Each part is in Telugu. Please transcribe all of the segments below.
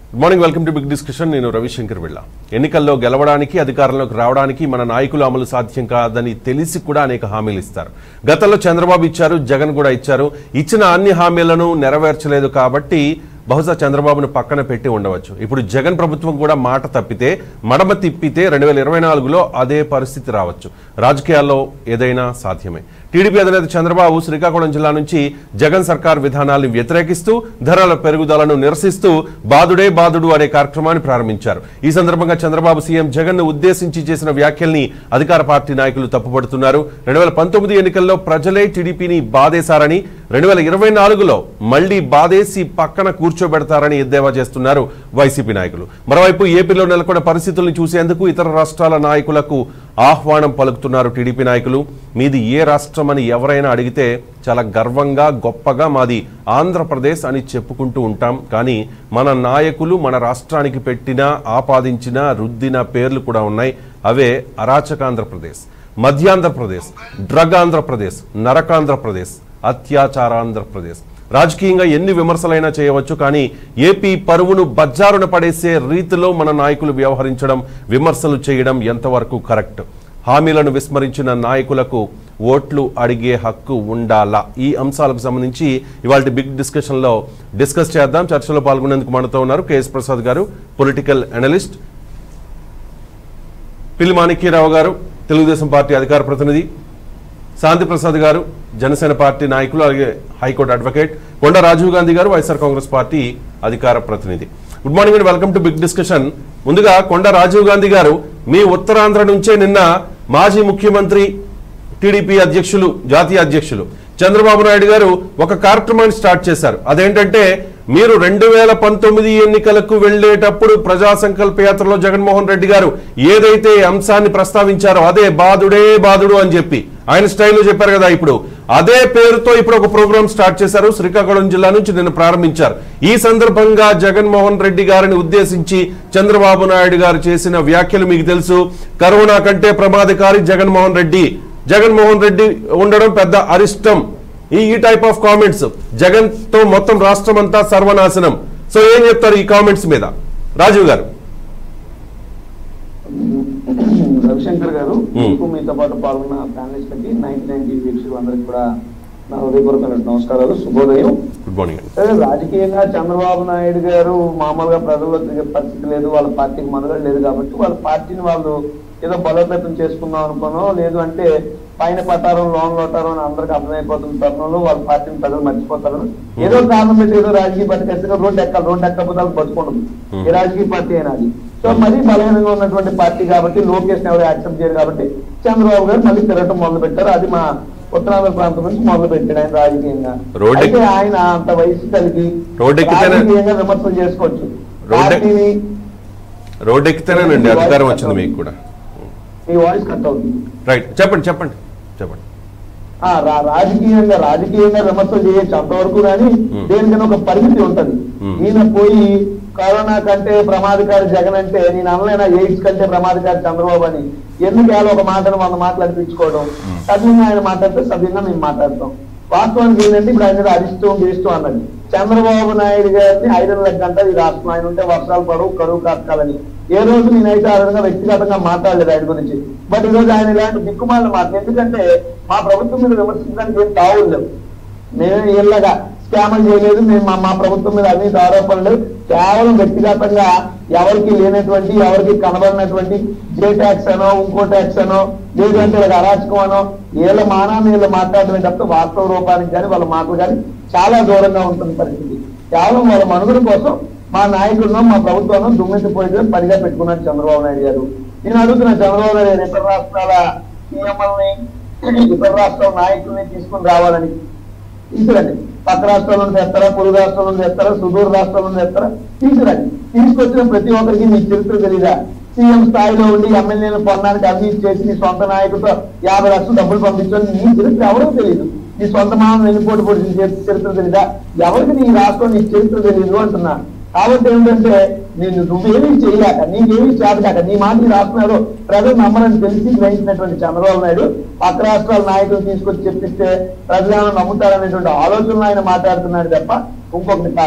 Good morning welcome to big discussion నేను రవిశంకర్ వెళ్ళ ఎన్నికల్లో గెలవడానికి అధికారంలోకి రావడానికి మన నాయకులు అమలు సాధ్యం కాదని తెలిసి కూడా అనేక హామీలు ఇస్తారు గతంలో చంద్రబాబు ఇచ్చారు జగన్ కూడా ఇచ్చారు ఇచ్చిన అన్ని హామీలను నెరవేర్చలేదు కాబట్టి బహుశా చంద్రబాబును పక్కన పెట్టి ఉండవచ్చు ఇప్పుడు జగన్ ప్రభుత్వం కూడా మాట తప్పితే మడమ తిప్పితే రెండు వేల ఇరవై నాలుగులో అదే పరిస్థితి రావచ్చు రాజకీయాల్లో ఏదైనా సాధ్యమే టీడీపీ అధినేత చంద్రబాబు శ్రీకాకుళం జిల్లా నుంచి జగన్ సర్కార్ విధానాల్ని వ్యతిరేకిస్తూ ధరల పెరుగుదలను నిరసిస్తూ బాదుడే బాదుడు అనే కార్యక్రమాన్ని ప్రారంభించారు ఈ సందర్భంగా చంద్రబాబు సీఎం జగన్ ను ఉద్దేశించి చేసిన వ్యాఖ్యల్ని అధికార పార్టీ నాయకులు తప్పుపడుతున్నారు రెండు వేల పంతొమ్మిది ఎన్నికల్లో ప్రజలే టీడీపీని బాధేశారని రెండు వేల ఇరవై నాలుగులో మళ్లీ బాధేసి పక్కన కూర్చోబెడతారని ఎద్దేవా చేస్తున్నారు వైసీపీ నాయకులు మరోవైపు ఏపీలో నెలకొన్న పరిస్థితులను చూసేందుకు ఇతర రాష్ట్రాల నాయకులకు ఆహ్వానం పలుకుతున్నారు టీడీపీ నాయకులు మీది ఏ రాష్ట్రం అని ఎవరైనా అడిగితే చాలా గర్వంగా గొప్పగా మాది ఆంధ్రప్రదేశ్ అని చెప్పుకుంటూ ఉంటాం కానీ మన నాయకులు మన రాష్ట్రానికి పెట్టిన ఆపాదించిన రుద్దిన పేర్లు కూడా ఉన్నాయి అవే అరాచకాంధ్రప్రదేశ్ మధ్యాంధ్రప్రదేశ్ డ్రగ్ ఆంధ్రప్రదేశ్ నరకాంధ్రప్రదేశ్ అత్యాచారాంధ్రప్రదేశ్ రాజకీయంగా ఎన్ని విమర్శలైనా చేయవచ్చు కానీ ఏపీ పరువును బజ్జారున పడేసే రీతిలో మన నాయకులు వ్యవహరించడం విమర్శలు చేయడం ఎంతవరకు కరెక్ట్ హామీలను విస్మరించిన నాయకులకు ఓట్లు అడిగే హక్కు ఉండాలా ఈ అంశాలకు సంబంధించి ఇవాళ బిగ్ డిస్కషన్ లో డిస్కస్ చేద్దాం చర్చలో పాల్గొనేందుకు మనతో ఉన్నారు కేఎస్ ప్రసాద్ గారు పొలిటికల్ అనలిస్ట్ పిల్లి మాణిక్యరావు గారు తెలుగుదేశం పార్టీ అధికార ప్రతినిధి శాంతి ప్రసాద్ గారు జనసేన పార్టీ నాయకులు అలాగే హైకోర్టు అడ్వకేట్ కొండ రాజీవ్ గాంధీ గారు వైఎస్ఆర్ కాంగ్రెస్ పార్టీ అధికార ప్రతినిధి good morning and welcome to big discussion ముందుగా కొండ రాజీవ్ గాంధీ గారు మీ ఉత్తరాంధ్ర నుంచే నిన్న మాజీ ముఖ్యమంత్రి టీడీపీ అధ్యక్షులు జాతీయ అధ్యక్షులు చంద్రబాబు నాయుడు గారు ఒక కార్యక్రమాన్ని స్టార్ట్ చేశారు అదేంటంటే మీరు రెండు వేల పంతొమ్మిది ఎన్నికలకు వెళ్లేటప్పుడు ప్రజా సంకల్ప యాత్రలో జగన్మోహన్ రెడ్డి గారు ఏదైతే అంశాన్ని ప్రస్తావించారో అదే బాధుడే బాధుడు అని చెప్పి ఆయన స్టైల్లో చెప్పారు కదా ఇప్పుడు అదే పేరుతో ఇప్పుడు ఒక ప్రోగ్రామ్ స్టార్ట్ చేశారు శ్రీకాకుళం జిల్లా నుంచి నిన్న ప్రారంభించారు ఈ సందర్భంగా జగన్మోహన్ రెడ్డి గారిని ఉద్దేశించి చంద్రబాబు నాయుడు గారు చేసిన వ్యాఖ్యలు మీకు తెలుసు కరోనా కంటే ప్రమాదకారి జగన్మోహన్ రెడ్డి జగన్మోహన్ రెడ్డి ఉండడం పెద్ద అరిష్టం ఈ ఈ టైప్ ఆఫ్ కామెంట్స్ జగన్ తో మొత్తం రాష్ట్రం అంతా సర్వనాశనం సో ఏం చెప్తారు ఈ కామెంట్స్ మీద రాజీవ్ గారు రవిశంకర్ గారు మ్మ్. మీకు మీతో పాటు పాల్గొన్న ప్యానలిస్ట్లకి నైన్టీ నైన్ టీవీ వీక్షకులందరికీ కూడా నా హృదయపూర్వక నమస్కారాలు శుభోదయం గుడ్ మార్నింగ్ అండి సరే రాజకీయంగా చంద్రబాబు నాయుడు గారు మామూలుగా ప్రజల్లో తిరిగే పరిస్థితి లేదు వాళ్ళ పార్టీకి మనుగడ లేదు కాబట్టి వాళ్ళ పార్టీని వాళ్ళు ఏదో బలోపేతం చేసుకుందాం అనుకునో లేదు అంటే పైన పట్టారం లోన్ లోటారం అని అందరికి అర్థమైపోతున్న తరుణంలో వాళ్ళ పార్టీని ప్రజలు మర్చిపోతారు ఏదో కారణం పెట్టి ఏదో రాజకీయ పార్టీ ఖచ్చితంగా రోడ్డు ఎక్కాలి రోడ్డు ఎక్కకపోతే వాళ్ళు బతుకుండదు ఏ రాజకీయ పార్టీ అయినా అది సో మరీ బలహీనంగా ఉన్నటువంటి పార్టీ కాబట్టి లోకేష్ ఎవరు యాక్సెప్ట్ చేయరు కాబట్టి చంద్రబాబు గారు మళ్ళీ తిరగటం మొదలు పెట్టారు అది మా ఉత్తరాంధ్ర ప్రాంతం నుంచి మొదలు పెట్టాడు ఆయన రాజకీయంగా రోడ్డు ఎక్కి- అయితే ఆయన అంత వయసు కలిగి రోడ్డు ఎక్కితేనే- రాజకీయంగా విమర్శలు చేసుకోవచ్చు రోడ్డు ఎక్కి- పార్టీని రోడ్ ఎక్కితేనేనండి అధికారం వచ్చింది మీకు కూడా మీ వాయిస్ కట్ అవుతుంది రైట్ చెప్పండి చెప్పండి చెప్పండి ఆ రా- రాజకీయంగా రాజకీయంగా విమర్శలు చేయొచ్చు అంతవరకు కానీ Hmm. దేనికైనా ఒక పరిమితి ఉంటది Hmm. ఈయన పోయి కరోనా కంటే ప్రమాదకారి జగన్ అంటే నేను అనలేనా ఎయిడ్స్ కంటే ప్రమాదకారి చంద్రబాబు అని ఎందుకు ఏదో ఒక మాటను వంద మాటలు అనిపించుకోవడం సభ్యంగా ఆయన మాట్లాడితే సభ్యంగా మేము మాట్లాడతాం వాస్తవానికి ఏంటంటే ఇప్పుడు ఆయన అరిష్టం గీష్టం అన్నది చంద్రబాబు నాయుడు గారిని ఐరన్ లెక్క అంటే ఈ రాష్ట్రం ఆయన ఉంటే వర్షాలు పడవు కరువు కాకాలని ఏ రోజు నేనైతే ఆ విధంగా వ్యక్తిగతంగా మాట్లాడలేదు ఆయన గురించి బట్ ఈ రోజు ఆయన ఇలాంటి దిక్కుమాలిన మాట ఎందుకంటే మా ప్రభుత్వం మీద విమర్శించడానికి ఏం తావులు లేవు మేము ఇళ్ళగా స్కామం చేయలేదు మేము మా మా ప్రభుత్వం మీద అవినీతి ఆరోపణలు కేవలం వ్యక్తిగతంగా ఎవరికి లేనటువంటి ఎవరికి కనబడినటువంటి జే ట్యాక్స్ అనో ఇంకో ట్యాక్స్ అనో లేదంటే వీళ్ళకి అరాచకం అనో వీళ్ళ మానాన్ని వీళ్ళు మాట్లాడమే తప్ప వాస్తవ రూపానికి కానీ వాళ్ళ మాటలు కానీ చాలా దూరంగా ఉంటుంది పరిస్థితి కేవలం వాళ్ళ మనుగడ కోసం మా నాయకులను మా ప్రభుత్వాన్ని దుమ్మెత్తిపోయి పనిగా పెట్టుకున్నాడు చంద్రబాబు నాయుడు గారు నేను అడుగుతున్నా చంద్రబాబు నాయుడు గారు ఇతర రాష్ట్రాల సీఎంలని ఇతర రాష్ట్రాల నాయకుల్ని తీసుకుని రావాలని తీసుకురండి పక్క రాష్ట్రాల నుంచి తెస్తారా పొరుగు రాష్ట్రాల నుంచి తెస్తారా సుదూర రాష్ట్రాల నుంచి తెస్తారా తీసుకురండి తీసుకొచ్చిన ప్రతి ఒక్కరికి మీ చరిత్ర తెలీదా సీఎం స్థాయిలో ఉండి ఎమ్మెల్యేలు పొందడానికి అవినీతి చేసి నీ సొంత నాయకుడితో యాభై లక్షలు డబ్బులు పంపించండి నీ చరిత్ర ఎవరో తెలియదు నీ సొంత మామూలు వెళ్ళిపోటు పొడిచిన చరిత్ర తెలీదా ఎవరికి నీ రాష్ట్రం నీ చరిత్ర తెలియదు అంటున్నా కాబట్టి ఏంటంటే నేను నువ్వేమీ చేయలేక నీకేమీ చేతకాక నీ మాట ఈ రాష్ట్రంలో ప్రజలు నమ్మరని తెలిసి గ్రహించినటువంటి చంద్రబాబు నాయుడు పక్క రాష్ట్రాల నాయకులు తీసుకొచ్చి చెప్పిస్తే ప్రజలను నమ్ముతారనేటువంటి ఆలోచనలు ఆయన మాట్లాడుతున్నాడు తప్ప ఇంకొకటి కాదు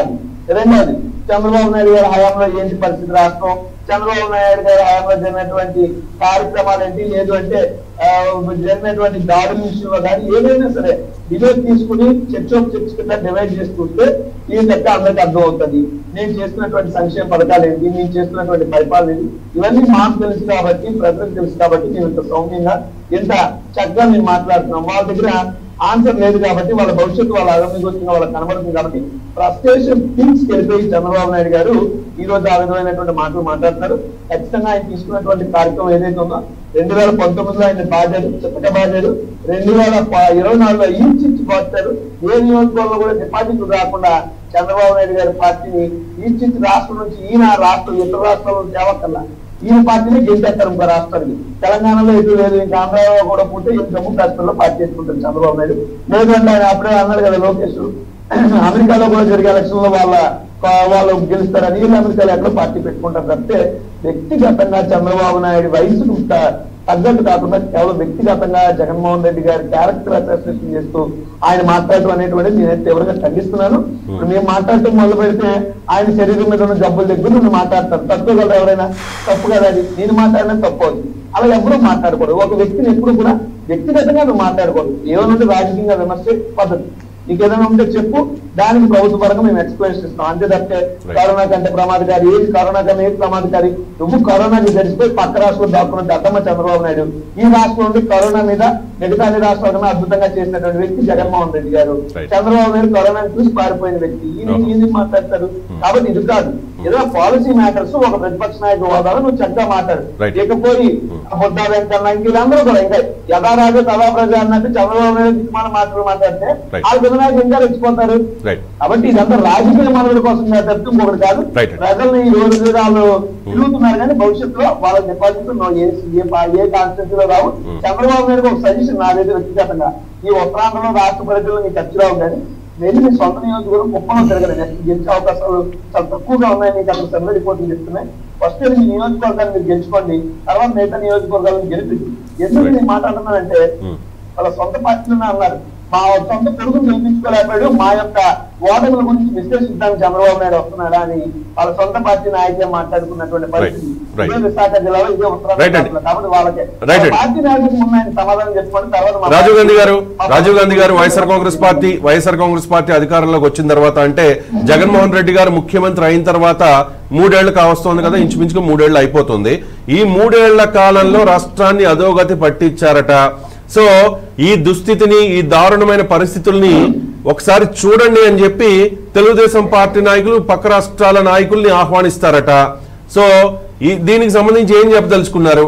రెండోది చంద్రబాబు నాయుడు గారి హయాంలో ఏంటి పరిస్థితి రాష్ట్రం చంద్రబాబు నాయుడు గారి హయాంలో జరిగినటువంటి కార్యక్రమాలు ఏంటి లేదు అంటే ఆ, జరిగినటువంటి దాడుల విషయంలో కానీ ఏదైనా సరే డిబేట్ తీసుకుని చర్చ ఆఫ్ చర్చ కింద డివైడ్ చేసుకుంటే ఈ లెక్క అందరికి అర్థం అవుతుంది నేను చేస్తున్నటువంటి సంక్షేమ పథకాలు ఏంటి నేను చేస్తున్నటువంటి పరిపాలన ఏంటి ఇవన్నీ మాకు తెలుసు కాబట్టి ప్రజలకు తెలుసు కాబట్టి మేము ఇంత సౌమ్యంగా ఇంత చక్కగా మేము మాట్లాడుతున్నాం వాళ్ళ దగ్గర ఆన్సర్ లేదు కాబట్టి వాళ్ళ భవిష్యత్తు వాళ్ళ అగమ్యగోచంగా వాళ్ళకి కనబడుతుంది కాబట్టి ఫ్రస్ట్రేషన్ థింగ్స్ వెళ్ళిపోయి చంద్రబాబు నాయుడు గారు ఈ రోజు ఆ విధమైనటువంటి మాటలు మాట్లాడుతున్నారు ఖచ్చితంగా ఆయన తీసుకున్నటువంటి కార్యక్రమం ఏదైతే ఉందో రెండు వేల పంతొమ్మిదిలో ఆయన బాధ్యత చిత్తక బాధ్యత రెండు వేల ప- ఇరవై నాలుగులో ఈడ్చి ఇచ్చి బాధ్యతారు ఏ నియోజకవర్గంలో కూడా డిపాజిట్లు రాకుండా చంద్రబాబు నాయుడు గారి పార్టీని ఈడ్చిచ్చి రాష్ట్రం నుంచి ఈయన రాష్ట్రం ఇతర రాష్ట్రాల్లో తేవకల్లా ఈయన పార్టీని గెలిచేస్తారు ఇంకో రాష్ట్రానికి తెలంగాణలో ఎటు లేదు ఇంకా ఆంధ్రాలో కూడా పుట్టి ఈ జమ్మూ కాశ్మీర్లో పార్టీ చేసుకుంటారు చంద్రబాబు నాయుడు లేదంటే ఆయన అప్పుడే అన్నాడు కదా లోకేష్ అమెరికాలో కూడా జరిగే ఎలక్షన్ లో వాళ్ళ వాళ్ళు గెలుస్తారని వీళ్ళు అమెరికాలో ఎక్కడ పార్టీ పెట్టుకుంటారు తప్పితే వ్యక్తిగతంగా చంద్రబాబు నాయుడు వయసుకు త- తగ్గట్టు కాకుండా కేవలం వ్యక్తిగతంగా జగన్మోహన్ రెడ్డి గారి క్యారెక్టర్ అసోసియేషన్ చేస్తూ ఆయన మాట్లాడటం అనేటువంటిది నేను తీవ్రంగా ఖండిస్తున్నాను ఇప్పుడు మేము మాట్లాడటం మొదలు పెడితే ఆయన శరీరం మీద ఉన్న జబ్బుల దగ్గర నుండి మాట్లాడతాను తప్పు కదా ఎవరైనా తప్పు కదా అది నేను మాట్లాడినా తప్పు అవుతుంది అలా ఎప్పుడూ మాట్లాడకూడదు ఒక వ్యక్తిని ఎప్పుడు కూడా వ్యక్తిగతంగా నువ్వు మాట్లాడకూడదు ఏమనుంటే రాజకీయంగా విమర్శ పద్ధతి నీకు ఏదైనా ఉంటే చెప్పు దానికి ప్రభుత్వ పరంగా మేము ఎక్స్ప్లెనేషన్ ఇస్తాం అంతే తప్పితే Right. కరోనా కంటే ప్రమాదకారి ఏది కరోనా కన్నా ఏది ప్రమాదకారి నువ్వు కరోనాకి గడిచిపోయి పక్క రాష్ట్రంలో దాక్కున్న అద్దమ్మ చంద్రబాబు నాయుడు ఈ రాష్ట్రం నుండి కరోనా మీద మిగతా అన్ని రాష్ట్రాల కన్నా అద్భుతంగా చేసినటువంటి వ్యక్తి జగన్మోహన్ రెడ్డి గారు Right. చంద్రబాబు నాయుడు కరోనాని చూసి పారిపోయిన వ్యక్తి ఈయన Okay. ఈయన మాట్లాడతారు కాబట్టి ఇది కాదు ఏదో పాలసీ మ్యాటర్స్ ఒక ప్రతిపక్ష నాయకుడు హోదాలో నువ్వు చక్కగా మాట్లాడు Right. ఇకపోయి బుద్ధా వెంకన్న ఇంక వీళ్ళందరూ కూడా ఇంకా యథారాజు తదా ప్రజ అన్నట్టు చంద్రబాబు నాయుడు దిక్కుమాల మాటలు మాట్లాడితే Right. ఆ విధంగా ఇంకా రెచ్చిపోతారు రైట్ కాబట్టి ఇదంతా రాజకీయ మనుగడ కోసం కాదు తప్పితే ఇంకొకటి కాదు Right. ప్రజల్ని ఈ రోజు వాళ్ళు తిరుగుతున్నారు కానీ భవిష్యత్తులో వాళ్ళ డిపాజిట్ ఏ ఏ పా- ఏ కాన్స్టిట్యూన్సీ లో రావు Hmm. చంద్రబాబు నాయుడు ఒక సజెషన్ నా దగ్గర వ్యక్తిగతంగా ఈ ఉత్తరాంధ్రలో రాష్ట్ర ప్రజలు మీకు ఖర్చు రావు కానీ వెళ్ళి మీ సొంత నియోజకవర్గం కుప్పంలో తిరగలేదు నెక్స్ట్ గెలిచే అవకాశాలు చాలా తక్కువగా ఉన్నాయి మీకు అక్కడ సర్వే రిపోర్ట్లు చెప్తున్నాయి ఫస్ట్ మీ నియోజకవర్గాన్ని మీరు గెలుచుకోండి తర్వాత మిగతా నియోజకవర్గాలను గెలిపి ఎందుకు నేను మాట్లాడుతున్నానంటే Hmm. వాళ్ళ సొంత పార్టీలోనే అన్నారు మా సొంత కొడుకుని గెలిపించుకోలేకపోయాడు మా యొక్క ఓటముల గురించి విశ్లేషించడానికి చంద్రబాబు నాయుడు వస్తున్నాడా అని వాళ్ళ సొంత పార్టీ నాయకులే మాట్లాడుకున్నటువంటి పరిస్థితి right. ఇదే విశాఖ జిల్లాలో ఇదే Right ఉత్తరాంధ్ర అండి. కాబట్టి వాళ్ళకే Right అండి. పార్టీ నాయకులకు ముందు ఆయన సమాధానం చెప్పుకొని తర్వాత మా రాజీవ్ గాంధీ గారు మా Rajiv Gandhi garu party- YSR Congress party YSR Congress party అధికారంలోకి వచ్చిన తర్వాత అంటే జగన్మోహన్ రెడ్డి గారు ముఖ్యమంత్రి అయిన తర్వాత మూడేళ్లు కావస్తోంది కదా ఇంచుమించుగా మూడేళ్లు అయిపోతుంది ఈ మూడేళ్ల కాలంలో రాష్ట్రాన్ని అధోగతి పట్టించారట సో ఈ దుస్థితిని ఈ దారుణమైన పరిస్థితుల్ని ఒకసారి చూడండి అని చెప్పి తెలుగుదేశం పార్టీ నాయకులు పక్క రాష్ట్రాల నాయకుల్ని ఆహ్వానిస్తారట సో ఈ దీనికి సంబంధించి ఏం చెప్పదలుచుకున్నారు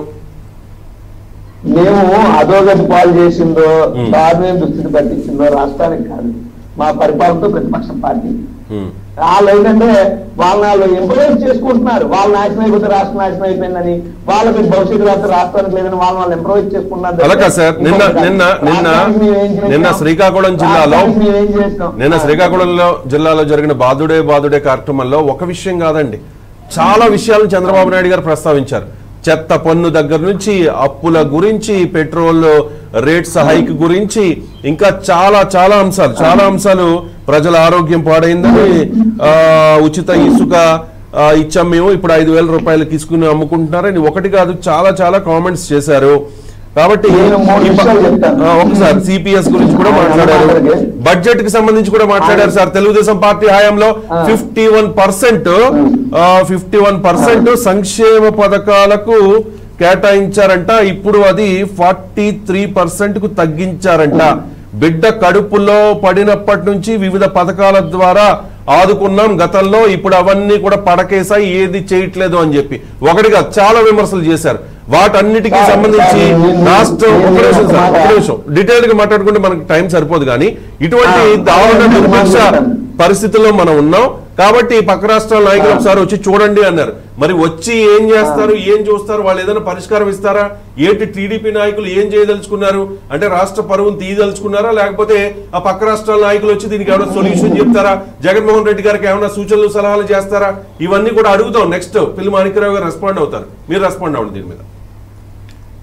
మేము అధోగతి పాలు చేసిందో Hmm. దారుణమైన దుస్థితి పట్టించిందో రాష్ట్రానికి కాదు మా పరిపాలనతో ప్రతిపక్ష పార్టీ ఉమ్, వాళ్ళు ఏంటంటే వాళ్ళ వాళ్ళు ఎంపరైజ్ చేసుకుంటున్నారు వాళ్ళ నాశనం అయిపోతే రాష్ట్రం నాశనం అయిపోయిందని వాళ్ళకి భవిష్యత్తు రాష్ట్ర రాష్ట్రానికి లేదని వాళ్ళని వాళ్ళు ఎంపరైజ్ చేసుకుంటున్నారు అలా కాదు సార్ నిన్న నిన్న నిన్న రాష్ట్రానికి మేమేం చేస్తాం? నిన్న శ్రీకాకుళం జిల్లాలో రాష్ట్రానికి మేమేం చేస్తాం? నిన్న శ్రీకాకుళంలో జిల్లాలో జరిగిన బాదుడే బాదుడే కార్యక్రమంలో ఒక విషయం కాదండి చాలా విషయాలను చంద్రబాబు నాయుడు గారు ప్రస్తావించారు చెత్త పన్ను దగ్గర నుంచి అప్పుల గురించి పెట్రోల్ రేట్స్ హైక్ గురించి ఇంకా చాలా చాలా అంశాలు చాలా అంశాలు ప్రజల ఆరోగ్యం పాడైందని ఆ, ఉచిత ఇసుక ఆ, ఇచ్చాం మేము ఇప్పుడు ఐదు వేల రూపాయలకి ఇసుకుని అమ్ముకుంటున్నారని ఒకటి కాదు చాలా చాలా కామెంట్స్ చేశారు కాబట్టి నేను మూడు ఈ ప- విషయాలు చెప్తాను. ఆ, ఒకసారి సిపిఎస్ గురించి కూడా మాట్లాడారు బడ్జెట్ కి సంబంధించి కూడా మాట్లాడారు సార్ తెలుగుదేశం పార్టీ హయాంలో ఆ. Fifty one percent fifty one percent సంక్షేమ పథకాలకు కేటాయించారంట ఇప్పుడు అది ఫార్టీ త్రీ పర్సెంట్ కు తగ్గించారంట బిడ్డ కడుపులో పడినప్పటి నుంచి వివిధ పథకాల ద్వారా ఆదుకున్నాం గతంలో ఇప్పుడు అవన్నీ కూడా పడకేసాయి ఏది చేయట్లేదు అని చెప్పి ఒకటిగా చాలా విమర్శలు చేశారు వాటన్నిటికీ సార్, సంబంధించి సార్, నేను- రాష్ట్రం ఒక నేను నిమిషం సార్ ఒక ఒక మాట- నిమిషం డీటెయిల్ గా మాట్లాడుకుంటే మనకి టైం సరిపోదు కానీ ఇటువంటి ఆ, దారుణ నేను దుర్భిక్ష మాట్లాడతాను. పరిస్థితుల్లో మనం ఉన్నాం కాబట్టి పక్క రాష్ట్రాల నాయకులు ఆ. ఒకసారి వచ్చి చూడండి అన్నారు మరి వచ్చి ఏం చేస్తారు ఏం చూస్తారు వాళ్ళు ఏదైనా పరిష్కారం ఇస్తారా ఏంటి టీడీపీ నాయకులు ఏం చేయదలుచుకున్నారు అంటే రాష్ట్ర పరువును తీయదలుచుకున్నారా లేకపోతే ఆ పక్క రాష్ట్రాల నాయకులు వచ్చి దీనికి ఏమైనా సొల్యూషన్ చెప్తారా జగన్మోహన్ రెడ్డి గారికి ఏమైనా సూచనలు సలహాలు చేస్తారా ఇవన్నీ కూడా అడుగుతాం నెక్స్ట్ పిల్లి మాణిక్యరావు గారు రెస్పాండ్ అవుతారు మీరు రెస్పాండ్ అవ్వండి దీని మీద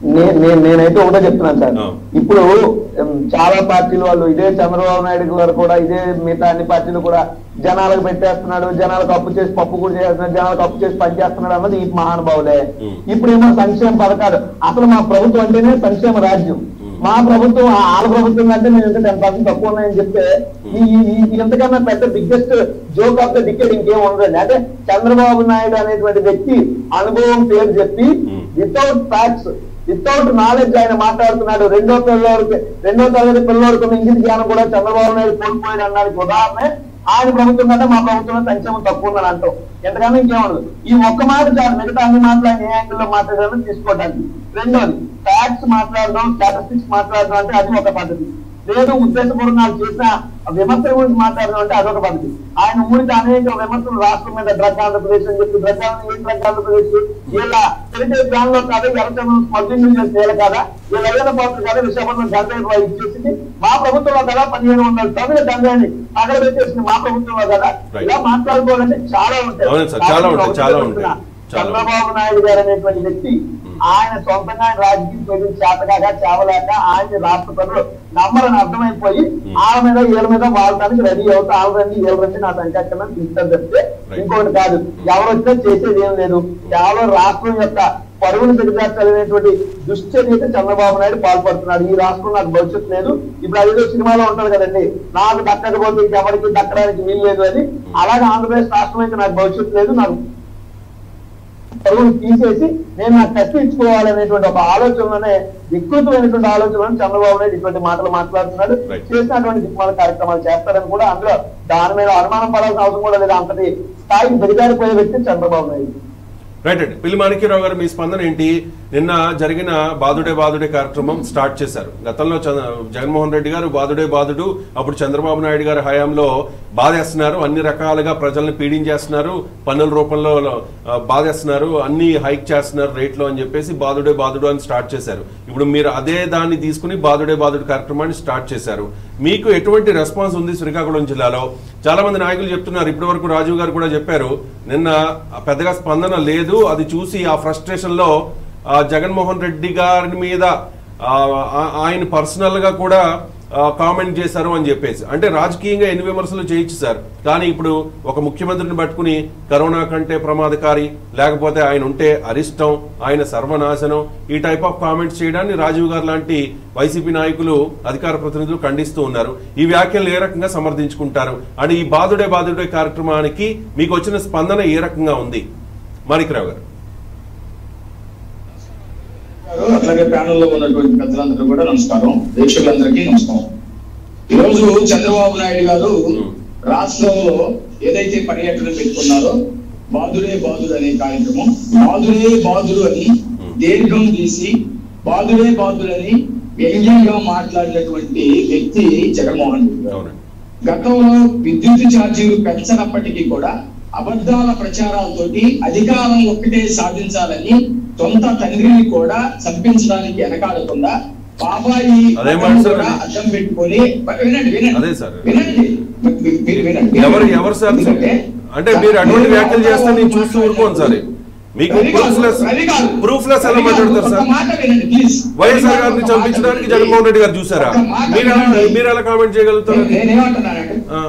నే- నే- నేనైతే ఒకటే చెప్తున్నాను సార్ ఆ. ఇప్పుడు ఉమ్, చాలా పార్టీలు వాళ్ళు ఇదే చంద్రబాబు నాయుడు గారు కూడా ఇదే మిగతా అన్ని పార్టీలు కూడా జనాలకు పెట్టేస్తున్నాడు జనాలకు అప్పు చేసి పప్పు కూడా చేస్తున్నాడు జనాలకు అప్పు చేసి పని చేస్తున్నాడు అన్నది ఈ మహానుభావులే ఉమ్. ఇప్పుడేమో సంక్షేమ పథకాలు అసలు మా ప్రభుత్వం అంటేనే సంక్షేమ రాజ్యం ఉమ్. మా ప్రభుత్వం ఆ ఆల ప్రభుత్వం కంటే మేము ఇంకా టెన్ పర్సెంట్ తక్కువ ఉన్నాయని చెప్తే ఈ ఈ- ఈ- ఇంతకన్నా పెద్ద biggest joke of the decade ఇంకేం ఉండదండి అంటే చంద్రబాబు నాయుడు అనేటువంటి వ్యక్తి అనుభవం పేరు చెప్పి um. Without facts without knowledge ఆయన మాట్లాడుతున్నాడు రెండో పిల్లవాడికి రెండో తరగతి పిల్లవాడికి ఉన్న ఇంగిత జ్ఞానం కూడా చంద్రబాబు నాయుడు కోల్పోయాడు అన్నానికి ఉదాహరణ ఆయన ప్రభుత్వం కంటే మా ప్రభుత్వంలో సంక్షేమం తక్కువ ఉందని అంటాం ఎంతకన్నా ఇంకేముండదు ఈ ఒక్క మాట చాలు మిగతా అన్ని మాటలు ఆయన ఏ యాంగిల్లో మాట్లాడాలని తీసుకోవడానికి రెండోది ఫ్యాక్ట్స్ మాట్లాడడం స్టాటిస్టిక్స్ మాట్లాడడం అంటే అది ఒక పద్ధతి లేదు ఉద్దేశపూర్వకాలు చేసిన విమర్శల గురించి మాట్లాడడం అంటే అదొక పద్ధతి ఆయన ఊరికి అనేక విమర్శలు రాష్ట్రం మీద డ్రగ్ ఆంధ్రప్రదేశ్ అని చెప్పి డ్రగ్ ఆంధ్ర- ఏం డ్రగ్ ఆంధ్రప్రదేశ్ ఇలా హెరిటేజ్ ప్లాన్ లో కాదు ఎర్రచంద్రం స్మగ్లింగ్ చేసి చేయాలి కదా వీళ్ళు అయ్యన పాత్ర కదా విశాఖపట్నం గంజాయి ఇచ్చేసింది మా ప్రభుత్వంలో కదా పదిహేను వందల టన్నుల గంజాయిని అక్కడ పెట్టేసింది మా ప్రభుత్వంలో కదా Right. ఇలా మాట్లాడుకోవాలంటే చాలా ఉంటాయి అవును సార్, చాలా ఉంటాయి, చాలా ఉంటాయి. చాలా చంద్రబాబు నాయుడు గారు అనేటువంటి వ్యక్తి ఆయన సొంతంగా ఆయన రాజకీయ ప్రజలు చేతకాక చేవలేక ఆయన రాష్ట్ర ప్రజలు నమ్మరని అర్థమైపోయి వాళ్ళ మీద వీళ్ళ మీద వాడటానికి రెడీ అవుతా వాళ్ళ రండి వీళ్ళ రండి నా సంఖ్యాకన్నా తీసుకొని చెప్తే ఇంకోటి కాదు ఎవరు వచ్చినా చేసేది ఏం లేదు కేవలం రాష్ట్రం యొక్క పరువును దిగజార్చాలనేటువంటి దుశ్చర్యకి చంద్రబాబు నాయుడు పాల్పడుతున్నాడు ఈ రాష్ట్రం నాకు భవిష్యత్తు లేదు ఇప్పుడు అదేదో సినిమాలో ఉంటాడు కదండి నాకు దక్కకపోతే ఇంకెవరికి దక్కడానికి వీలు లేదు అని అలాగే ఆంధ్రప్రదేశ్ రాష్ట్రం అయితే నాకు భవిష్యత్తు లేదు నాకు పరుగులు తీసేసి నేను నాకు తప్పించుకోవాలనేటువంటి ఒక ఆలోచనలోనే వికృతమైనటువంటి ఆలోచనలో చంద్రబాబు నాయుడు ఇటువంటి మాటలు మాట్లాడుతున్నాడు Right. చేసినటువంటి దిక్మాల కార్యక్రమాలు చేస్తారని కూడా అందులో దాని మీద అనుమానం పడాల్సిన అవసరం కూడా లేదు అంతటి స్థాయికి దిగజారిపోయే వ్యక్తి చంద్రబాబు నాయుడు రైట్ అండి పిల్లి మాణిక్యరావు గారు మీ స్పందన ఏంటి నిన్న జరిగిన బాదుడే బాదుడే కార్యక్రమం స్టార్ట్ చేశారు గతంలో చంద్ర- జగన్మోహన్ రెడ్డి గారు బాదుడే బాదుడు అప్పుడు చంద్రబాబు నాయుడు గారి హయాంలో బాధేస్తున్నారు అన్ని రకాలుగా ప్రజల్ని పీడించేస్తున్నారు పన్నుల రూపంలో ఆ, బాధేస్తున్నారు అన్ని హైక్ చేస్తున్నారు రేట్లు అని చెప్పేసి బాదుడే బాదుడు అని స్టార్ట్ చేశారు ఇప్పుడు మీరు అదే దాన్ని తీసుకుని బాదుడే బాదుడు కార్యక్రమాన్ని స్టార్ట్ చేశారు మీకు ఎటువంటి రెస్పాన్స్ ఉంది శ్రీకాకుళం జిల్లాలో చాలా మంది నాయకులు చెప్తున్నారు ఇప్పటి వరకు రాజీవ్ గారు కూడా చెప్పారు నిన్న పెద్దగా స్పందన లేదు అది చూసి ఆ ఫ్రస్ట్రేషన్ లో ఆ, జగన్మోహన్ రెడ్డి గారి మీద ఆ, ఆ- ఆయన పర్సనల్ గా కూడా కామెంట్ చేశారు అని చెప్పేసి అంటే రాజకీయంగా ఎన్ని విమర్శలు చేయొచ్చు సార్ కానీ ఇప్పుడు ఒక ముఖ్యమంత్రిని పట్టుకుని కరోనా కంటే ప్రమాదకారి లేకపోతే ఆయన ఉంటే అరిష్టం ఆయన సర్వనాశనం ఈ టైప్ ఆఫ్ కామెంట్స్ చేయడాన్ని రాజీవ్ గారు లాంటి వైసీపీ నాయకులు అధికార ప్రతినిధులు ఖండిస్తూ ఉన్నారు ఈ వ్యాఖ్యలు ఏ రకంగా సమర్థించుకుంటారు అని ఈ బాధుడే బాధుడే కార్యక్రమానికి మీకు వచ్చిన స్పందన ఏ రకంగా ఉంది మాణిక్రావు గారు గారు, అట్లాగే ప్యానల్ లో ఉన్నటువంటి పెద్దలందరూ కూడా నమస్కారం ప్రేక్షకులందరికీ నమస్కారం ఈ రోజు చంద్రబాబు నాయుడు గారు రాష్ట్రంలో ఏదైతే పర్యటన పెట్టుకున్నారో బాదుడే బాదుడు అనే కార్యక్రమం బాదుడే బాదుడు అని దీర్ఘం తీసి బాదుడే బాదుడు అని వ్యంగ్యంగా మాట్లాడినటువంటి వ్యక్తి జగన్మోహన్ రెడ్డి గారు అవునండి గతంలో విద్యుత్ ఛార్జీలు పెంచనప్పటికీ కూడా అబద్ధాల ప్రచారాలతోటి అధికారం ఒక్కటే సాధించాలని సొంత తండ్రిని కూడా చంపించడానికి వెనకాడకుండా బాబాయి అదే మాట మతం సార్ కూడా అది. అడ్డం పెట్టుకొని వినండి వినండి అదే సార్. వినండి మీ- మీరు వినండి ఎవరు ఎవరు సార్ ఎందుకంటే అంటే మీరు అటువంటి వ్యాఖ్యలు చేస్తే నేను చూస్తూ ఊరుకోను సార్ మీకు రవి గారు, ప్రూఫ్లెస్ రవి గారు, ప్రూఫ్లెస్ ఎలా రవి గారు, మాట్లాడతారు ఒక్క సార్ మాట వినండి ప్లీజ్ వైఎస్ఆర్ గారిని చంపించడానికి జగన్మోహన్ రెడ్డి గారు చూసారా ఒక్క మాట మీరు ఎలా- వినండి. మీరు ఎలా కామెంట్ చేయగలుగుతారు నేనేమంటున్నానంటే ఆ,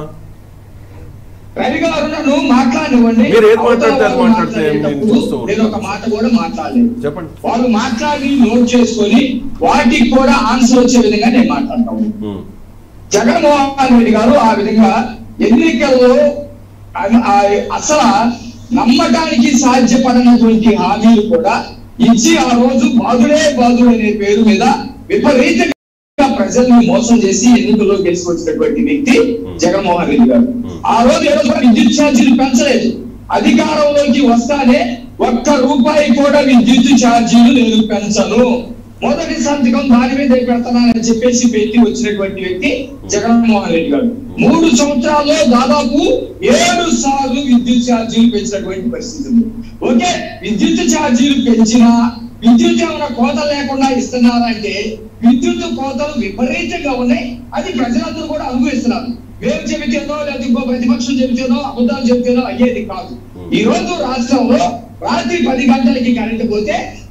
రవి గారు నన్ను మాట్లాడివ్వండి మీరు ఏది మాట్లాడితే అది మాట్లాడితే నేను మాట్లాడేటప్పుడు చూస్తూ ఉంటాను. నేను ఒక మాట కూడా మాట్లాడలేదు చెప్పండి వాళ్ళు మాట్లాడి నోట్ చేసుకొని వాటికి కూడా ఆన్సర్ వచ్చే విధంగా నేను మాట్లాడతాను ఉమ్, జగన్మోహన్ రెడ్డి గారు ఆ విధంగా ఎన్నికల్లో ఆ- ఆ అసలు నమ్మటానికి సాధ్యపడినటువంటి హామీలు కూడా ఇచ్చి ఆ రోజు బాధుడే బాధుడు అనే పేరు మీద విపరీతంగా ప్రజల్ని మోసం చేసి ఎన్నికల్లో గెలుచుకొచ్చినటువంటి వ్యక్తి జగన్మోహన్ రెడ్డి గారు ఆ రోజు ఏ రోజు కూడా విద్యుత్ ఛార్జీలు పెంచలేదు అధికారంలోకి వస్తానే ఒక్క రూపాయి కూడా విద్యుత్ ఛార్జీలు నేను పెంచను మొదటి సంతకం దాని మీద పెడతానని చెప్పేసి పెట్టి వచ్చినటువంటి వ్యక్తి జగన్మోహన్ రెడ్డి గారు మూడు సంవత్సరాల్లో దాదాపు ఏడు సార్లు విద్యుత్ ఛార్జీలు పెంచినటువంటి పరిస్థితి ఉంది ఓకే విద్యుత్ ఛార్జీలు పెంచినా విద్యుత్ ఏమైనా కోతలు లేకుండా ఇస్తున్నారంటే విద్యుత్ కోతలు విపరీతంగా ఉన్నాయి అది ప్రజలందరూ కూడా అనుభవిస్తున్నారు మేము చెబితేనో లేదా ఇంకో ప్రతిపక్షం చెబితేనో అబద్ధాలు చెబితేనో అయ్యేది కాదు ఈ రోజు రాష్ట్రంలో రాత్రి పది గంటలకి కరెంటు పోతే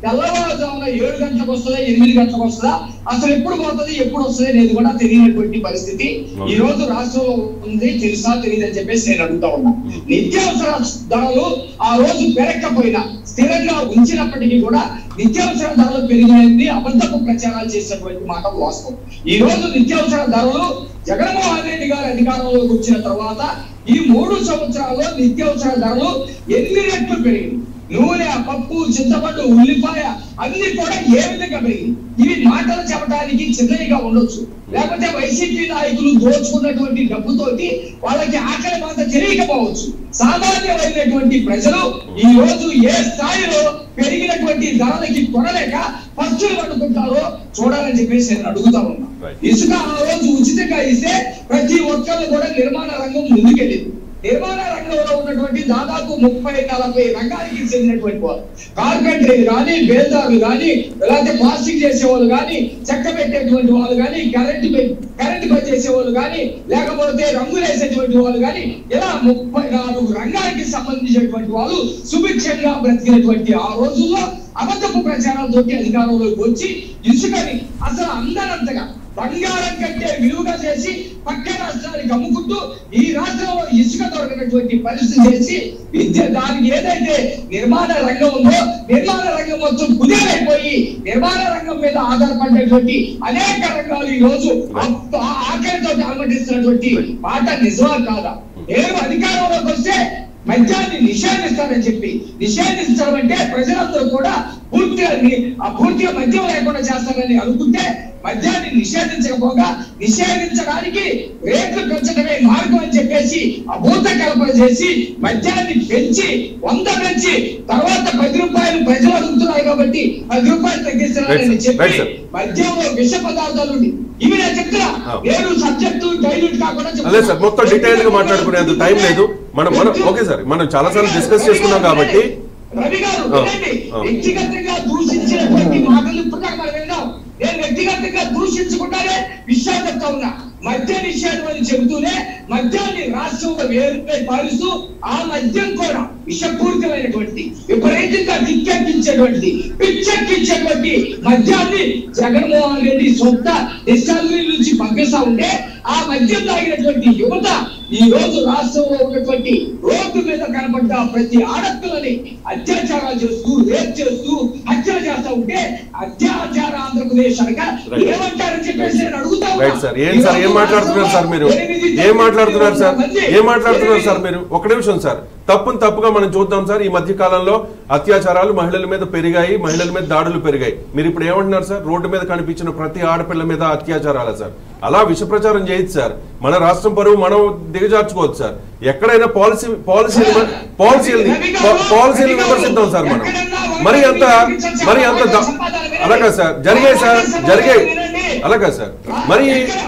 తెల్లవారుజామున ఏడు గంటలకు వస్తుందా ఎనిమిది గంటలకు వస్తుందా అసలు ఎప్పుడు పోతుంది ఎప్పుడు వస్తుంది అనేది కూడా తెలియనటువంటి పరిస్థితి ఈ రోజు రాష్ట్రంలో ఉంది తెలుసా తెలియదు అని చెప్పేసి నేను అడుగుతా ఉన్నా నిత్యావసర ధరలు ఆ రోజు పెరగకపోయినా స్థిరంగా ఉంచినప్పటికీ కూడా నిత్యావసర ధరలు పెరిగినది అబద్ధపు ప్రచారాలు చేసినటువంటి మాట వాస్తవం ఈ రోజు నిత్యావసర ధరలు జగన్మోహన్ రెడ్డి గారు అధికారంలోకి వచ్చిన తర్వాత ఈ మూడు సంవత్సరాల్లో నిత్యావసర ధరలు ఎన్ని రెట్లు పెరిగింది నూనె పప్పు చింతపండు ఉల్లిపాయ అన్ని కూడా ఏ విధంగా పెరిగింది ఇవి మాటలు చెప్పడానికి చిన్నవిగా ఉండొచ్చు లేకపోతే వైసీపీ నాయకులు దోచుకున్నటువంటి డబ్బుతోటి వాళ్ళకి ఆకలి మాట తెలియకపోవచ్చు సామాన్యమైనటువంటి ప్రజలు ఈ రోజు ఏ స్థాయిలో పెరిగినటువంటి ధరలకి కొనలేక పచ్చులు పట్టుకుంటారో చూడాలని చెప్పేసి నేను అడుగుతా ఉన్నా Right. ఇసుక ఆ రోజు ఉచితంగా ఇస్తే ప్రతి ఒక్కరు కూడా నిర్మాణ రంగం ముందుకెళ్ళింది నిర్మాణ రంగంలో ఉన్నటువంటి దాదాపు ముప్పై నలభై రంగానికి చెందినటువంటి వారు కార్పెంటరీ కానీ బేల్దారులు కానీ లేకపోతే ప్లాస్టిక్ చేసేవాళ్ళు కానీ చెక్క పెట్టేటువంటి వాళ్ళు కానీ కరెంట్ కరెంట్ పని చేసేవాళ్ళు కానీ లేకపోతే రంగులు వేసేటువంటి వాళ్ళు కానీ ఇలా ముప్పై నాలుగు రంగానికి సంబంధించినటువంటి వాళ్ళు సుభిక్షంగా బ్రతికినటువంటి ఆ రోజుల్లో అబద్ధపు ప్రచారాలతోటి అధికారంలోకి వచ్చి ఇసుకని అసలు అందరంతగా బంగారం కంటే విలువగా చేసి పక్క రాష్ట్రానికి అమ్ముకుంటూ ఈ రాష్ట్రంలో ఇసుక దొరకనటువంటి పరిస్థితి చేసి విద్య దానికి ఏదైతే నిర్మాణ రంగం ఉందో నిర్మాణ రంగం మొత్తం కుదేలైపోయి నిర్మాణ రంగం మీద ఆధారపడినటువంటి అనేక రంగాలు ఈ రోజు ఆ- ఆ- ఆఖరితో అనుమతిస్తున్నటువంటి మాట నిజమా కాదా నేను అధికారంలోకి వస్తే మద్యాన్ని నిషేధిస్తానని చెప్పి నిషేధించడం అంటే ప్రజలందరూ కూడా పూర్తిగా ని- ఆ పూర్తిగా మద్యం లేకుండా చేస్తారని అనుకుంటే మద్యాన్ని నిషేధించకపోగా నిషేధించడానికి రేట్లు పెంచడమే మార్గం అని చెప్పేసి అభూత కల్పన చేసి మద్యాన్ని పెంచి వంద పెంచి తర్వాత పది రూపాయలు ప్రజలు అడుగుతున్నారు కాబట్టి పది రూపాయలు Right, తగ్గిస్తున్నారని sir. చెప్పి Right, sir. మద్యంలో విష పదార్థాలు ఉంది ఇవి నేను చెప్తున్నా Ah. నేను సబ్జెక్టు డైల్యూట్ కాకుండా అదే సార్ మొత్తం డీటెయిల్ గా మాట్లాడుకునేంత టైం లేదు మనం మనం ఓకే సార్ మనం చాలా సార్లు డిస్కస్ చేసుకున్నాం కాబట్టి రవి గారు ఆ, వినండి. ఆ. వ్యక్తిగతంగా దూషించినటువంటి మాటలు ఇప్పుడు దాకా మనం విన్నాం నేను వ్యక్తిగతంగా దూషించకుండానే విషయాలు చెప్తా ఉన్నా మద్య నిషేధం అని చెబుతూనే మద్యాన్ని రాష్ట్రంలో వేరుపై పాలిస్తూ ఆ మద్యం కూడా విషపూరితమైనటువంటి విపరీతంగా దిక్కెక్కించేటువంటి పిచ్చెక్కించేటువంటి మద్యాన్ని జగన్మోహన్ రెడ్డి సొంత డిస్టలరీ నుంచి పంపిస్తా ఉంటే ఆ మద్యం తాగినటువంటి యువత ఈ రోజు రాష్ట్రంలో ఉన్నటువంటి రోడ్డు మీద కనబడ్డ ప్రతి ఆడపిల్లని అత్యాచారాలు చేస్తూ రేప్ చేస్తూ హత్యలు చేస్తా ఉంటే అత్యాచార ఆంధ్రప్రదేశ్ అనగా Right. ఏమంటారని చెప్పేసి నేను అడుగుతా ఉన్నా. రైట్ సార్ ఏం సార్ ఏం ఈరోజు మాట్లాడుతున్నారు సార్ మీరు ఎనిమిది ఏం మాట్లాడుతున్నారు సార్ మంది, ఏం మాట్లాడుతున్నారు సార్ ఎనిమిది- మీరు ఒక నిమిషం సార్ తప్పును తప్పుగా మనం చూద్దాం సార్ ఈ మధ్య కాలంలో అత్యాచారాలు మహిళల మీద పెరిగాయి మహిళల మీద దాడులు పెరిగాయి మీరు ఇప్పుడు ఏమంటున్నారు సార్ రోడ్డు మీద కనిపించిన ప్రతి ఆడపిల్ల మీద అత్యాచారాలా సార్ అలా విష ప్రచారం చేయొచ్చు సార్ మన రాష్ట్రం పరువు మనం దిగజార్చుకోవచ్చు సార్ ఎక్కడైనా పాలసీ పాలసీ పాలసీలని పాలసీని విమర్శిద్దాం సార్ మనం మరి అంత మరి అంత ద- అలాగా సార్ జరిగాయి సార్ జరిగాయి అలాగా సార్ మరి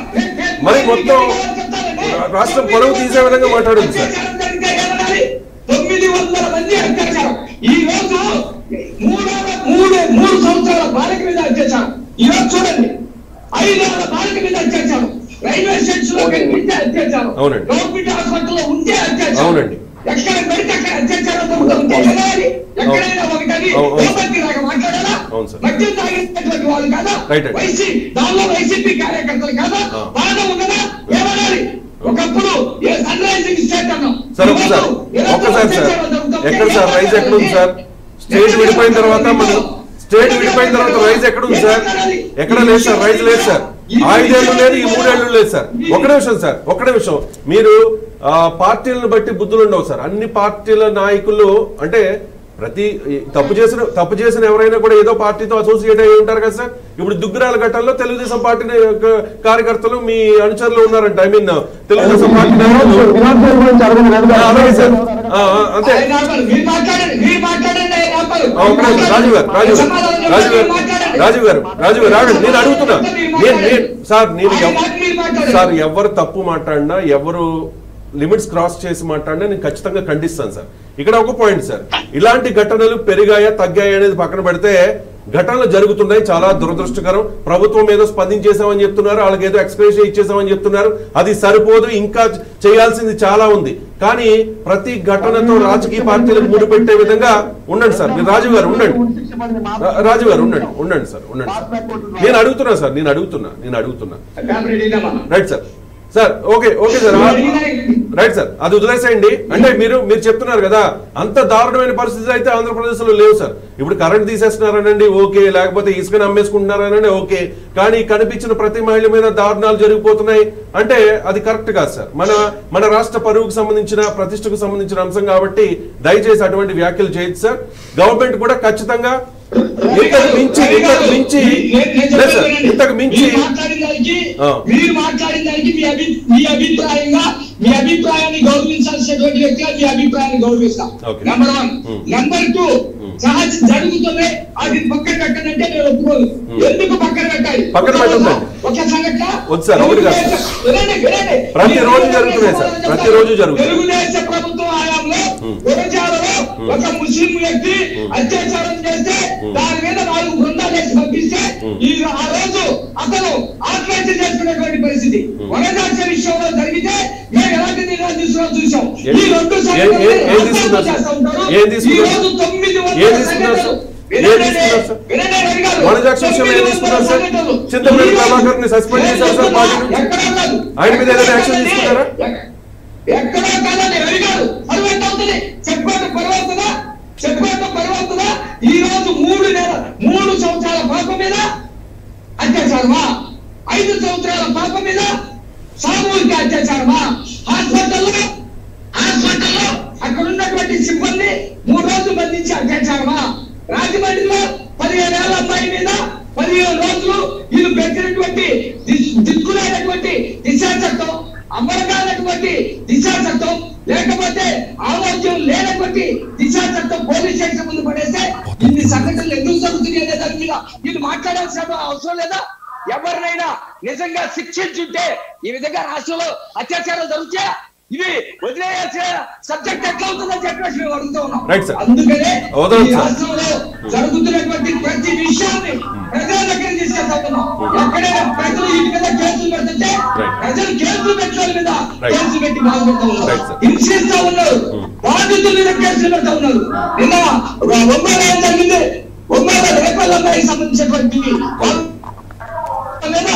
మరి మొత్తం రాష్ట్రం పరువు తీసే విధంగా మాట్లాడదు సార్ అత్యాచారం జరిగితే ఏమనాలి? తొమ్మిది వందల మంది అత్యాచారం ఈ రోజు మూడవ మూడు మూడు సంవత్సరాల బాలిక మీద అత్యాచారం ఈ రోజు చూడండి ఐదేళ్ల బాలిక మీద అత్యాచారం రైల్వే స్టేషన్ లో కనిపిస్తే అత్యాచారం అవునండి. గవర్నమెంట్ హాస్పిటల్ లో ఉంటే అత్యాచారం అవునండి. ఎక్కడ పెడితే అక్కడ అత్యాచారం జరుగుతూ ఉంటే ఎలా అది? ఎక్కడైనా ఒకటని అవును, అవును. గవర్నమెంట్ లాగా మాట్లాడాలా అవును సార్. మద్యం తాగినటువంటి వాళ్ళు కాదా రైట్ అండి. వైసీ దానిలో వైసీపీ కార్యకర్తలు కాదా ఆ. బాధ ఉన్నదా ఏమనాలి ఒకప్పుడు ఏ సన్ రైజింగ్ స్టేట్ అన్నాం సార్ ఒక్కసారి ఒక్కసారి సార్ ఎక్కడ సార్ రైజ్ ఎక్కడ ఉంది సార్ స్టేట్ విడిపోయిన తర్వాత మనం స్టేట్ విడిపోయిన తర్వాత రైజ్ ఎక్కడ ఉంది సార్ ఎక్కడ లేదు సార్ రైజ్ లేదు సార్ ఐదేళ్ళు లేదు ఈ మూడేళ్ళు లేదు సార్ ఒక నిమిషం సార్ ఒక నిమిషం మీరు ఆ, పార్టీలను బట్టి బుద్ధులు ఉండవు సార్ అన్ని పార్టీల నాయకులు అంటే ప్రతి ఈ తప్పు చేసిన తప్పు చేసిన ఎవరైనా కూడా ఏదో పార్టీతో అసోసియేట్ అయి ఉంటారు కదా సార్ ఇప్పుడు దుగ్గిరాల ఘట్టంలో తెలుగుదేశం పార్టీ క- కార్యకర్తలు మీ అనుచరులు ఉన్నారంట ఐ మీన్ తెలుగుదేశం పార్టీ నాయకులు వినాశనం గురించి అడగను ఆ, అలాగే సార్ ఆ, ఆ, అంతే ఆయన ఆపరు. మీరు మాట్లాడండి మీరు మాట్లాడండి ఆయన ఆపరు. ఆ, ఒక్క నిమిషం. రాజు గారు రాజు గారు సమాధానం చెప్పండి, రాజు గారు మీరు మాట్లాడండి. రాజు గారు రాజు గారు ఆగండి నేను అడుగుతున్నా నేను నేను సార్ నేను ఆయన ఎవ- మాట మీరు మాట్లాడండి. సార్ ఎవరు తప్పు మాట్లాడినా ఎవరు లిమిట్స్ క్రాస్ చేసి మాట్లాడినా నేను ఖచ్చితంగా ఖండిస్తాను సార్ ఇక్కడ ఒక పాయింట్ సార్ ఇలాంటి ఘటనలు పెరిగాయా తగ్గాయా అనేది పక్కన పెడితే ఘటనలు జరుగుతున్నాయి చాలా దురదృష్టకరం ప్రభుత్వం ఏదో స్పందించేసామని చెప్తున్నారు వాళ్ళకి ఏదో ఎక్స్ప్రెషన్ ఇచ్చేసామని చెప్తున్నారు అది సరిపోదు ఇంకా చేయాల్సింది చాలా ఉంది కానీ ప్రతి ఘటనతో రాజకీయ పార్టీలకు ముడిపెట్టే విధంగా ఉండండి సార్ మీరు రాజు గారు ఉండండి ఇష్టపడింది రా- రాజు గారు ఉండండి ఉండండి సార్ ఉండండి సార్ నేను అడుగుతున్నా సార్ నేను అడుగుతున్నా నేను అడుగుతున్నా పేపర్ ఇద్దామా right sir sir okay okay sir ఆ- రైట్ సార్ అది వదిలేసేయండి అంటే మీరు మీరు చెప్తున్నారు కదా అంత దారుణమైన పరిస్థితులు అయితే ఆంధ్రప్రదేశ్ లో లేవు సార్ ఇప్పుడు కరెంట్ తీసేస్తున్నారనండి ఓకే లేకపోతే ఇసుకని అమ్మేసుకుంటున్నారనండి ఓకే కానీ కనిపించిన ప్రతి మహిళ మీద దారుణాలు జరిగిపోతున్నాయి అంటే అది కరెక్ట్ కాదు సార్ మన మన రాష్ట్ర పరువుకు సంబంధించిన ప్రతిష్టకు సంబంధించిన అంశం కాబట్టి దయచేసి అటువంటి వ్యాఖ్యలు చేయొచ్చు సార్ గవర్నమెంట్ కూడా ఖచ్చితంగా ఇంతకు మించి ఇంతకు మించి లేదు సార్ ఇంతకు మించి మీరు మాట్లాడిన దానికి ఆ. మీరు మాట్లాడిన దానికి మీ అభి మీ అభిప్రాయంగా మీ అభిప్రాయాన్ని గౌరవించాల్సినటువంటి వ్యక్తిగా మీ అభిప్రాయాన్ని గౌరవిస్తాం Okay. Number one Hmm. Number two సహజ జరుగుతుంది అది పక్కన పెట్టనంటే నేను ఒప్పుకోను ఎందుకు పక్కన పెట్టాలి పక్కన పెట్టొద్దండి. ఒక సంఘటన వద్దు సార్, ఒకటి కాదు. వినండి, వినండి. ప్రతిరోజు జరుగుతున్నాయి సార్, ప్రతిరోజు జరుగుతున్నాయి. తెలుగుదేశం ప్రభుత్వం హయాంలో గురజాలలో ఒక ముస్లిం వ్యక్తి అత్యాచారం చేస్తే దాని మీద నాలుగు బృందాలు వేసి పంపిస్తే ఈ ఆ రోజు అతను ఆత్మహత్య చేసుకున్నటువంటి పరిస్థితి వనజాక్ష విషయంలో జరిగితే మేము ఎలాంటి నిర్ణయం తీసుకున్నా చూసాం ఏ- ఈ రెండు ఏ- సంఘటనలు ఏ- ఏం ఆత్మహత్య తీసుకున్నారు సార్? చేస్తా ఉంటారు. ఏం తీసుకున్నారు ఈ రోజు సార్? తొమ్మిది వందల ఏం తీసుకున్నారు సార్? సంఘటనలు. ఏం వినండి, తీసుకున్నారు సార్? వినండి రవి గారు. వనజాక్ష విషయంలో ఏం తొమ్మిది తీసుకున్నారు వందల సార్? సంఘటనలు. చింతమనేని ఈ రోజు- ప్రభాకర్ని సస్పెండ్ చేశారు సార్ పార్టీ నుంచి? ఎక్కడా కాదు. ఆయన మీద ఏదైనా యాక్షన్ ఎక్కడా తీసుకున్నారా? కాదండి. ఎక్కడా కాదండి రవి గారు పర్వతం అవుతుంది చెప్పుకోవడం పర్వతుందా చెప్పుకోవడం పర్వతుందా ఈ రోజు మూడు నెల మూడు సంవత్సరాల పాప మీద అత్యాచారమా ఐదు సంవత్సరాల పాప మీద సామూహిక అత్యాచారమా హాస్పిటల్లో హాస్పిటల్లో అక్కడ ఉన్నటువంటి సిబ్బంది మూడు రోజులు బంధించి అత్యాచారమా రాజమండ్రిలో పదిహేను ఏళ్ళ అమ్మాయి మీద పదిహేను రోజులు వీళ్ళు పెట్టినటువంటి దిశ- దిక్కులేనటువంటి దిశా చట్టం అమరకాలటువంటి దిశా చట్టం లేకపోతే ఆరోగ్యం లేనటువంటి దిశా చట్టం పోలీస్ స్టేషన్ ముందు పడేస్తే ఇన్ని సంఘటనలు ఎందుకు జరుగుతున్నాయి అనే దాని మీద వీళ్ళు మాట్లాడాల్సిన అవసరం లేదా ఎవరినైనా నిజంగా శిక్షించుంటే ఈ విధంగా రాష్ట్రంలో అత్యాచారాలు జరుగుతాయా ఇవి వదిలేయాల్సిన సబ్జెక్ట్ ఎట్లా ఉంటుందని చెప్పేసి మేము అడుగుతూ ఉన్నాం Right, sir. అందుకనే వదలొచ్చు, ఈ sir. రాష్ట్రంలో జరుగుతున్నటువంటి ప్రతి విషయాన్ని ప్రజల దగ్గర తీసుకెళ్తా ఉన్నాం ఎక్కడైనా ప్రజలు ఈ మీద కేసులు పెడుతుంటే Right. ప్రజలు కేసులు పెట్టిన మీద Right. కేసులు పెట్టి బాధపడుతూ Right, ఉన్నారు sir. హింసిస్తా ఉన్నారు బాధితుల మీద కేసులు పెడతా ఉన్నారు నిన్న ఒంబాల ఏం జరిగింది ఒంబాల రేపల్ల అమ్మాయికి సంబంధించినటువంటి వాళ్ళ మీద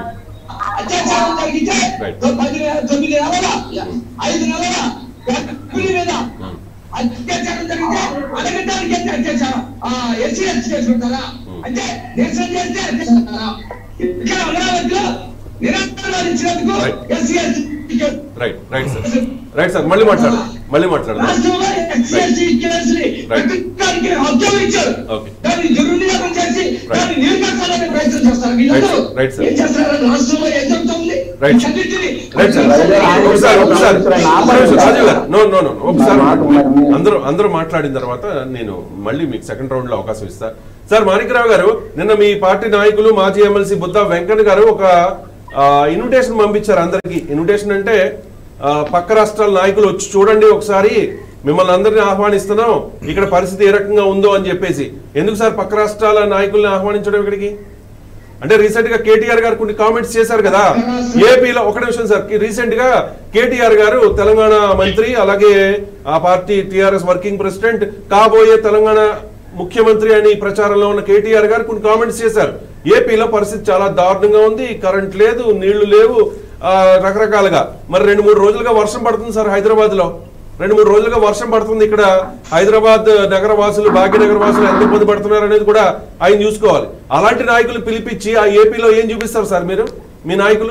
అత్యాచారం జరిగితే Right. పది నెల- తొమ్మిది నెలల ఐదు నెలల గర్భిణి మీద అత్యాచారం జరిగితే అడగడానికి ఎంత అత్యాచారం ఎస్సీ ఎస్టీ కేసు పెడతారా అంటే నిరసన చేస్తే అత్యాచారం ఇక్కడ అమరావతిలో నిరంతరం ఇచ్చినందుకు Right. SC ST case right right sir right sir మళ్ళీ మాట్లాడదాం మళ్ళీ మాట్లాడదాం రాష్ట్రంలో ఎస్సీ కేసుని Right. పెట్టడానికి హక్కులు ఇచ్చారు Okay. దాన్ని దుర్వినియోగం చేసి దాన్ని నిర్మించాలనే ప్రయత్నం చేస్తారు వీళ్ళందరూ Right, right, sir. ఏం చేస్తారు రాష్ట్రంలో ఏం జరుగుతుంది Right. వీటన్నిటిని రైట్ సార్ ఒకసారి ఒకసారి ఒక్క నిమిషం, రాజీవ్ గారు నో నో నో ఒకసారి అందరూ అందరూ మాట్లాడిన తర్వాత నేను మళ్ళీ మీకు సెకండ్ రౌండ్ లో అవకాశం ఇస్తా సార్ మాణిక్రావు గారు నిన్న మీ పార్టీ నాయకులు మాజీ ఎమ్మెల్సీ బుద్ధ వెంకన్న గారు ఒక ఇన్విటేషన్ పంపించారు అందరికి ఇన్విటేషన్ అంటే ఆ, పక్క రాష్ట్రాల నాయకులు వచ్చి చూడండి ఒకసారి మిమ్మల్ని అందరిని ఆహ్వానిస్తున్నాం ఇక్కడ పరిస్థితి ఏ రకంగా ఉందో అని చెప్పేసి ఎందుకు సార్ పక్క రాష్ట్రాల నాయకుల్ని ఆహ్వానించడం ఇక్కడికి అంటే రీసెంట్ గా కేటీఆర్ గారు కొన్ని కామెంట్స్ చేశారు కదా ఏపీలో ఒక నిమిషం సార్ రీసెంట్ గా కేటీఆర్ గారు తెలంగాణ మంత్రి అలాగే ఆ పార్టీ టిఆర్ఎస్ వర్కింగ్ ప్రెసిడెంట్ కాబోయే తెలంగాణ ముఖ్యమంత్రి అని ప్రచారంలో ఉన్న కేటీఆర్ గారు కొన్ని కామెంట్స్ చేశారు ఏపీలో పరిస్థితి చాలా దారుణంగా ఉంది కరెంట్ లేదు నీళ్లు లేవు ఆ, రకరకాలుగా మరి రెండు మూడు రోజులుగా వర్షం పడుతుంది సార్ హైదరాబాద్ లో రెండు మూడు రోజులుగా వర్షం పడుతుంది ఇక్కడ హైదరాబాద్ నగర వాసులు భాగ్యనగర వాసులు ఎంత ఇబ్బంది పడుతున్నారు అనేది కూడా ఆయన చూసుకోవాలి అలాంటి నాయకులు పిలిపించి ఆ ఏపీలో ఏం చూపిస్తారు సార్ మీరు మీ నాయకులు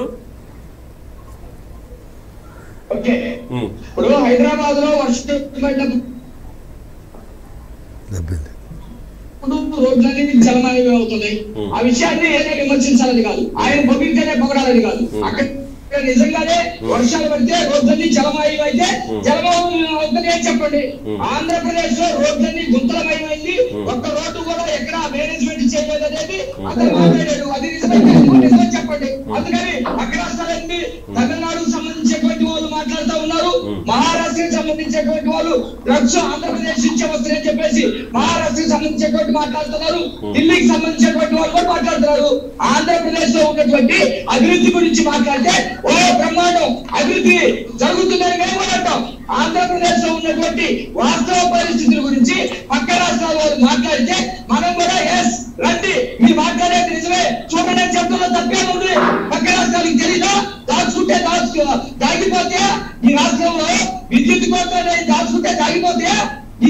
ఓకే ఉమ్, ఇప్పుడు హైదరాబాద్ లో వర్షం పడినప్పుడు దెబ్బింది రోడ్లన్నీ జలమయం అవుతున్నాయి Hmm. ఆ విషయాన్ని ఏదో విమర్శించాలని కాదు ఆయన పొగిడితేనే పొగడాలని కాదు Hmm. అక్కడ నిజంగానే వర్షాలు పడితే రోడ్లన్నీ జలమయం అయితే జలమయం అవుతుంది అని చెప్పండి Hmm. ఆంధ్రప్రదేశ్ లో రోడ్లన్నీ గుంతలమయమైంది Hmm. ఒక్క రోడ్డు కూడా ఎక్కడ మేనేజ్మెంట్ చేయలేదు అనేది అతను మాట్లాడాడు అది నిజమైతే నిజమని చెప్పండి అందుకని అక్కడ రాష్ట్రాలన్నీ తమిళనాడుకు సంబంధించినటువంటి వాళ్ళు మాట్లాడుతూ ఉన్నారు Hmm. మహారాష్ట్రకి సంబంధించినటువంటి వాళ్ళు డ్రగ్స్ ఆంధ్రప్రదేశ్ నుంచి వస్తున్నాయని చెప్పేసి మహారాష్ట్రకి సంబంధించినటువంటి మాట్లాడుతున్నారు ఢిల్లీకి సంబంధించినటువంటి వాళ్ళు కూడా మాట్లాడుతున్నారు ఆంధ్రప్రదేశ్ లో ఉన్నటువంటి అభివృద్ధి గురించి మాట్లాడితే ఓ బ్రహ్మాండం అభివృద్ధి జరుగుతుందని మేము కూడా అంటాం ఆంధ్రప్రదేశ్ లో ఉన్నటువంటి వాస్తవ పరిస్థితుల గురించి పక్క రాష్ట్రాల వాళ్ళు మాట్లాడితే మనం కూడా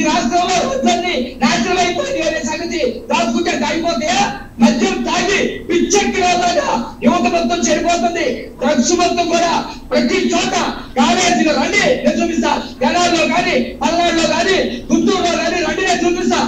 రాష్ట్రంలో వద్దని నాశనం అయిపోయింది అనే సంగతి దాచుకుంటే దాగిపోతే మద్యం తాగి పిచ్చెక్కి వెళ్ళగా యువత మొత్తం చెడిపోతుంది డ్రగ్స్ మొత్తం కూడా ప్రతి చోట కాలేజీలో రండి నేను చూపిస్తా జనాల్లో కానీ పల్నాడులో కానీ గుంటూరులో కానీ రండి నేను చూపిస్తా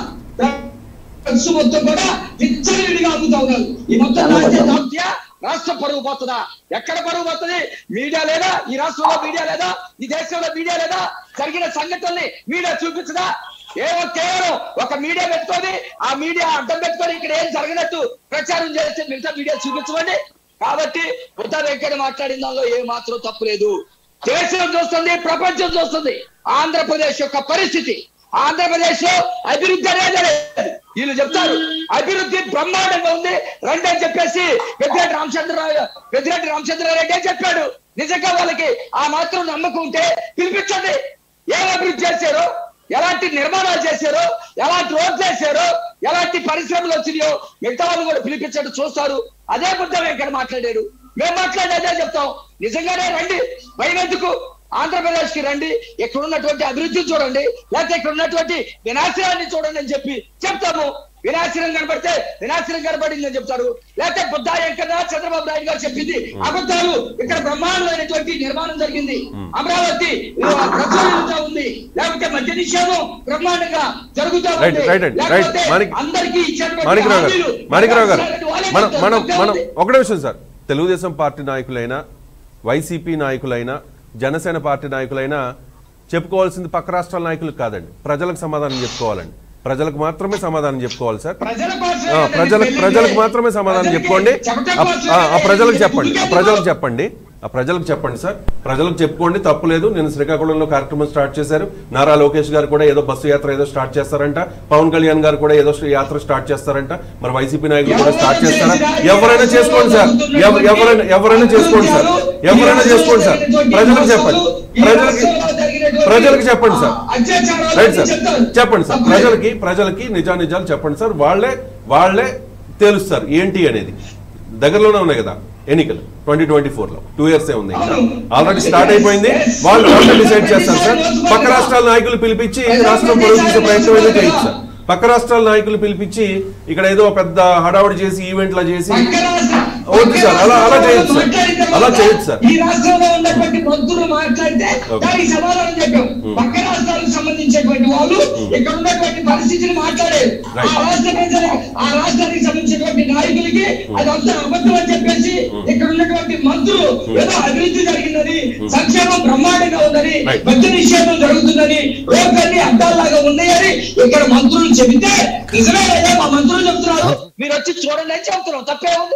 డ్రగ్స్ మొత్తం కూడా విచ్చలవిడిగా అమ్ముతా ఉన్నారు ఈ మొత్తం రాజ్య దాప్య రాష్ట్ర పరువు పోతుందా ఎక్కడ పరువు పోతుంది మీడియా లేదా ఈ రాష్ట్రంలో మీడియా లేదా ఈ దేశంలో మీడియా లేదా జరిగిన సంఘటనల్ని మీడియా చూపించదా ఏవో కేవలం ఒక మీడియా పెట్టుకొని ఆ మీడియా అడ్డం పెట్టుకొని ఇక్కడ ఏం జరగనట్టు ప్రచారం చేస్తే మిగతా మీడియా చూపించమండి కాబట్టి బుద్ధ వెంకట మాట్లాడిన దానిలో ఏ మాత్రం తప్పు లేదు దేశం చూస్తుంది ప్రపంచం చూస్తుంది ఆంధ్రప్రదేశ్ యొక్క పరిస్థితి ఆంధ్రప్రదేశ్ లో అభివృద్ధి అనేది లేదు. వీళ్ళు చెప్తారు అభివృద్ధి బ్రహ్మాండంగా ఉంది రండి అని చెప్పేసి పెద్దిరెడ్డి రామచంద్రరావు పెద్దిరెడ్డి రామచంద్రారెడ్డి చెప్పాడు నిజంగా వాళ్ళకి ఆ మాత్రం నమ్మకం ఉంటే పిలిపించండి ఏం అభివృద్ధి చేశారు ఎలాంటి నిర్మాణాలు చేశారో ఎలాంటి రోడ్లు వేశారో ఎలాంటి పరిశ్రమలు వచ్చినాయో మిగతా వాళ్ళు కూడా పిలిపించండి చూస్తారు అదే బుద్ధం ఇక్కడ మాట్లాడాడు మేము మాట్లాడి అదే చెప్తాం నిజంగానే రండి భయం ఎందుకు ఆంధ్రప్రదేశ్ కి రండి ఇక్కడ ఉన్నటువంటి అభివృద్ధిని చూడండి లేకపోతే ఇక్కడ ఉన్నటువంటి వినాశనాన్ని చూడండి అని చెప్పి చెప్తాము వినాశనం కనబడితే వినాశనం కనబడింది అని చెప్తారు లేకపోతే బుద్ధ వెంకన్న చంద్రబాబు నాయుడు గారు చెప్పింది అబద్ధాలు ఇక్కడ బ్రహ్మాండమైనటువంటి నిర్మాణం జరిగింది అమరావతి ఆ, ప్రజ్వలితంగా ఉంది లేకపోతే మద్య నిషేధం బ్రహ్మాండంగా జరుగుతా రైట్ ఉంది రైట్ అండి రైట్ లేకపోతే మాణిక్ అందరికీ ఇచ్చినటువంటి మాణిక్రావు గారు హామీలు మాణిక్రావు గారు వాళ్ళే మనం చెప్తారు. మనం తప్పే మనం ఉంది. ఒకటే విషయం సార్ తెలుగుదేశం పార్టీ నాయకులైనా వైసీపీ నాయకులైనా జనసేన పార్టీ నాయకులైనా చెప్పుకోవాల్సింది పక్క రాష్ట్రాల నాయకులు కాదండి ప్రజలకు సమాధానం చెప్పుకోవాలండి ప్రజలకు మాత్రమే సమాధానం చెప్పుకోవాలి సార్ ప్రజల కోసం ఆ, ప్రజలకు ప్రజలకు మాత్రమే సమాధానం చెప్పుకోండి ఆ, ఆ, ఆ ప్రజలకు చెప్పండి ఆ ప్రజలకు చెప్పండి ఆ ప్రజలకు చెప్పండి సార్ ప్రజలకు చెప్పుకోండి తప్పు లేదు నేను శ్రీకాకుళంలో కార్యక్రమం స్టార్ట్ చేశారు నారా లోకేష్ గారు కూడా ఏదో బస్సు యాత్ర ఏదో స్టార్ట్ చేస్తారంట పవన్ కళ్యాణ్ గారు కూడా ఏదో యాత్ర స్టార్ట్ చేస్తారంట మరి వైసీపీ నాయకులు కూడా స్టార్ట్ చేస్తారా ఎవరైనా చేసుకోండి సార్ ఎవ- ఎవరైనా ఎవరైనా చేసుకోండి సార్ ఎవరైనా చేసుకోండి సార్ ప్రజలకు చెప్పండి ప్రజలకి ప్రజలకు చెప్పండి సార్ రైట్ సార్ చెప్పండి సార్ ప్రజలకి ప్రజలకి నిజానిజాలు చెప్పండి సార్ వాళ్ళే వాళ్ళే తెలుస్తారు ఏంటి అనేది దగ్గరలోనే ఉన్నాయి కదా ఎన్నికలు ట్వంటీ ట్వంటీ ఫోర్ లో టూ ఇయర్స్ ఏ ఉంది ఇంకా ఆల్రెడీ స్టార్ట్ అయిపోయింది వాళ్ళు వాళ్ళే డిసైడ్ చేస్తారు సార్ పక్క రాష్ట్రాల నాయకులు పిలిపించి రాష్ట్రం పొరుగు తీసే ప్రయత్నం ఏదో చేయొచ్చు సార్ పక్క రాష్ట్రాల నాయకులు పిలిపించి ఇక్కడ ఏదో పెద్ద హడావుడి చేసి ఈవెంట్లా చేసి వద్దు సార్, అలా- అలా చేయొచ్చు సార్. అలా చేయొచ్చు సార్. ఈ రాష్ట్రంలో ఉన్నటువంటి మంత్రులు మాట్లాడితే ఓకే. దానికి సమాధానం చెప్పాం పక్క రాష్ట్రాలకు సంబంధించినటువంటి వాళ్ళు ఇక్కడ ఉన్నటువంటి పరిస్థితిని మాట్లాడారు ఆ Right. రాష్ట్ర ప్రజలు ఆ రాష్ట్రానికి సంబంధించినటువంటి నాయకులకి అదంతా అబద్ధం అని చెప్పేసి ఇక్కడ ఉన్నటువంటి మంత్రులు ఏదో అభివృద్ధి జరిగిందని సంక్షేమం బ్రహ్మాండంగా ఉందని Right. మద్య నిషేధం జరుగుతుందని రోడ్లన్నీ అడ్డాల్లాగా ఉన్నాయని ఇక్కడ మంత్రులు చెబితే నిజమే లేదా మా మంత్రులు చెప్తున్నారు మీరు వచ్చి చూడండి అని చెప్తున్నాం తప్పే ఉంది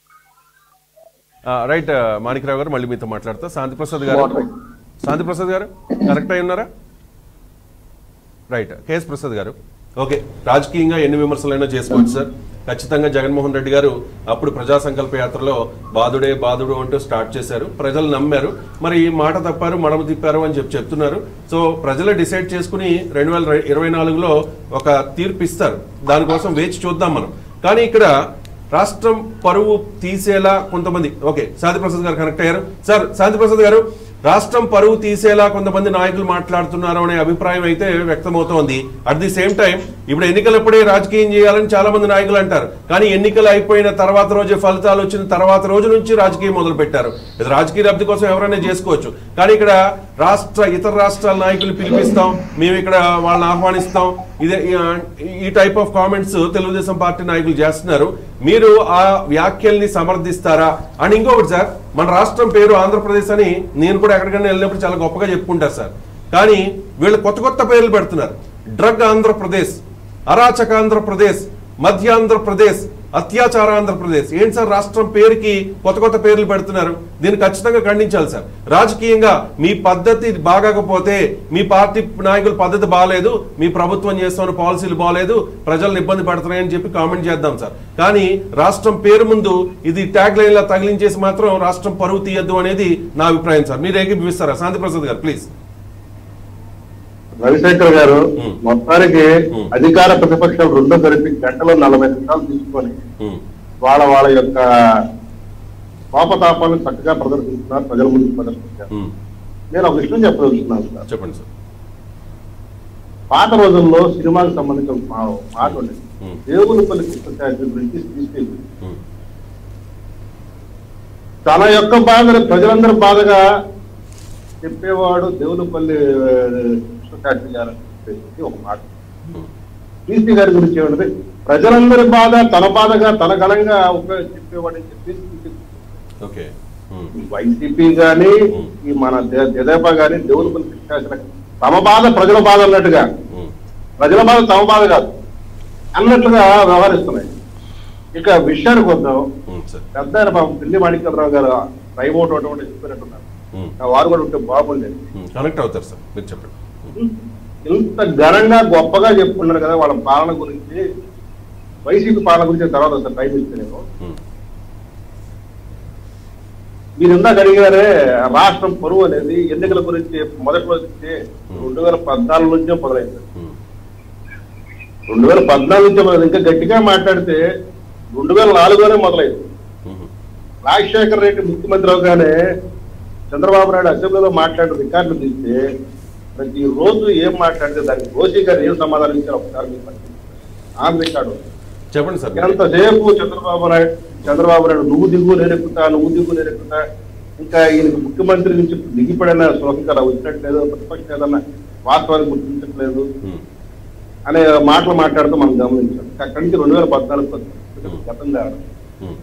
ఆ, రైట్ ఆ, మాణిక్రావు గారు మళ్ళీ మీతో మాట్లాడతా శాంతి ప్రసాద్ గారు శాంతి ప్రసాద్ గారు కరెక్ట్ అయి ఉన్నారా రైట్ కేఎస్ ప్రసాద్ గారు ఓకే రాజకీయంగా ఎన్ని విమర్శలైనా చేసుకోవచ్చు సార్ ఖచ్చితంగా జగన్మోహన్ రెడ్డి గారు అప్పుడు ప్రజా సంకల్ప యాత్రలో బాధుడే బాధుడు అంటూ స్టార్ట్ చేశారు ప్రజలు నమ్మారు మరి ఈ మాట తప్పారు మడమ తిప్పారు అని చెప్పి చెప్తున్నారు సో ప్రజలే డిసైడ్ చేసుకుని రెండు వేల ఇరవై నాలుగులో ఒక తీర్పు ఇస్తారు దానికోసం వేచి చూద్దాం మనం కానీ ఇక్కడ రాష్ట్రం పరువు తీసేలా కొంతమంది ఓకే శాంతి ప్రసాద్ గారు కనెక్ట్ అయ్యారు సార్ శాంతి ప్రసాద్ గారు రాష్ట్రం పరువు తీసేలా కొంతమంది నాయకులు మాట్లాడుతున్నారు అనే అభిప్రాయం అయితే వ్యక్తమవుతోంది అట్ ది సేమ్ టైం ఇప్పుడు ఎన్నికలప్పుడే రాజకీయం చేయాలని చాలా మంది నాయకులు అంటారు కానీ ఎన్నికలు అయిపోయిన తర్వాత రోజే ఫలితాలు వచ్చిన తర్వాత రోజు నుంచి రాజకీయం మొదలు పెట్టారు ఇది రాజకీయ లబ్ధి కోసం ఎవరైనా చేసుకోవచ్చు కానీ ఇక్కడ రాష్ట్ర ఇతర రాష్ట్రాల నాయకులు పిలిపిస్తాం మేము ఇక్కడ వాళ్ళని ఆహ్వానిస్తాం ఇదే ఈ- ఈ type of comments Telugu Desam party నాయకులు చేస్తున్నారు మీరు ఆ వ్యాఖ్యల్ని సమర్థిస్తారా అండ్ ఇంకొకటి సార్ మన రాష్ట్రం పేరు ఆంధ్రప్రదేశ్ అని నేను కూడా ఎక్కడికైనా వెళ్ళినప్పుడు చాలా గొప్పగా చెప్పుకుంటారు సార్ కానీ వీళ్ళు కొత్త కొత్త పేర్లు పెడుతున్నారు డ్రగ్ ఆంధ్రప్రదేశ్ అరాచక ఆంధ్రప్రదేశ్ మధ్య ఆంధ్రప్రదేశ్ అత్యాచార ఆంధ్రప్రదేశ్ ఏంటి సార్ రాష్ట్రం పేరుకి కొత్త కొత్త పేర్లు పెడుతున్నారు దీన్ని ఖచ్చితంగా ఖండించాలి సార్ రాజకీయంగా మీ పద్ధతి బాగకపోతే మీ పార్టీ నాయకుల పద్ధతి బాగాలేదు మీ ప్రభుత్వం చేస్తున్న పాలసీలు బాగాలేదు ప్రజలను ఇబ్బంది పడుతున్నాయని చెప్పి కామెంట్ చేద్దాం సార్ కానీ రాష్ట్రం పేరు ముందు ఇది ట్యాగ్ లైన్ లా తగిలించేసి మాత్రం రాష్ట్రం పరువు తీయద్దు అనేది నా అభిప్రాయం సార్ మీరు ఏకీభవిస్తారా శాంతి ప్రసాద్ గారు ప్లీజ్ రవిశంకర్ గారు ఉమ్. మొత్తానికి ఉమ్. అధికార ప్రతిపక్షాలు రెండో కలిపి గంటలో నలభై నిమిషాలు తీసుకొని వాళ్ళ వాళ్ళ యొక్క పాపతాపాలను చక్కగా ప్రదర్శిస్తున్నారు ప్రజల ముందు ప్రదర్శించారు నేను ఒక విషయం చెప్పదలుచున్నాను సార్ చెప్పండి సార్ పాత రోజుల్లో సినిమాకి సంబంధించిన ఒక మా- మాట ఉండేది ఉమ్. దేవులపల్లి కృష్ణశాస్త్రి గురించి శ్రీశ్రీ ఉమ్, తన యొక్క బాధను ప్రజలందరూ బాధగా చెప్పేవాడు దేవులపల్లి ఆ, కృష్ణశాస్త్రి గారు అని చెప్పేసి ఒక మాట ఉమ్, శ్రీశ్రీ గారి గురించి ఏమంటే ప్రజలందరి బాధ తన బాధగా తన గణంగా ఉపయోగ చెప్పేవాడు అని చెప్పేసి ఓకే ఉమ్, వైసీపీ గాని ఈ మన దే- తెదేపా గాని దేవులపల్లి కృష్ణశాస్త్రి తమ బాధ ప్రజల బాధ అన్నట్టుగా ఉమ్, ప్రజల బాధ తమ బాధ కాదు అన్నట్లుగా వ్యవహరిస్తున్నాయి ఇక విషయానికి వద్దాం ఉమ్, సార్ పెద్ద ఆయన పాపం పిల్లి మాణిక్యరావు గారు రైమోట్ ఒకటి చెప్పినట్టున్నారు ఉమ్, ఆ వారు కూడా ఉంటే బాగుండేది ఉమ్, కనెక్ట్ అవుతారు సార్ మీరు చెప్పండి ఉమ్, ఇంత ఘనంగా గొప్పగా చెప్పుకున్నారు కదా వాళ్ళ పాలన గురించి వైసీపీ పాలన గురించి తర్వాత వస్తారు టైం ఇస్తే నేను ఉమ్, మీరు ఇందాక అడిగారే రాష్ట్రం పరువు అనేది ఎన్నికల గురించి మొదటి రోజు నుంచి రెండు వేల పద్నాలుగు నుంచే మొదలైంది ఉమ్, రెండు వేల పద్నాలుగు నుంచే మొదలైంది ఇంకా గట్టిగా మాట్లాడితే రెండు వేల నాలుగులోనే మొదలైంది ఉమ్, రాజశేఖర రెడ్డి ముఖ్యమంత్రి అవగానే చంద్రబాబు నాయుడు అసెంబ్లీలో మాట్లాడిన రికార్డులు తీస్తే ప్రతి రోజు ఏం మాట్లాడితే దానికి రోషి గారు ఏం సమాధానం ఇచ్చారు ఒకసారి మీకు పరిశీలించండి. ఆన్ రికార్డు చెప్పండి సార్ మీరు. ఎంతసేపు చంద్రబాబు నాయుడు చంద్రబాబు నాయుడు నువ్వు దిగు నేను ఎక్కుతా నువ్వు దిగు నేను ఎక్కుతా ఇంకా ఈయనకి ముఖ్యమంత్రి నుంచి దిగిపడిన శ్లోకం కదా వచ్చినట్లేదు ప్రతిపక్షం ఏదన్నా వాస్తవాన్ని గుర్తించట్లేదు ఉమ్, అనే మాటలు మాట్లాడుతూ మనం గమనించాం అక్కడి నుంచి రెండు వేల పద్నాలుగు పద్నాలుగు గతంగా ఉమ్,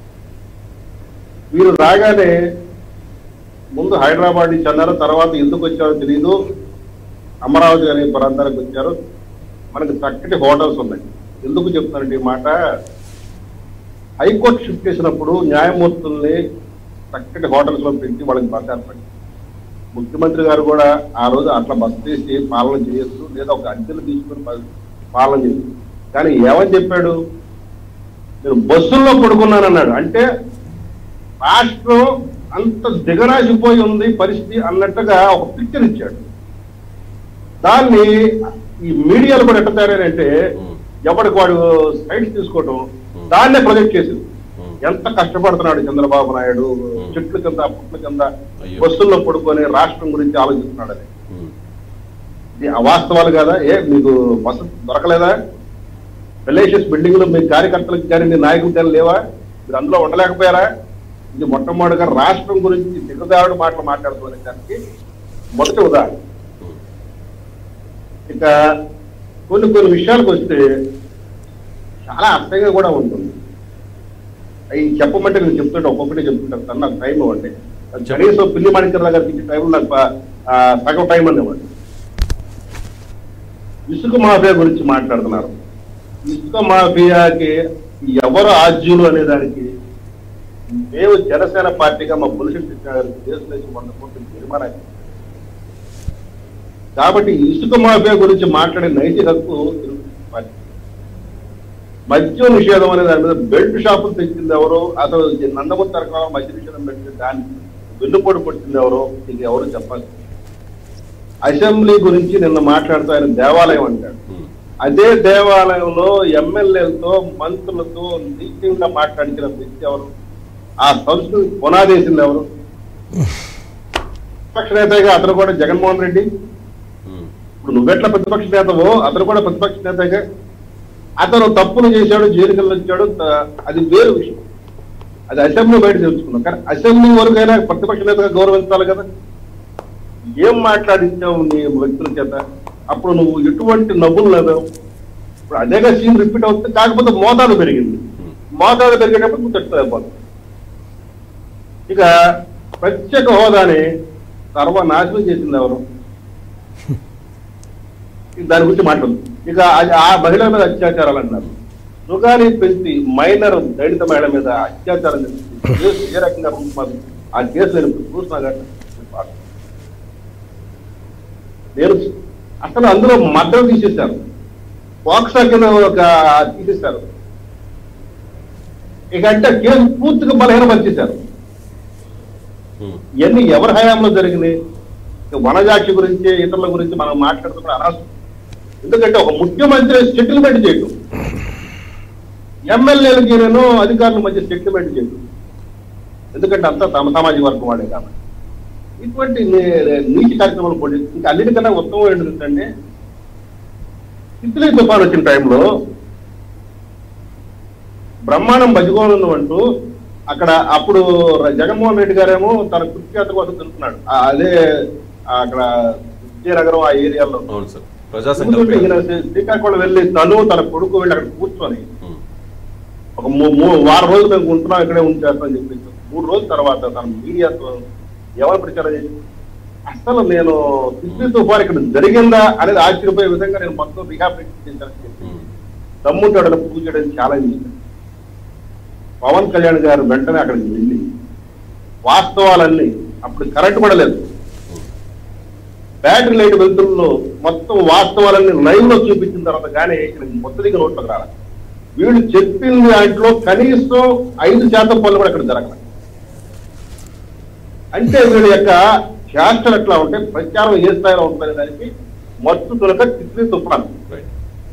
వీరు రాగానే ముందు హైదరాబాద్ నుంచి అన్నారు తర్వాత ఎందుకు వచ్చారో తెలియదు అమరావతి అనే ప్రాంతానికి వచ్చారు మనకి చక్కటి హోటల్స్ ఉన్నాయి ఎందుకు చెప్తానంటే ఈ మాట హైకోర్టు షిఫ్ట్ చేసినప్పుడు న్యాయమూర్తుల్ని చక్కటి హోటల్స్ లో పెట్టి వాళ్ళకి బస్ ఏర్పడి ముఖ్యమంత్రి గారు కూడా ఆ రోజు అట్లా బస్ చేసి పాలన చేయొచ్చు లేదా ఒక అద్దెలు తీసుకుని పా- పాలన చేయొచ్చు కానీ ఏమని చెప్పాడు నేను బస్సుల్లో పడుకున్నానన్నాడు అంటే రాష్ట్రం అంత దిగరాసిపోయి ఉంది పరిస్థితి అన్నట్టుగా ఒక పిక్చర్ ఇచ్చాడు దాన్ని ఈ మీడియాలో కూడా ఎట్లా తయారంటే ఉమ్, ఎవరికి వాడు సైడ్స్ తీసుకోవటం దాన్నే ప్రొజెక్ట్ చేసింది ఉమ్, ఎంత కష్టపడుతున్నాడు చంద్రబాబు నాయుడు చెట్ల కింద పుట్ల కింద అయ్యో. బస్సుల్లో పడుకొని రాష్ట్రం గురించి ఆలోచిస్తున్నాడు అది ఉమ్, ఇది అవాస్తవాలు కదా ఏ మీకు బస్సు దొరకలేదా రిలేషన్స్ బిల్డింగ్ లో మీ కార్యకర్తలకు కానీ మీ నాయకులకు కానీ లేవా మీరు అందులో ఉండలేకపోయారా ఇది మొట్టమొదటిగా రాష్ట్రం గురించి దిగదారుడు మాటలు మాట్లాడుతున్న దానికి మొదటి ఉదాహరణ ఉమ్, ఇక కొన్ని కొన్ని విషయాలకు వస్తే చాలా అర్థంగా కూడా ఉంటుంది అవి చెప్పమంటే నేను చెప్తుంటే ఒక్కొక్కటి చెప్తుంటాను సార్ నాకు టైం ఇవ్వండి కనీసం పిల్లి మాణిక్యరావు గారికి ఇచ్చే టైం నాకు ప- ఆ, సగం టైం అని ఇవ్వండి ఇసుక మాఫియా గురించి మాట్లాడుతున్నారు ఇసుక మాఫియాకి ఎవరు ఆజ్యులు అనే దానికి మేము జనసేన పార్టీగా మా పులిసి కేసులు వేసి వంద కోట్ల జరిమానా వేసాం. కాబట్టి ఇసుక మాఫియా గురించి మాట్లాడే నైతిక హక్కు తెలుగుదేశం పార్టీ మద్యం నిషేధం అనే దాని మీద బెల్ట్ షాపులు తెచ్చింది ఎవరు అసలు ఈ నందమూరి తరకాలం మద్య నిషేధం పెట్టి దాన్ని వెన్నుపోటు కొట్టింది ఎవరు ఇది ఎవరు చెప్పాలి అసెంబ్లీ గురించి నిన్న మాట్లాడుతూ ఆయన దేవాలయం అంటాడు ఉమ్, అదే దేవాలయంలో ఎమ్మెల్యేలతో మంత్రులతో నీచంగా మాట్లాడించిన వ్యక్తి ఎవరు ఆ సంస్కృతి పునాదేసింది ఎవరు ప్రతిపక్ష నేతగా అతను కూడా జగన్మోహన్ రెడ్డి ఉమ్, ఇప్పుడు నువ్వెట్లా ప్రతిపక్ష నేతవో అతను కూడా ప్రతిపక్ష నేతగా అతను తప్పులు చేశాడు జైలుకి వచ్చాడు త- అది వేరు విషయం అది అసెంబ్లీ బయట తెలుసుకున్నాం కానీ అసెంబ్లీ వరకైనా ప్రతిపక్ష నేతగా గౌరవించాలి కదా ఏం మాట్లాడించావు నీ వ్యక్తుల చేత అప్పుడు నువ్వు ఎటువంటి నవ్వులు నవ్వావు ఇప్పుడు అదేగా సీన్ రిపీట్ అవుతుంది కాకపోతే మోతాదు పెరిగింది మోతాదు పెరిగేటప్పుడు నువ్వు తెచ్చుకోలేకపోతావు ఇక ప్రత్యేక హోదాని సర్వనాశనం చేసింది ఎవరు దాని గురించి మాట్లాడు ఇక అది ఆ మహిళ మీద అత్యాచారాలు అన్నారు సుగాని పెంచి మైనర్ దళిత మహిళ మీద అత్యాచారం జరిగింది కేసు ఏ రకంగా రూపుమారింది? ఆ కేసు నేను ఇప్పుడు చూసినా కానీ నేను అసలు అందులో మద్దతు తీసేశారు పోక్సా కింద ఒక తీసేశారు ఇక అంటే కేసు పూర్తిగా బలహీనపరిచేశారు ఉమ్, ఇవన్నీ ఎవరి హయాంలో జరిగినాయి ఇక వనజాక్షి గురించి ఇతరుల గురించి మనం మాట్లాడుతున్న అనవసరం ఎందుకంటే ఒక ముఖ్యమంత్రి సెటిల్మెంట్ చేయటం ఎమ్మెల్యేలకి నేను అధికారుల మధ్య సెటిల్మెంట్ చేయటం ఎందుకంటే అంతా తమ సామాజిక వర్గం వాడే కాబట్టి ఇటువంటి నీ- నీతి కార్యక్రమాలు పోటీ ఇంకా అన్నిటికన్నా ఉత్తమం ఏంటంటే తిత్లీ తుఫాన్ వచ్చిన టైంలో బ్రహ్మాండం బతికోనుంది అంటూ అక్కడ అప్పుడు జగన్మోహన్ రెడ్డి గారేమో తన కృత్యాత కోసం తిరుగుతున్నాడు ఆ అదే ఆ అక్కడ విజయనగరం ఆ ఏరియాలో అవును సార్ ప్రజా కూర్చుంటే సంకల్పం ఈయన శ్రీ- శ్రీకాకుళం వెళ్ళి తను తన కొడుకు వెళ్ళి అక్కడ కూర్చొని ఉమ్, ఒక మూ- మూ- వారం రోజులు మేము ఉంటున్నాం ఇక్కడే ఉంచేస్తామని చెప్పేసి మూడు రోజుల తర్వాత తన మీడియాతో ఎవరు ప్రచారం చేసి అసలు నేను తిత్లీ తుఫాన్ ఇక్కడ జరిగిందా అనేది ఆశ్చర్యపోయే విధంగా నేను మొత్తం రిహాబిలిటేషన్ చేశానని చెప్పి ఉమ్, దమ్ముంటాడని పూజ చేయడానికి ఛాలెంజ్ చేశాను పవన్ కళ్యాణ్ గారు వెంటనే అక్కడికి వెళ్ళి వాస్తవాలన్నీ అప్పుడు కరెంట్ కూడా లేదు బ్యాటరీ లైట్ వెళ్తుల్లో మొత్తం వాస్తవాలన్నీ లైవ్ లో చూపించిన తర్వాత కానీ ఇక్కడ మొత్తదిగా నోట్లోకి రాలి వీళ్ళు చెప్పింది దాంట్లో కనీసం ఐదు శాతం పనులు కూడా ఇక్కడ జరగలేదు అంటే వీళ్ళ యొక్క శాస్త్రం ఎట్లా ఉంటే ప్రచారం ఏ స్థాయిలో ఉంటుంది దానికి మత్తు తొలక తిత్లీ తుఫాన్ రైట్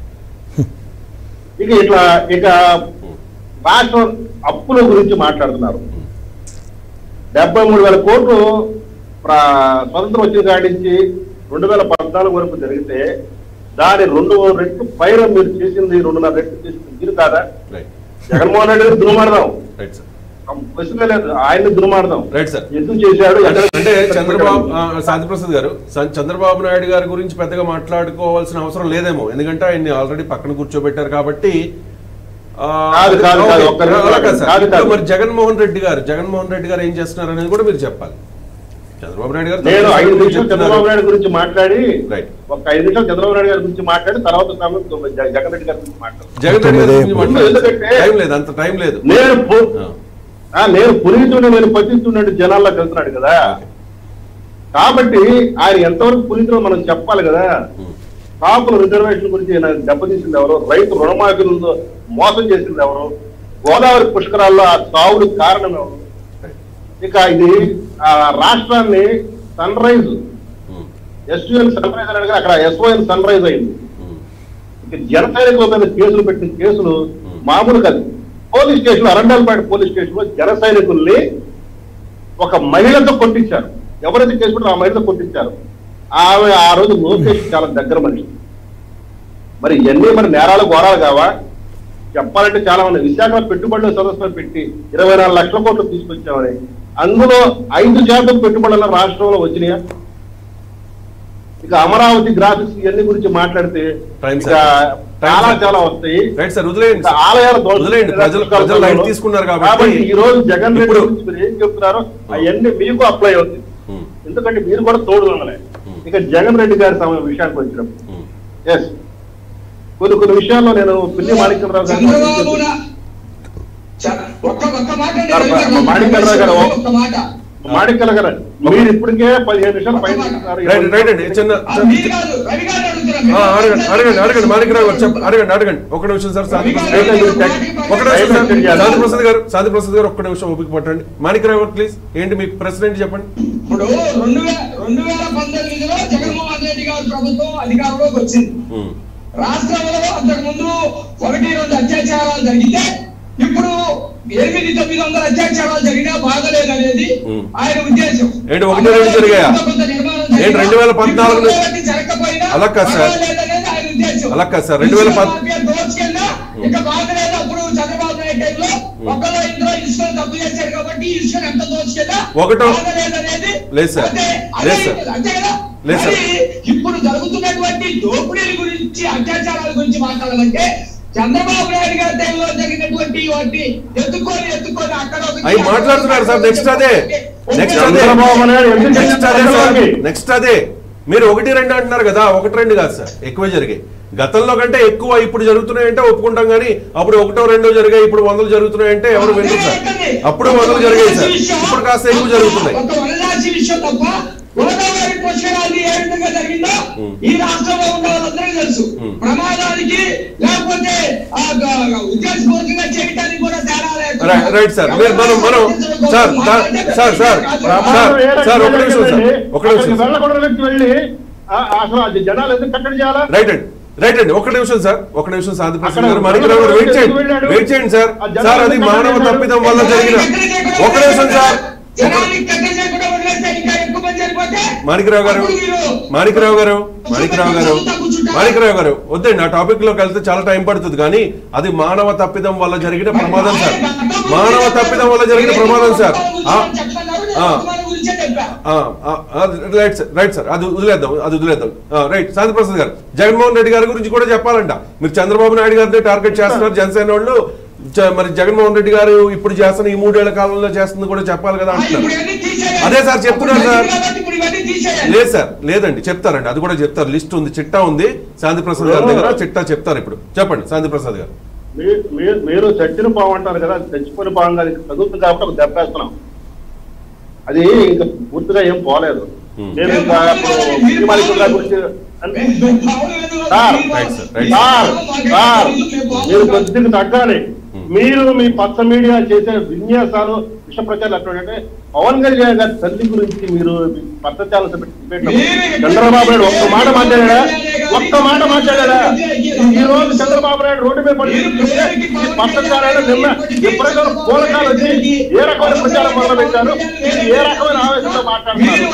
ఇక ఇట్లా ఇక రాష్ట్ర అప్పుల గురించి మాట్లాడుతున్నారు డెబ్బై మూడు వేల కోట్లు ప్ర- స్వతంత్రం వచ్చిన కాడి నుంచి రెండు వేల పద్నాలుగు వరకు జరిగితే దాని రెండు రెట్లు పైన మీరు చేసింది రెండున్నర రెట్లు చేసింది మీరు కాదా రైట్ జగన్మోహన్ రెడ్డి గారు దుర్మార్దం రైట్ సార్ క్వశ్చన్ లేదు ఆయన్ని దుర్మార్దం రైట్ సార్ ఎందుకు చేశాడు అంటే ఎక్కడ- అంటే చంద్రబాబు ఆ, శాంతిప్రసాద్ గారు స- చంద్రబాబు నాయుడు గారి గురించి పెద్దగా మాట్లాడుకోవాల్సిన అవసరం లేదేమో ఎందుకంటే ఆయన్ని ఆల్రెడీ పక్కన కూర్చోబెట్టారు కాబట్టి ఆ, కాదు, కాదు, కాదు, ఓకే. ఒక్క నిమిషం అలా కాదు సార్. కాదు, కాదు. ఇప్పుడు మరి జగన్మోహన్ రెడ్డి గారు జగన్మోహన్ రెడ్డి గారు ఏం చేస్తున్నారు అనేది కూడా మీరు చెప్పాలి చంద్రబాబు నాయుడు గారు నేను ఐదు నిమిషాలు చెప్తున్నారు. చంద్రబాబు నాయుడు గురించి మాట్లాడి రైట్ ఒక ఐదు నిమిషాలు చంద్రబాబు నాయుడు గారి గురించి మాట్లాడి తర్వాత సమయం జ- జగన్ రెడ్డి గారి గురించి మాట్లాడు జగన్ రెడ్డి గారి గురించి తొమ్మిది. మాట్లాడాలి. ఎందుకంటే- టైం లేదు అంత టైం లేదు నేను పు- ఆ, ఆ, నేను పునీతుడు నేను పతిస్తున్నట్టు జనాల్లోకి వెళ్తున్నాడు కదా ఓకే. కాబట్టి ఆయన ఎంతవరకు పునీతుడు మనం చెప్పాలి కదా ఉమ్, కాపుల రిజర్వేషన్ గురించి ఆయన దెబ్బతీసింది ఎవరు రైతు రుణమాఫీలతో మోసం చేసింది ఎవరు గోదావరి పుష్కరాల్లో ఆ సావుడికి కారణం ఎవరు రైట్. ఇక ఇది ఆ రాష్ట్రాన్ని sunrise um, SUN sunrise అనగా అక్కడ ఎస్ఓఎన్ సన్ రైజ్ అయింది ఉమ్, ఇక జన సైనికుల మీద కేసులు పెట్టిన కేసులు మామూలు కాదు police station Arundelpet police station లో జన సైనికుల్ని ఒక మహిళతో కొట్టించారు ఎవరైతే కేసు పెట్టారో ఆ మహిళతో కొట్టించారు ఆమె ఆ రోజు లోకేష్ చాలా దగ్గర మనిషి మరి ఇవన్నీ మరి నేరాలు ఘోరాలు కావా చెప్పాలంటే చాలా మంది విశాఖ పెట్టుబడుల సదస్సులో పెట్టి ఇరవై నాలుగు లక్షల కోట్లు తీసుకొచ్చామని అందులో ఐదు శాతం పెట్టుబడుల రాష్ట్రంలో వచ్చినాయా ఇక అమరావతి గ్రాఫిక్స్ ఇవన్నీ గురించి మాట్లాడితే Time, ఇక sir. Time, చాలా sir. చాలా వస్తాయి రైట్ సార్ వదిలేయండి ఇక సార్. ఆలయాల దోష- వదిలేయండి ప్రజలు ప్రజలు లైట్ తీసుకున్నారు కాబట్టి ఈ రోజు జగన్ రెడ్డి ఇప్పుడు- గురించి మీరు ఏం చెప్తున్నారో అవన్నీ మీకు అప్లై అవుతుంది ఉమ్, ఎందుకంటే మీరు కూడా తోడు ఉండలే Hmm. ఇక జగన్ రెడ్డి గారి సమయం విషయానికి వచ్చినప్పుడు ఉమ్, ఎస్ కొన్ని కొన్ని విషయాల్లో నేను పిల్లి మాణిక్యరావు చంద్రబాబు గారు నా- చ- ఒక్క ఒక్క మాట అండి, సార్, రవి గారు, ఒక్క మాణిక్యరావు గారు, నిమిషం, ఒక్క మాట మాణిక్యల గారు మీరు ఇప్పటికే పదిహేను నిమిషాలు పైన ఇస్తున్నారు. రైట్ రైట్ అండి చిన్న ఆ, మీరు కాదు రవి గారు అడుగుతున్నారు. ఆ, అడగండి అడగండి అడగండి మాణిక్యరావు గారు చెప్ప అడగండి అడగండి ఒక నిమిషం సార్ శాంతి ప్రసాద్ గారు ఒక నిమిషం సార్ శాంతి ప్రసాద్ గారు శాంతి ప్రసాద్ గారు ఒక్క నిమిషం ఓపిక పట్టండి మాణిక్యరావు గారు ప్లీజ్ ఏంటి మీ ప్రశ్న ఏంటి చెప్పండి ఇప్పుడు రెండు వేల రెండు వేల పంతొమ్మిదిలో జగన్మోహన్ రెడ్డి గారి ప్రభుత్వం అధికారంలోకి వచ్చింది ఉమ్, రాష్ట్రంలో అంతకు ముందు ఒకటి రెండు అత్యాచారాలు జరిగితే ఇప్పుడు ఎనిమిది తొమ్మిది వందల అత్యాచారాలు జరిగినా బాగలేదనేది ఉమ్. ఆయన ఉద్దేశం ఏంటి ఒకటి రెండు జరిగాయా? కొంత కొంత నిర్మాణం ఏంటి జరిగినా, 2014 ఇప్పుడు ఒకటి జరగకపోయినా అలా కాదు సార్. బాగలేదనేది ఆయన ఉద్దేశం అలా కాదు సార్. 2010 ఇసుక మాఫియా దోచుకెళ్ళినా ఇక బాగలేదు అప్పుడు చంద్రబాబు నాయుడు టైంలో ఒకళ్ళో ఇద్దరు ఇసుక తప్పు చేశారు కాబట్టి ఇసుక ఎంత దోచుకెళ్ళా ఒకటో- బాగలేదనేది లేదు సార్. అదే అదే లేదు సార్. అంతే కదా లేదు సార్. మరి ఇప్పుడు జరుగుతున్నటువంటి దోపిడీల గురించి అత్యాచారాల గురించి మాట్లాడాలంటే చంద్రబాబు నాయుడు గారి టైంలో జరిగినటువంటి వాటిని ఎత్తుకొని ఎత్తుకొని అక్కడ ఒకటి, అవి మాట్లాడుతున్నారు సార్ నెక్స్ట్ అదే నెక్స్ట్ అదే చంద్రబాబు నాయుడు ఎందుకు నెక్స్ట్ అదే సార్ చంద్రబాబుకి? నెక్స్ట్ అదే మీరు ఒకటి రెండు అంటున్నారు కదా ఒకటి రెండు కాదు సార్ ఎక్కువ జరిగాయి గతంలో కంటే ఎక్కువ ఇప్పుడు జరుగుతున్నాయంటే ఒప్పుకుంటాం కానీ అప్పుడు ఒకటో రెండో జరిగాయి ఇప్పుడు వందలు జరుగుతున్నాయంటే ఎవరు వింటారు సార్ అప్పుడు వందలు జరిగాయి సార్ ఇప్పుడు కాస్త ఎక్కువ జరుగుతున్నాయి ఒక వనరాశి విషయం తప్ప గోదావరి పుష్కరాలు ఏ విధంగా జరిగిందో ఉమ్. ఈ రాష్ట్రంలో ఉన్న వాళ్ళందరికీ తెలుసు ఉమ్. ప్రమాదానికి లేకపోతే ఆ గ- ఉద్దేశపూర్వకంగా చేయడానికి కూడా తేడా లేకుండా రైట్ రైట్ సార్ మీరు మనం మనం sir sir sir sir sir sir ఒక నిమిషం సార్ ఒక నిమిషం అక్కడికి సార్ వెళ్ళకూడని వ్యక్తి వెళ్ళి ఆ- అసలు అది జనాలు ఎందుకు కట్టడి చేయాలా రైట్ అండి రైట్ అండి ఒక నిమిషం సార్ ఒక నిమిషం శాంతి ప్రసాద్ అక్కడ గారు మాణిక్యరావు గారు వెయిట్ చేయండి వెళ్ళాడు. వెయిట్ చేయండి సార్ ఆ జనాలు సార్ అది ఎందుకు మానవ వెళ్ళాడు? తప్పిదం వల్ల జరిగిన ఒక నిమిషం సార్ జనాన్ని కట్ట చేయకుండా వదిలేస్తే ఇంకా ఎక్కువ మంది చనిపోతే మాణిక్యరావు గారు అప్పుడు మీరు మాణిక్యరావు గారు మాణిక్యరావు గారు మాణికరావు గారు వద్దండి ఆ టాపిక్ లోకి వెళ్తే చాలా టైం పడుతుంది కానీ అది మానవ తప్పిదం వల్ల జరిగిన ప్రమాదం సార్ మానవ తప్పిదం వల్ల జరిగిన ప్రమాదం సార్ ఆ, ఆ, ఆ, ఆ, ఆ, రైట్ సార్ రైట్ సార్ అది వదిలేద్దాం అది వదిలేద్దాం ఆ, రైట్ శాంతి ప్రసాద్ గారు జగన్మోహన్ రెడ్డి గారి గురించి కూడా చెప్పాలంట మీరు చంద్రబాబు నాయుడు గారిని టార్గెట్ చేస్తున్నారు జనసేన వాళ్ళు జ- మరి జగన్మోహన్ రెడ్డి గారు ఇప్పుడు చేస్తున్న ఈ మూడేళ్ల కాలంలో చేస్తుంది కూడా చెప్పాలి కదా అంటున్నారు అదే సార్ చెప్తున్నారు సార్. లేదు సార్ లేదండి చెప్తారండి అది కూడా చెప్తారు లిస్ట్ ఉంది చిట్టా ఉంది శాంతి ప్రసాద్ గారి దగ్గర చిట్టా చెప్తారు ఇప్పుడు చెప్పండి శాంతి ప్రసాద్ గారు మీ- మీ- మీరు చచ్చిన పాము అంటారు కదా అది చచ్చిపోయిన పాము కాదు ఇది చదువుతుంది కాబట్టి ఒక దెబ్బ వేస్తున్నాం అది ఇంకా పూర్తిగా ఏం పోలేదు Hmm. నేను ఇంకా ఇప్పుడు సినిమాల గురించి అంటే sir right sir, right sir sir మీరు కొద్దిగా తగ్గాలి మీరు మీ పచ్చ మీడియా చేసే విన్యాసాలు విష ప్రచారాలు ఎట్లంటే పవన్ కళ్యాణ్ గారి తల్లి గురించి మీరు పచ్చచాలు చంద్రబాబు నాయుడు ఒక్క మాట మాట్లాడా ఒక్క మాట మాట్లాడా ఈ రోజు చంద్రబాబు నాయుడు రోడ్డు మీద పడి ఈ పచ్చచారాలు నిన్న విపరీతమైన పూలకాలు వచ్చి ఏ రకమైన ప్రచారం మొదలు పెట్టారు మీరు ఏ రకమైన ఆవేశంలో మాట్లాడుతున్నారు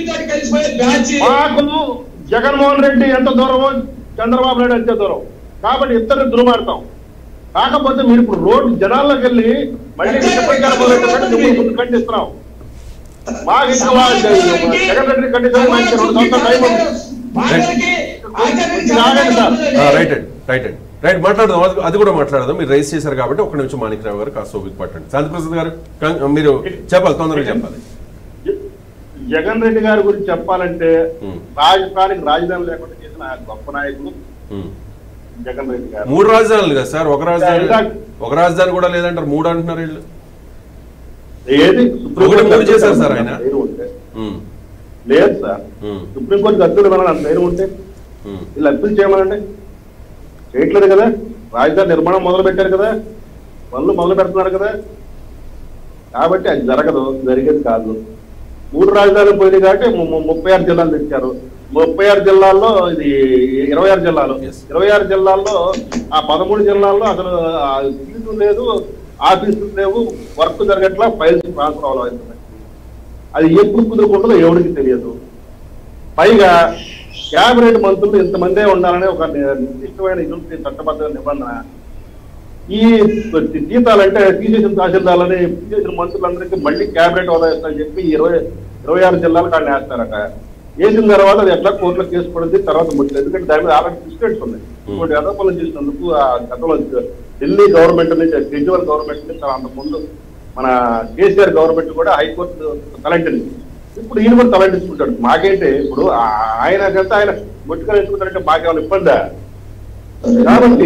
మాకు జగన్మోహన్ రెడ్డి ఎంత దూరమో చంద్రబాబు నాయుడు అంతే దూరం కాబట్టి ఇద్దరు దుర్మార్గం కాకపోతే మీరు ఇప్పుడు రోడ్డు జనాల్లోకి వెళ్ళి మళ్ళీ విషప్రచారం మొదలెట్టారంటే నువ్వు ముందు ఖండిస్తున్నావు మాకు ఇంకా వా- జగన్ రెడ్డి ఖండించడానికి మాకు రెండు సంవత్సరాల టైం ఉంది ఆగండి సార్. రైట్ అండి రైట్ అండి రైట్ మాట్లాడదాం అది- అది కూడా మాట్లాడదాం మీరు రైస్ చేశారు కాబట్టి ఒక నిమిషం మాణిక్రావు గారు కాస్త ఓపిక పట్టండి శాంతి ప్రసాద్ గారు కం- మీరు చెప్పాలి తొందరగా చెప్పాలి జ- జగన్ రెడ్డి గారి గురించి చెప్పాలంటే ఉమ్. రాజధానికి రాజధాని లేకుండా చేసిన ఆ గొప్ప నాయకుడు ఉమ్. జగన్ రెడ్డి గారు మూడు రాజధానులు కదా సార్ ఒక రాజధాని ఇందాక- ఒక రాజధాని కూడా లేదంటారు మూడు అంటున్నారు వీళ్ళు ఏది ఒకటి మూడు చేశారు సార్ ఆయన. పేరు ఉంటే ఉమ్. లేదు సార్ ఉమ్. సుప్రీంకోర్టు అద్దెలు ఇవ్వాలని అంత పేరు ఉంటే ఉమ్. వీళ్ళు అద్దెలు చేయమనండి చేయట్లేదు కదా రాజధాని నిర్మాణం మొదలు పెట్టారు కదా పనులు మొదలు పెడుతున్నారు కదా కాబట్టి అది జరగదు జరిగేది కాదు మూడు రాజధానులు పోయినాయి కాబట్టి ము- ము- ముప్పై ఆరు జిల్లాలు తెచ్చారు ముప్పై ఆరు జిల్లాల్లో ఇది ఇరవై ఆరు జిల్లాలు Yes. ఇరవై ఆరు జిల్లాల్లో ఆ పదమూడు జిల్లాల్లో అసలు ఆ సీటు లేదు ఆఫీసులు లేవు వర్క్ జరగట్లా ఫైల్స్ ట్రాన్స్ఫర్ అవ్వాలి అది ఎప్పుడు కుదురుకుంటుందో ఎవరికి తెలియదు పైగా క్యాబినెట్ మంత్రులు ఇంతమందే ఉండాలనే ఒక ని- నిర్దిష్టమైన ఇది ఉంటుంది చట్టబద్ధ నిబంధన ఈ జీతాలంటే తీసేసిన తహసీల్దార్లని తీసేసిన మంత్రులందరికీ మళ్ళీ క్యాబినెట్ హోదా ఇస్తారని చెప్పి ఈ ఇరవై ఇరవై ఆరు జిల్లాలు కానీ వేస్తారట వేసిన తర్వాత అది ఎట్లా కోర్టులో కేసు పడింది తర్వాత ముట్లేదు ఎందుకంటే దాని మీద ఆల్రెడీ డిస్కట్స్ ఉన్నాయి ఇంకోటి అదపలు చేసినందుకు ఆ గతంలో ఢిల్లీ గవర్నమెంట్ నుంచి కేజ్రీవాల్ గవర్నమెంట్ నుంచి అంత ముందు మన కేసీఆర్ గవర్నమెంట్ కూడా హైకోర్టు తలంటింది ఇప్పుడు ఈయన కూడా తలంటించుకుంటాడు మాకేంటి ఇప్పుడు ఆ- ఆయన కంటే ఆయన ముట్టుకొని ఎంచుకుంటారంటే మాకేమైనా ఇబ్బందా కాబట్టి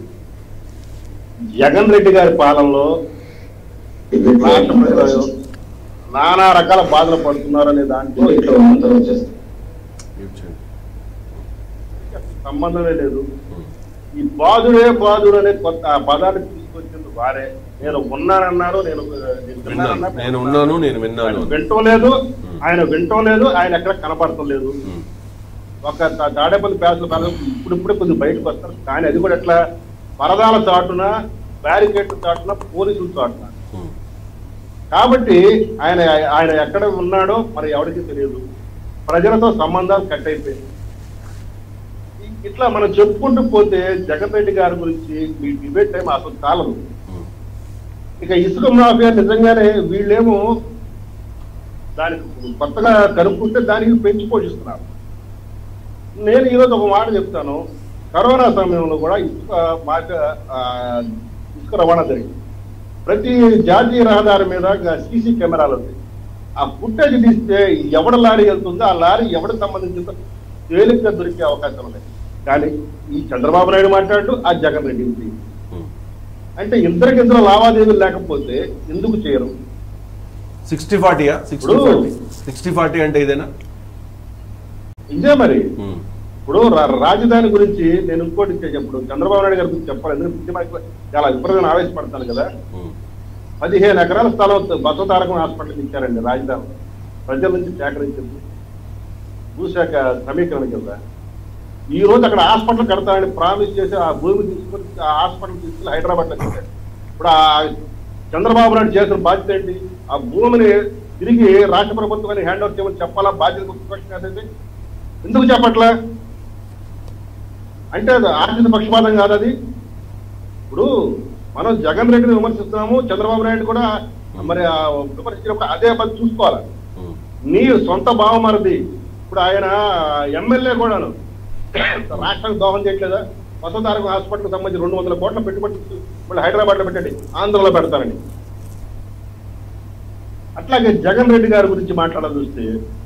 జగన్ రెడ్డి గారి పాలనలో రాష్ట్ర ప్రజలు నానా రకాల బాధలు పడుతున్నారనే దాంట్లో మ్యూట్ చేయండి. సంబంధమే లేదు ఉమ్. ఈ బాధుడే బాధుడు అనే కొత్త ఆ పదాన్ని తీసుకొచ్చింది వారే నేను ఉన్నానన్నారు నేను నేను విన్నాను విన్నానన్నారు. నేను ఉన్నాను నేను ఆయన విన్నాను వింటం లేదు ఆయన వింటం లేదు ఆయన ఎక్కడ కనపడటం లేదు ఉమ్. ఒక తా- తాడేపల్లి ప్యాసుల కాలం ఇప్పుడు ఇప్పుడే కొద్దిగా బయటకు వస్తారు కానీ అది కూడా ఎట్లా పరదాల చాటున బ్యారికేడ్ చాటున పోలీసుల చాటున ఉమ్. కాబట్టి ఆయన ఆయన ఎక్కడ ఉన్నాడో మరి ఎవరికి తెలియదు ప్రజలతో సంబంధాలు కట్ అయిపోయాయి ఇ- ఇట్లా మనం చెప్పుకుంటూ పోతే జగన్ రెడ్డి గారి గురించి మీ డిబేట్ టైం అసలు చాలదు ఉమ్. ఇక ఇసుక మాఫియా నిజంగానే వీళ్ళేమో దానికి కొత్తగా కనుక్కుంటే దానికి పెంచి పోషిస్తున్నారు నేను ఈరోజు ఒక మాట చెప్తాను కరోనా సమయంలో కూడా ఇసుక మాఫియా ఆ, ఇసుక రవాణా జరిగింది ప్రతి జాతీయ రహదారి మీద సీసీ కెమెరాలు ఉంటాయి ఆ ఫుటేజ్ తీస్తే ఎవడ లారీ వెళ్తుందో ఆ లారీ ఎవరికి సంబంధించిందో తేలిగ్గా దొరికే అవకాశం ఉన్నాయి కానీ ఈ చంద్రబాబు నాయుడు మాట్లాడు ఆ జగన్ రెడ్డి ఉంది. ఉమ్. అంటే ఇద్దరికిద్దరు లావాదేవీలు లేకపోతే ఎందుకు చేయరు సిక్స్టీ ఫార్టీయా సిక్స్టీ ఇప్పుడు- ఫార్టీ సిక్స్టీ ఫార్టీ అంటే ఇదేనా ఇదే మరి ఉమ్. ఇప్పుడు రా- రాజధాని గురించి నేను ఇంకోటి చె- ఇప్పుడు చంద్రబాబు నాయుడు గారి గురించి చెప్పాలి ఎందుకంటే ఉద్యమానికి చాలా విపరీతమైన ఆవేశపడతాను కదా ఉమ్. పదిహేను ఎకరాల స్థలం బసవతారకం హాస్పిటల్కి ఇచ్చారండి రాజధాని ప్రజల నుంచి సేకరించింది భూశాఖ సమీకరణ కింద ఈ రోజు అక్కడ హాస్పిటల్ కడతామని ప్రామిస్ చేసి ఆ భూమి తీసుకొని ఆ హాస్పిటల్ తీసుకుని హైదరాబాద్ లో కట్టారు ఇప్పుడు ఆ చంద్రబాబు నాయుడు చేసిన బాధ్యత ఏంటి ఆ భూమిని తిరిగి రాష్ట్ర ప్రభుత్వాన్ని హ్యాండ్ ఓవర్ చేయమని చెప్పాలా బాధ్యత ప్రతిపక్ష నేత అయితే? ఎందుకు చెప్పట్లా అంటే అది ఆర్థిక పక్షపాతం కాదు అది ఇప్పుడు మనం జగన్ రెడ్డిని విమర్శిస్తున్నాము చంద్రబాబు నాయుడు కూడా మరి ఆ విమర్శించినప్పుడు అదే పని చూసుకోవాలి ఉమ్, నీ సొంత భావమరిది ఇప్పుడు ఆయన ఎమ్మెల్యే కూడాను రాష్ట్రానికి దోహం చేయట్లేదా వసంతారకు హాస్పిటల్ సంబంధించి రెండు వందల కోట్ల పెట్టుబడి మళ్ళీ హైదరాబాద్ లో పెట్టండి ఆంధ్రలో పెడతారని అట్లాగే జగన్ రెడ్డి గారి గురించి మాట్లాడాలి చూస్తే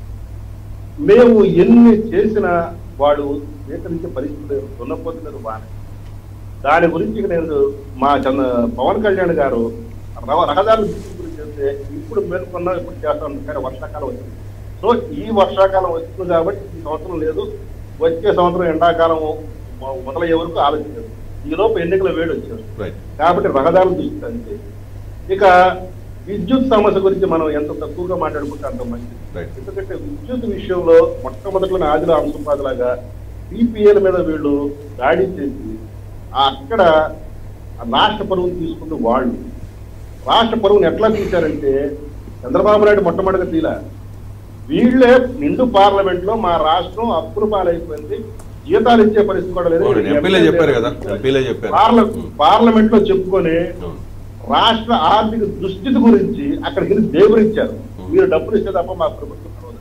మేము ఎన్ని చేసినా వాడు స్వీకరించే పరిస్థితి దున్నపోతున్నారు బాగా దాని గురించి ఇక నేను మా చంద్ర పవన్ కళ్యాణ్ గారు రవ- రహదారుల గురించి గురించి చెప్తే ఇప్పుడు మేలుకున్నా ఇప్పుడు చేస్తాం కానీ వర్షాకాలం వచ్చింది సో ఈ వర్షాకాలం వచ్చింది కాబట్టి ఈ సంవత్సరం లేదు వచ్చే సంవత్సరం ఎండాకాలం మొ- మొదలయ్యే వరకు ఆలోచించారు ఈ లోపు ఎన్నికల వేడి వచ్చారు రైట్ కాబట్టి రహదారులు చూస్తుంది ఇక విద్యుత్ సమస్య గురించి మనం ఎంత తక్కువగా మాట్లాడుకుంటే అంత మంచిది Right. ఎందుకంటే విద్యుత్ విషయంలో మొట్టమొదటిలో ఆదిలో అంశంపాదలాగా బీపీఎల్ మీద వీళ్ళు దాడి చేసి ఆ అక్కడ ఆ రాష్ట్ర పరువును తీసుకుంటూ వాళ్ళు రాష్ట్ర పరువును ఎట్లా తీశారంటే చంద్రబాబు నాయుడు మొట్టమొదటిగా తీలా వీళ్ళే నిండు పార్లమెంట్ లో మా రాష్ట్రం అప్పుల పాలైపోయింది జీతాలు ఇచ్చే పరిస్థితి కూడా లేదు అవునండి, ఎంపీలే చెప్పారు కదా, ఎంపీలే చెప్పారు. పార్ల- ఉం. పార్లమెంట్ లో చెప్పుకొని అవును. రాష్ట్ర ఆర్థిక దుస్థితి గురించి అక్కడికి వెళ్ళి దేవుడిచ్చారు ఉం. మీరు డబ్బులు ఇస్తే తప్ప మా ప్రభుత్వం పర్వాలేదు.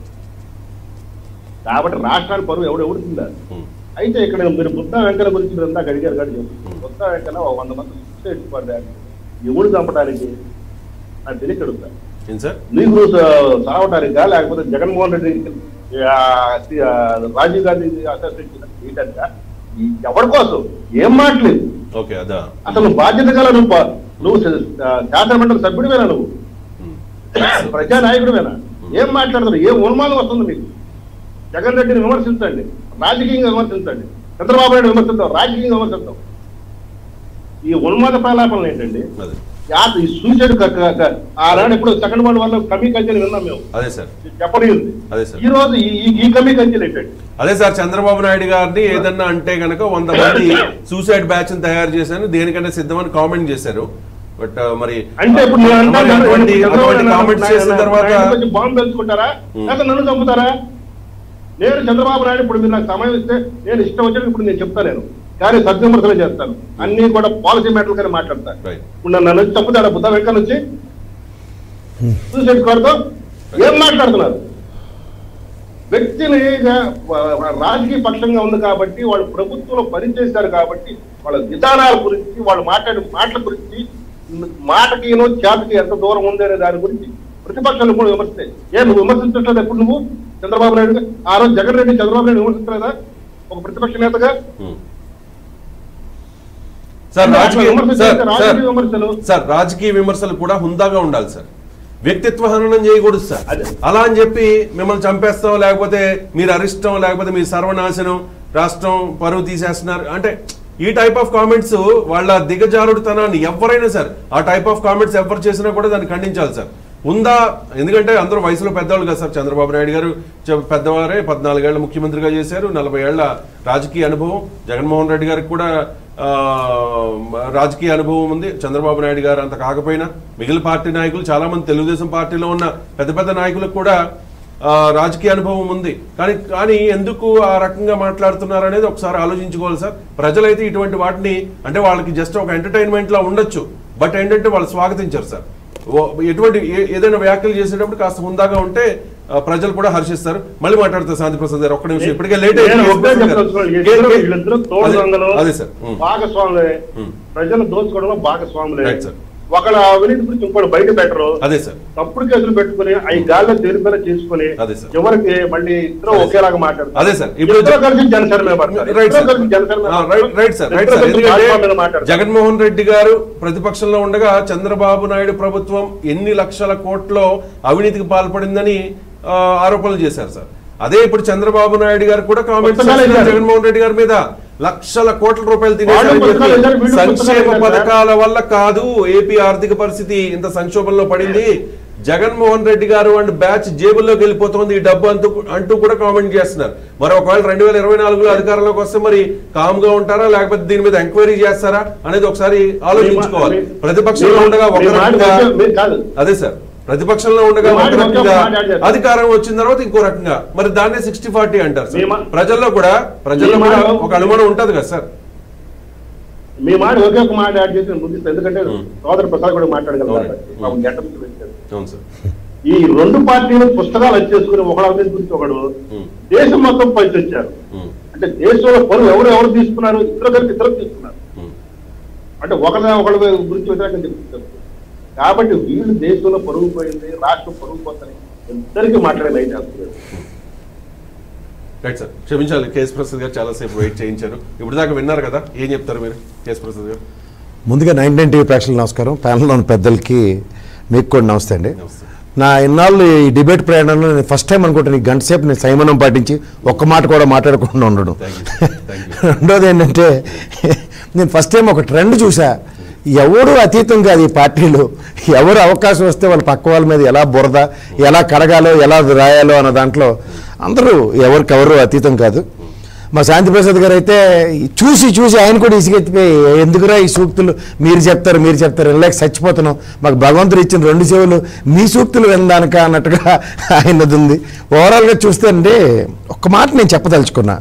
కాబట్టి రాష్ట్రానికి పరువు ఎవడు ఎవడు తిందా ఉమ్, అయితే ఇక్కడ మీరు బుద్ధ వెంకన్న గురించి మీరు అంతా అడిగారు కానీ ఉం. బుద్ధ వెంకన్న ఒక వంద మంది సూసైడ్ పడ్డారు ఎవడు చంపడానికి నాకు తెలియక అడుగుతా ఏం సార్ నీకు సావటానికా లేకపోతే జగన్మోహన్ రెడ్డి ఆ, ఆ, రాజీవ్ గాంధీ అసోసియేషన్ చేయడానికా ఈ ఎవరి కోసం ఏం మాట్లేదు ఓకే అదా అసలు నువ్వు బాధ్యత గల నువ్వు ప- నువ్వు శాసనమండలి సభ్యుడివేనా నువ్వు ఉమ్, ప్రజానాయకుడివేనా ఏం మాట్లాడతారు ఏం ఉన్మాదం వస్తుంది మీకు జగన్ రెడ్డిని విమర్శించండి రాజకీయంగా విమర్శించండి చంద్రబాబు నాయుడు విమర్శిద్దాం రాజకీయంగా విమర్శిద్దాం ఈ ఉన్మాద ప్రలాపనలు ఏంటండి అదే యా- ఈ సూసైడ్ ఆనాడు ఇప్పుడు సెకండ్ వరల్డ్ వల్ల కమీ కంచెలు విన్నాం మేము అదే సార్ చెప్పలేదు అదే సార్. ఈ రోజు ఈ- ఈ- ఈ కమీ కంచెలు ఏంటండి అదే సార్ చంద్రబాబు నాయుడు గారిని ఏదన్నా అంటే గనక వంద మంది సూసైడ్ బ్యాచ్ తయారు చేశాను దేనికంటే సిద్ధమని కామెంట్ చేశారు బట్ మరి అంటే ఇప్పుడు నేను అంటాను మరి కదా, అటువంటి చంద్రబాబు అటువంటి నాయుడు కామెంట్స్ చేసిన నాయుడు తర్వాత నాయుడు కొంచెం బాంబు తెలుసుకుంటారా ఉం. లేకపోతే నన్ను చంపుతారా నేను చంద్రబాబు నాయుడు ఇప్పుడు మీరు నాకు సమయం ఇస్తే నేను ఇష్టం వచ్చినట్టు ఇప్పుడు నేను చెప్తాను నేను కానీ సద్విమర్శలు చేస్తాను అన్ని కూడా పాలసీ మ్యాటర్లు కానీ మాట్లాడతాను రైట్ ఇప్పుడు నన్ను నన్ను వచ్చి చంపుతారా బుద్ధ వెంకన్న వచ్చి సూసైడ్ కోరుతో ఏం మాట్లాడుతున్నారు వ్యక్తిని వా- రాజకీయ పక్షంగా ఉంది కాబట్టి వాళ్ళు ప్రభుత్వంలో పనిచేశారు కాబట్టి వాళ్ళ విధానాల గురించి వాళ్ళు మాట్లాడే మాటల గురించి మాటకి చేతకి ఎంత దూరం ఉంది అనే దాని గురించి ప్రతిపక్షాలు కూడా విమర్శిస్తాయి ఏ నువ్వు విమర్శించట్లేదు ఎప్పుడు నువ్వు చంద్రబాబు నాయుడు ఆ రోజు జగన్ రెడ్డి చంద్రబాబు నాయుడు విమర్శించలేదా ఒక ప్రతిపక్ష నేతగా ఉమ్. సార్ అంటే రాజకీయ అట్లా విమర్శలు సార్ చేస్తే సార్ రాజకీయ విమర్శలు సార్ రాజకీయ విమర్శలు కూడా హుందాగా ఉండాలి సార్ వ్యక్తిత్వ హననం చేయకూడదు సార్ అదే. అలా అని చెప్పి మిమ్మల్ని చంపేస్తాం లేకపోతే మీరు అరిష్టం లేకపోతే మీ సర్వనాశనం రాష్ట్రం పరువు తీసేస్తున్నారు అంటే ఈ టైప్ ఆఫ్ కామెంట్స్ వాళ్ళ దిగజారుడుతనాన్ని ఎవరైనా సార్ ఆ టైప్ ఆఫ్ కామెంట్స్ ఎవరు చేసినా కూడా దాన్ని ఖండించాలి సార్ ఉందా ఎందుకంటే అందరూ వయసులో పెద్దవాళ్ళు కదా సార్ చంద్రబాబు నాయుడు గారు చె- పెద్దవారే పద్నాలుగేళ్ల ముఖ్యమంత్రిగా చేశారు నలభై ఏళ్ల రాజకీయ అనుభవం జగన్మోహన్ రెడ్డి గారికి కూడా ఆ, రాజకీయ అనుభవం ఉంది చంద్రబాబు నాయుడు గారు అంత కాకపోయినా మిగిలిన పార్టీ నాయకులు చాలా మంది తెలుగుదేశం పార్టీలో ఉన్న పెద్ద పెద్ద నాయకులకు కూడా ఆ, రాజకీయ అనుభవం ఉంది కానీ కానీ ఎందుకు ఆ రకంగా మాట్లాడుతున్నారు అనేది ఒకసారి ఆలోచించుకోవాలి సార్ ప్రజలైతే ఇటువంటి వాటిని అంటే వాళ్ళకి జస్ట్ ఒక ఎంటర్టైన్మెంట్ లా ఉండొచ్చు బట్ ఏంటంటే వాళ్ళు స్వాగతించారు సార్ ఓ- ఎటువంటి ఏ- ఏదైనా వ్యాఖ్యలు చేసేటప్పుడు కాస్త హుందాగా ఉంటే ఆ, ప్రజలు కూడా హర్షిస్తారు మళ్ళీ మాట్లాడతారు శాంతి ప్రసాద్ గారు ఒక్క నిమిషం ఇప్పటికే లేట్ నేను అయింది. ఒకటే చెప్పదలుచుకున్నాను. వీళ్ళిద్దరూ- వీళ్ళిద్దరూ తోడు అదే- దొంగలు, అదే సార్ ఉమ్. భాగస్వాములే ఉమ్. ప్రజలు దోచుకోవడంలో భాగస్వాములే రైట్ సార్. ఒకళ్ళ అవినీతి గురించి ఇంకోటి బయట పెట్టరు అదే సార్ తప్పుడు కేసులు పెట్టుకుని అవి గాల్లో తేలిపేలా చేసుకుని అదే సార్. చివరికి మళ్ళీ ఇద్దరు అదే సార్. ఒకేలాగా మాట్లాడతారు అదే సార్. ఇప్పుడు ఇద్దరు కలిసి జనసేన మీద పడతారు. రైట్ ఇద్దరు సార్ కలిసి జనసేన మీద ఆ, పడతారు. రైట్ రైట్ సార్ రైట్ ఇద్దరు సార్ కలిసి భాజపా మీద ఎందుకంటే మాట్లాడతారు. జగన్మోహన్ రెడ్డి గారు ప్రతిపక్షంలో ఉండగా చంద్రబాబు నాయుడు ప్రభుత్వం ఎన్ని లక్షల కోట్లో అవినీతికి పాల్పడిందని ఆ, ఆరోపణలు చేశారు సార్ అదే ఇప్పుడు చంద్రబాబు నాయుడు గారు కూడా కామెంట్స్ పుస్తకాలు చేస్తున్నారు ఇచ్చారు. జగన్మోహన్ రెడ్డి గారి మీద లక్షల కోట్ల రూపాయలు తినేశారని వాళ్ళు పుస్తకాలు చెప్పి ఇచ్చారు, వీళ్ళు పుస్తకాలు సంక్షేమ ఇచ్చారు. పథకాల వల్ల కాదు ఏపీ ఆర్థిక పరిస్థితి ఇంత సంక్షోభంలో పడింది జగన్మోహన్ రెడ్డి గారు అండ్ బ్యాచ్ జేబుల్లోకి వెళ్ళిపోతుంది ఈ డబ్బు అంటూ అంటూ కూడా కామెంట్ చేస్తున్నారు మరి ఒకవేళ రెండు వేల ఇరవై నాలుగులో అధికారంలోకి వస్తే మరి కామ్ గా ఉంటారా లేకపోతే దీని మీద ఎంక్వైరీ చేస్తారా అనేది ఒకసారి ఆలోచించుకోవాలి మీ- ప్రతిపక్షంలో మీ- ఉండగా ఒక మీ మాట రకంగా మీరు కాదు. అదే సార్ ప్రతిపక్షంలో ఉండగా మీ మాట ఒక ఒకే రకంగా మాట యాడ్ చేస్తాను. అధికారం వచ్చిన తర్వాత ఇంకో రకంగా మరి దాన్నే సిక్స్టీ ఫార్టీ అంటారు సార్ మీ మా- ప్రజల్లో కూడా ప్రజల్లో మీ కూడా మాట- ఒక అనుమానం ఉంటది కదా సార్ మీ మాట ఒకే ఒక మాట యాడ్ చేసి నేను ముగిస్తాను ఎందుకంటే ఉం. సోదరు ప్రసాద్ కూడా మాట్లాడగలరు అవునండి. కాబట్టి. పాపం గంట నుంచి వచ్చారు. అవును సార్ ఈ రెండు పార్టీలు పుస్తకాలు వచ్చేసుకుని ఒకడు అవినీతి గురించి ఒకడు ఉం. దేశం మొత్తం పైకి వచ్చారు ఉం. అంటే దేశంలో పనులు ఎవరు ఎవరు తీసుకున్నారు ఇద్దరు కలిపి ఇద్దరు తీసుకున్నారు ఉం. అంటే ఒకరి ఒకరి గురించి వ్యతిరేకంగా చెప్తున్నారు కాబట్టి వీళ్ళు దేశంలో పరుగు పోయింది రాష్ట్రం పరుగు పోతుంది ఇద్దరికి మాట్లాడే లైట్ వేస్తున్నారు రైట్ సార్ క్షమించాలి కేఎస్ ప్రసాద్ గారు చాలాసేపు వెయిట్ చేయించారు ఇప్పుడు దాకా విన్నారు కదా ఏం చెప్తారు మీరు కేఎస్ ప్రసాద్ గారు ముందుగా నైన్ నైన్ టీవీ ప్రేక్షకులు నమస్కారం ప్యానల్లో ఉన్న పెద్దలకి మీకు కూడా నమస్తే అండి నమస్తే. నా ఇన్నాళ్ళు ఈ డిబేట్ ప్రయాణంలో నేను ఫస్ట్ టైం అనుకుంటాను ఈ గంట సేపు నేను సంయమనం పాటించి ఒక్క మాట కూడా మాట్లాడకుండా ఉండడం థ్యాంక్ యూ థ్యాంక్ యూ రెండోది ఏంటంటే నేను ఫస్ట్ టైం ఒక ట్రెండ్ చూసా ఎవడు అతీతం కాదు ఈ పార్టీలు ఎవరు అవకాశం వస్తే వాళ్ళ పక్క వాళ్ళ మీద ఎలా బురద ఎలా కడగాలో ఎలా రాయాలో అన్న దాంట్లో అందరూ ఎవరికెవరు అతీతం కాదు మా శాంతి ప్రసాద్ గారు అయితే చూసి చూసి ఆయన కూడా ఇసుకెత్తిపోయి ఎందుకురా ఈ సూక్తులు మీరు చెప్తారు మీరు చెప్తారు వెళ్ళలేక చచ్చిపోతున్నాం మాకు భగవంతుడు ఇచ్చిన రెండు చెవులు మీ సూక్తులు వినడానిక అన్నట్టుగా ఆయనది ఉంది ఓవరాల్గా చూస్తే అండి ఒక్క మాట నేను చెప్పదలుచుకున్నా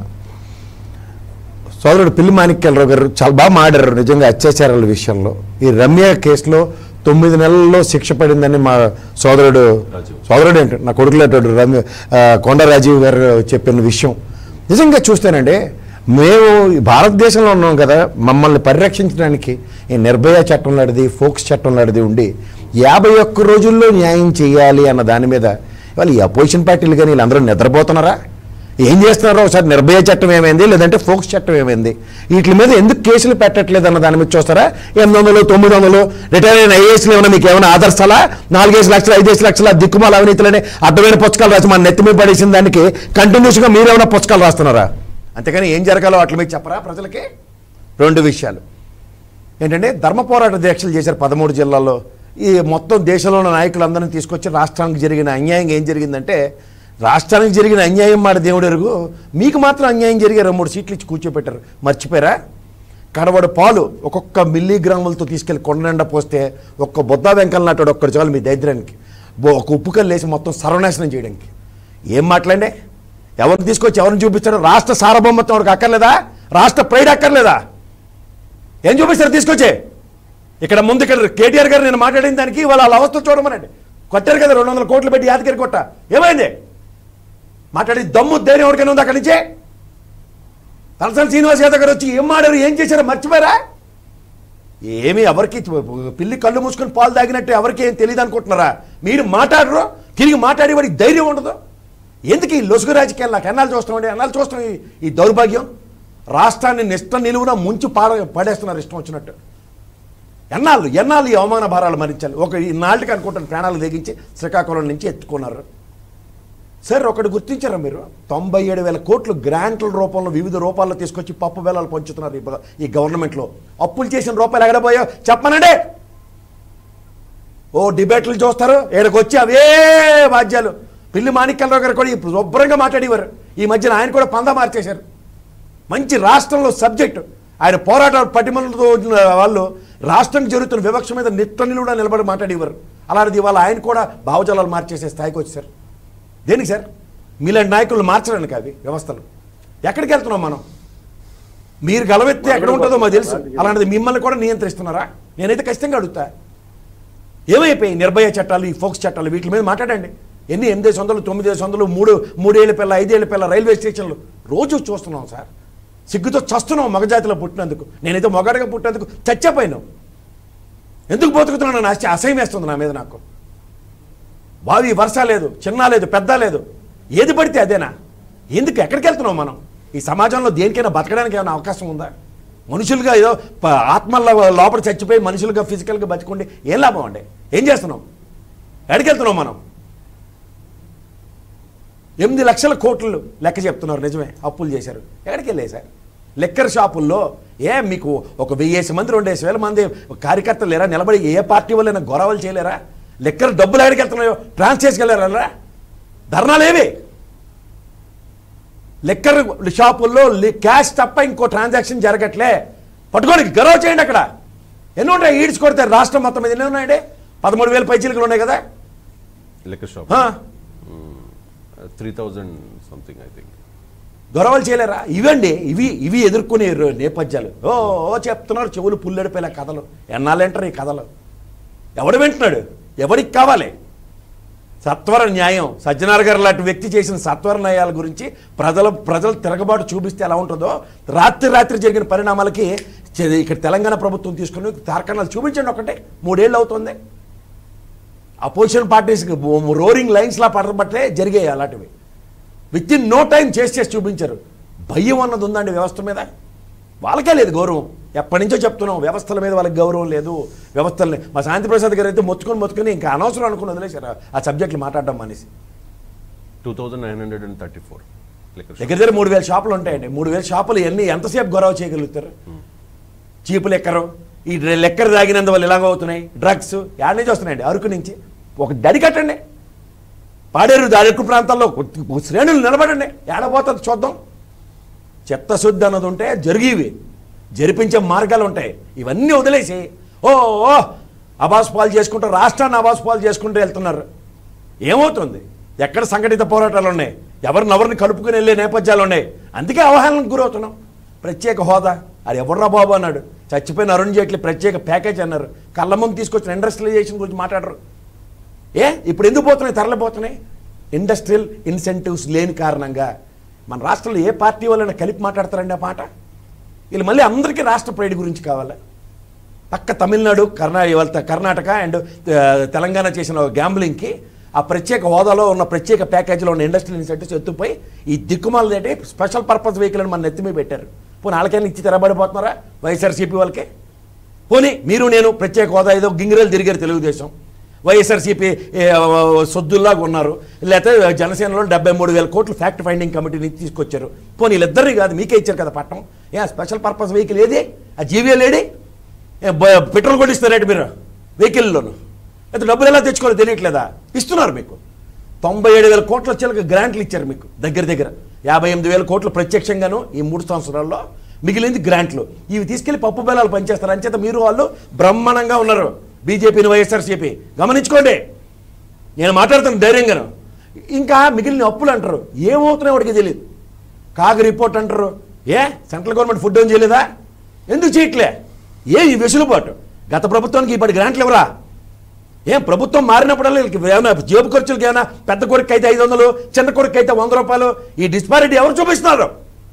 సోదరుడు పిల్లి మాణిక్యాలరావు గారు చాలా బాగా మాడారు నిజంగా అత్యాచారాల విషయంలో ఈ రమ్య కేసులో తొమ్మిది నెలల్లో శిక్ష పడిందని మా సోదరుడు రాజీవ్. సోదరుడు ఏంటి నా కొడుకులేటాడు రమ్య ఆ, కొండ రాజీవ్ గారు చెప్పిన విషయం నిజంగా చూస్తేనండి మేము ఈ భారతదేశంలో ఉన్నాం కదా మమ్మల్ని పరిరక్షించడానికి ఈ నిర్భయ చట్టం లాంటిది ఫోక్స్ చట్టం లాంటిది ఉండి యాభై ఒక్క రోజుల్లో న్యాయం చేయాలి అన్న దాని మీద ఇవాళ ఈ అపోజిషన్ పార్టీలు కానీ వీళ్ళందరూ నిద్రపోతున్నారా ఏం చేస్తున్నారో ఒకసారి నిర్భయ చట్టం ఏమైంది లేదంటే ఫోక్స్ చట్టం ఏమైంది వీటి మీద ఎందుకు కేసులు పెట్టట్లేదు అన్న దాని మీద చూస్తారా ఎనిమిది వందలు తొమ్మిది వందలు రిటైర్ అయిన ఐఏఎస్లు ఏమైనా మీకు ఏమైనా ఆదర్శాలా నాలుగేసి లక్షలు ఐదేసి లక్షల దిక్కుమాల అవినీతులని అడ్డమైన పుస్తకాలు రాసి మన నెత్తి మీద పడేసిన దానికి కంటిన్యూస్గా మీరేమైనా పుస్తకాలు రాస్తున్నారా అంతేకాని ఏం జరగాలో అట్ల మీద చెప్పరా ప్రజలకి రెండు విషయాలు ఏంటంటే ధర్మ పోరాట దీక్షలు చేశారు పదమూడు జిల్లాల్లో ఈ మొత్తం దేశంలో ఉన్న నాయకులందరినీ తీసుకొచ్చి రాష్ట్రానికి జరిగిన అన్యాయం ఏం జరిగిందంటే రాష్ట్రానికి జరిగిన అన్యాయం మాట దేవుడు ఎరుగు మీకు మాత్రం అన్యాయం జరిగే రెండు మూడు సీట్లు ఇచ్చి కూర్చోబెట్టారు మర్చిపోయారా కడవడు పాలు ఒక్కొక్క మిల్లీగ్రాములతో తీసుకెళ్లి కొండ నిండా పోస్తే ఒక్క బొద్దా వెంకల నాటాడు ఒక్కడు చాలు మీ దరిద్రానికి బో- ఒక ఉప్పు కల్లు వేసి మొత్తం సర్వనాశనం చేయడానికి ఏం మాట్లాడే ఎవరిని తీసుకొచ్చి ఎవరిని చూపిస్తాడు రాష్ట్ర సార్వభౌమత్వం వాడికి అక్కర్లేదా రాష్ట్ర ప్రైడ్ అక్కర్లేదా ఏం చూపిస్తారు తీసుకొచ్చే ఇక్కడ ముందు ఇక్కడ కేటీఆర్ గారు నేను మాట్లాడిన దానికి వాళ్ళ వాళ్ళ అవస్థ చూడమనండి కొట్టారు కదా రెండు వందల కోట్లు పెట్టి యాదగిరి కొట్ట ఏమైంది మాట్లాడి దమ్ము ధైర్యం ఎవరికైనా ఉంది అక్కడి నుంచే తలసాని శ్రీనివాస్ యాదవ్ గారు వచ్చి ఏం మాడారు ఏం చేశారో మర్చిపోయారా ఏమి ఎవరికి పిల్లి కళ్ళు మూసుకొని పాలు తాగినట్టు ఎవరికి ఏం తెలియదు అనుకుంటున్నారా మీరు మాట్లాడరు తిరిగి మాట్లాడే వాడికి ధైర్యం ఉండదు ఎందుకు ఈ లొసుగు రాజకీయాలు నాకు ఎన్నాళ్ళు చూస్తామండి ఎన్నాళ్ళు చూస్తాం ఈ- ఈ దౌర్భాగ్యం రాష్ట్రాన్ని నిష్ట నిలువున ముంచి పాడ పడేస్తున్నారు ఇష్టం వచ్చినట్టు ఎన్నాళ్ళు ఎన్నాళ్ళు ఈ అవమాన భారాలు మరించాలి ఒక ఈ నాళ్ళకి అనుకుంటాను ప్రాణాలు తెగించి శ్రీకాకుళం నుంచి ఎత్తుకున్నారు సార్ ఒకటి గుర్తించారా మీరు తొంభై ఏడు వేల కోట్లు గ్రాంట్ల రూపంలో వివిధ రూపాల్లో తీసుకొచ్చి పప్పు బేలాలు పంచుతున్నారు ఈ బ- ఈ గవర్నమెంట్లో అప్పులు చేసిన రూపాయలు ఎగడపోయా చెప్పమనండి ఓ డిబేట్లు చూస్తారు ఏడకి వచ్చి అవే వాద్యాలు పిల్లి మాణిక్యాలరావు గారు కూడా ఇప్పుడు శుభ్రంగా మాట్లాడేవారు ఈ మధ్యన ఆయన కూడా పందా మార్చేశారు మంచి రాష్ట్రంలో సబ్జెక్టు ఆయన పోరాట పటిమలతో ఉన్న వాళ్ళు రాష్ట్రం జరుగుతున్న వివక్ష మీద నిట్ట నిలువుడా నిలబడి మాట్లాడేవారు అలాంటిది ఇవాళ ఆయన కూడా భావజాలాలు మార్చేసే స్థాయికి వచ్చారు దేనికి సార్ మీలాంటి నాయకులు మార్చడానికి అవి వ్యవస్థలు ఎక్కడికి వెళ్తున్నాం మనం మీరు గలవెత్తి ఎక్కడ ఉంటుందో మాకు తెలుసు అలాంటిది మిమ్మల్ని కూడా నియంత్రిస్తున్నారా నేనైతే ఖచ్చితంగా అడుగుతా ఏమైపోయాయి నిర్భయ చట్టాలు ఈ ఫోక్స్ చట్టాలు వీటి మీద మాట్లాడండి ఎన్ని ఎనిమిది వందలు తొమ్మిది వందలు మూడు మూడేళ్ళ పిల్ల ఐదేళ్ల పిల్ల రైల్వే స్టేషన్లు రోజు చూస్తున్నాం సార్ సిగ్గుతో చస్తున్నాం మగజాతిలో పుట్టినందుకు నేనైతే మొగాడిగా పుట్టినందుకు చచ్చిపోయాను ఎందుకు బతుకుతున్నాను నా ఆస్తి అసహ్యం వేస్తుంది నా మీద నాకు బావి వర్ష లేదు చిన్న లేదు పెద్ద లేదు ఏది పడితే అదేనా ఎందుకు ఎక్కడికి వెళ్తున్నాం మనం ఈ సమాజంలో దేనికైనా బతకడానికి ఏమైనా అవకాశం ఉందా మనుషులుగా ఏదో ప- ఆత్మల లోపల చచ్చిపోయి మనుషులుగా ఫిజికల్గా బతికుండి ఏం లాభం అండి ఏం చేస్తున్నాం ఎక్కడికి వెళ్తున్నాం మనం ఎనిమిది లక్షల కోట్లు లెక్క చెప్తున్నారు నిజమే అప్పులు చేశారు ఎక్కడికి వెళ్ళాయి సార్ లెక్కర్ షాపుల్లో ఏ మీకు ఒక వెయ్యేసి మంది రెండేసి వేల మంది కార్యకర్తలు లేరా నిలబడి ఏ పార్టీ వాళ్ళైనా గొడవలు చేయలేరా లెక్కర్ డబ్బులు ఎక్కడికి వెళ్తున్నాయో ట్రాన్స్ చేసుకెళ్ళారా ధర్నాలేవి లెక్కర్ షాపుల్లో లి- క్యాష్ తప్ప ఇంకో ట్రాన్సాక్షన్ జరగట్లే పట్టుకోనికి గర్వ చేయండి అక్కడ ఎన్ని ఉంటాయి ఈడ్చి కొడితే రాష్ట్రం మొత్తం మీద ఎన్ని ఉన్నాయండి పదమూడు వేల పైచీలకులు ఉన్నాయి కదా లిక్కర్ షాప్ ఆ, three thousand something I think గొడవలు చేయలేరా ఇవండి ఇవి ఇవి ఎదుర్కొనే రో- నేపథ్యాలు ఓ ఓ చెప్తున్నారు చెవులు పుల్లడిపోయేలా కథలు ఎన్నాళ్ళంటారు ఈ కథలు ఎవడు వింటున్నాడు ఎవడికి కావాలి సత్వర న్యాయం సజ్జనార్ గారు లాంటి వ్యక్తి చేసిన సత్వర న్యాయాల గురించి ప్రజలు ప్రజలు తిరగబాటు చూపిస్తే ఎలా ఉంటుందో రాత్రి రాత్రి జరిగిన పరిణామాలకి చె- ఇక్కడ తెలంగాణ ప్రభుత్వం తీసుకుని తారకణాలు చూపించండి ఒకటే మూడేళ్ళు అవుతుంది అపోజిషన్ పార్టీస్ రోరింగ్ లైన్స్లా పడబట్లే జరిగాయి అలాంటివి విత్ ఇన్ నో టైం చేసి చేసి చూపించారు భయం అన్నది ఉందండి వ్యవస్థ మీద వాళ్ళకే లేదు గౌరవం ఎప్పటి నుంచో చెప్తున్నాం వ్యవస్థల మీద వాళ్ళకి గౌరవం లేదు వ్యవస్థల్ని మా శాంతి ప్రసాద్ గారు అయితే మొత్తుకొని మొత్తుకొని ఇంకా అనవసరం అనుకుని వదిలేశారు ఆ సబ్జెక్టులు మాట్లాడడం మానేసి two thousand nine hundred and thirty four liquor shop దగ్గర దగ్గర మూడు వేల షాపులు ఉంటాయండి మూడు వేల షాపులు ఎన్ని ఎంతసేపు గొడవ చేయగలుగుతారు చీపు లెక్కరు ఈ డ్ర- లెక్కర్ తాగినందువల్ల ఇలాగ అవుతున్నాయి డ్రగ్స్ యాడ్ నుంచి వస్తున్నాయండి అరకు నుంచి ఒక దడి కట్టండి పాడేరు అరకు ప్రాంతాల్లో కొ- శ్రేణులు నిలబడండి ఏడబోతుంది చూద్దాం చిత్తశుద్ధి అన్నది ఉంటే జరిగేవి జరిపించే మార్గాలు ఉంటాయి ఇవన్నీ వదిలేసి ఓ ఓ అబాస్ పాలు చేసుకుంటూ రాష్ట్రాన్ని అబాస్ పాలు చేసుకుంటూ వెళ్తున్నారు ఏమవుతుంది ఎక్కడ సంఘటిత పోరాటాలు ఉన్నాయి ఎవరిని ఎవరిని కలుపుకుని వెళ్ళే నేపథ్యాలు ఉన్నాయి అందుకే అవహేళనకు గురవుతున్నాం ప్రత్యేక హోదా అది ఎవర్రా బాబు అన్నాడు చచ్చిపోయిన అరుణ్ జైట్లీ ప్రత్యేక ప్యాకేజ్ అన్నారు కళ్ళ ముందు తీసుకొచ్చిన ఇండస్ట్రియలైజేషన్ గురించి మాట్లాడరు ఏ ఇప్పుడు ఎందుకు పోతున్నాయి తరలిపోతున్నాయి ఇండస్ట్రియల్ ఇన్సెంటివ్స్ లేని కారణంగా మన రాష్ట్రంలో ఏ పార్టీ వాళ్ళైనా కలిపి మాట్లాడతారండి ఆ మాట వీళ్ళు మళ్ళీ అందరికీ రాష్ట్ర ప్రైడ్ గురించి కావాలి పక్క తమిళనాడు కర్ణా ఇవాళ కర్ణాటక అండ్ ఆ, తెలంగాణ చేసిన గ్యాంబ్లింగ్కి ఆ ప్రత్యేక హోదాలో ఉన్న ప్రత్యేక ప్యాకేజీలో ఉన్న ఇండస్ట్రియల్ ఇన్సెంటివ్స్ ఎత్తుపోయి ఈ దిక్కుమాల ఏంటి స్పెషల్ పర్పస్ వెహికల్ అని మన నెత్తిమీ పెట్టారు పోనీ వాళ్ళకైనా ఇచ్చి తెరబడిపోతున్నారా వైఎస్ఆర్సీపీ వాళ్ళకి పోనీ మీరు నేను ప్రత్యేక హోదా ఏదో గింగిరేలు తిరిగారు తెలుగుదేశం వైఎస్ఆర్సీపీ సొద్దుల్లాగా ఉన్నారు లేకపోతే జనసేనలో డెబ్బై మూడు వేల కోట్లు ఫ్యాక్ట్ ఫైండింగ్ కమిటీని తీసుకొచ్చారు పోనీ వీళ్ళిద్దరిని కాదు మీకే ఇచ్చారు కదా పట్టణం ఏ స్పెషల్ పర్పస్ వెహికల్ ఏది ఆ జీవీఎల్ ఏడి ఏ, బ- పెట్రోల్ కొట్టిస్తారేంటి మీరు వెహికల్లోను అయితే డబ్బులు ఎలా తెచ్చుకోవాలో తెలియట్లేదా ఇస్తున్నారు మీకు తొంభై ఏడు వేల కోట్ల చిలక గ్రాంట్లు ఇచ్చారు మీకు దగ్గర దగ్గర యాభై ఎనిమిది వేల కోట్లు ప్రత్యక్షంగాను ఈ మూడు సంవత్సరాల్లో మిగిలింది గ్రాంట్లు ఇవి తీసుకెళ్లి పప్పు బెల్లాలు పనిచేస్తారు అంచేత మీరు వాళ్ళు బ్రహ్మాండంగా ఉన్నారు బీజేపీని వైఎస్ఆర్సీపీ గమనించుకోండి నేను మాట్లాడుతాను ధైర్యంగాను ఇంకా మిగిలిన అప్పులు అంటారు ఏమవుతున్నాయో వాడికి తెలియదు కాగు రిపోర్ట్ అంటారు ఏ సెంట్రల్ గవర్నమెంట్ ఫుడ్ ఏం చేయలేదా ఎందుకు చేయట్లే ఏ ఈ వెసులుబాటు గత ప్రభుత్వానికి ఇప్పటి గ్రాంట్లు ఎవరా ఏం ప్రభుత్వం మారినప్పుడల్లా వీళ్ళకి ఏమైనా జేబు ఖర్చులకి ఏమైనా పెద్ద కొడుకు అయితే ఐదు వందలు చిన్న కొడుకు అయితే వంద రూపాయలు ఈ డిస్పారిటీ ఎవరు చూపిస్తున్నారు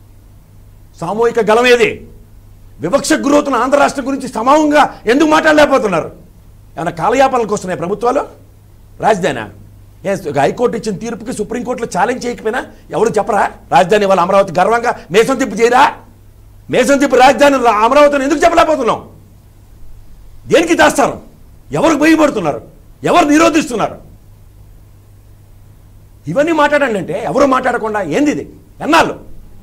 సామూహిక గలం ఏది వివక్ష గురవుతున్న ఆంధ్ర రాష్ట్రం గురించి సమానంగా ఎందుకు మాట్లాడలేకపోతున్నారు ఏమైనా కాలయాపనలకు వస్తున్నాయి ప్రభుత్వాలు రాజధాని ఏ హైకోర్టు ఇచ్చిన తీర్పుకి సుప్రీంకోర్టులో ఛాలెంజ్ చేయకపోయినా ఎవరు చెప్పరా రాజధాని వాళ్ళ అమరావతి గర్వంగా మేసం తిప్పి చేయరా మేసం తిప్పి రాజధాని రా- అమరావతిని ఎందుకు చెప్పలేకపోతున్నాం దేనికి దాస్తారు ఎవరు భయపడుతున్నారు ఎవరు నిరోధిస్తున్నారు ఇవన్నీ మాట్లాడండి అంటే ఎవరు మాట్లాడకుండా ఏంది ఇది ఎన్నాళ్ళు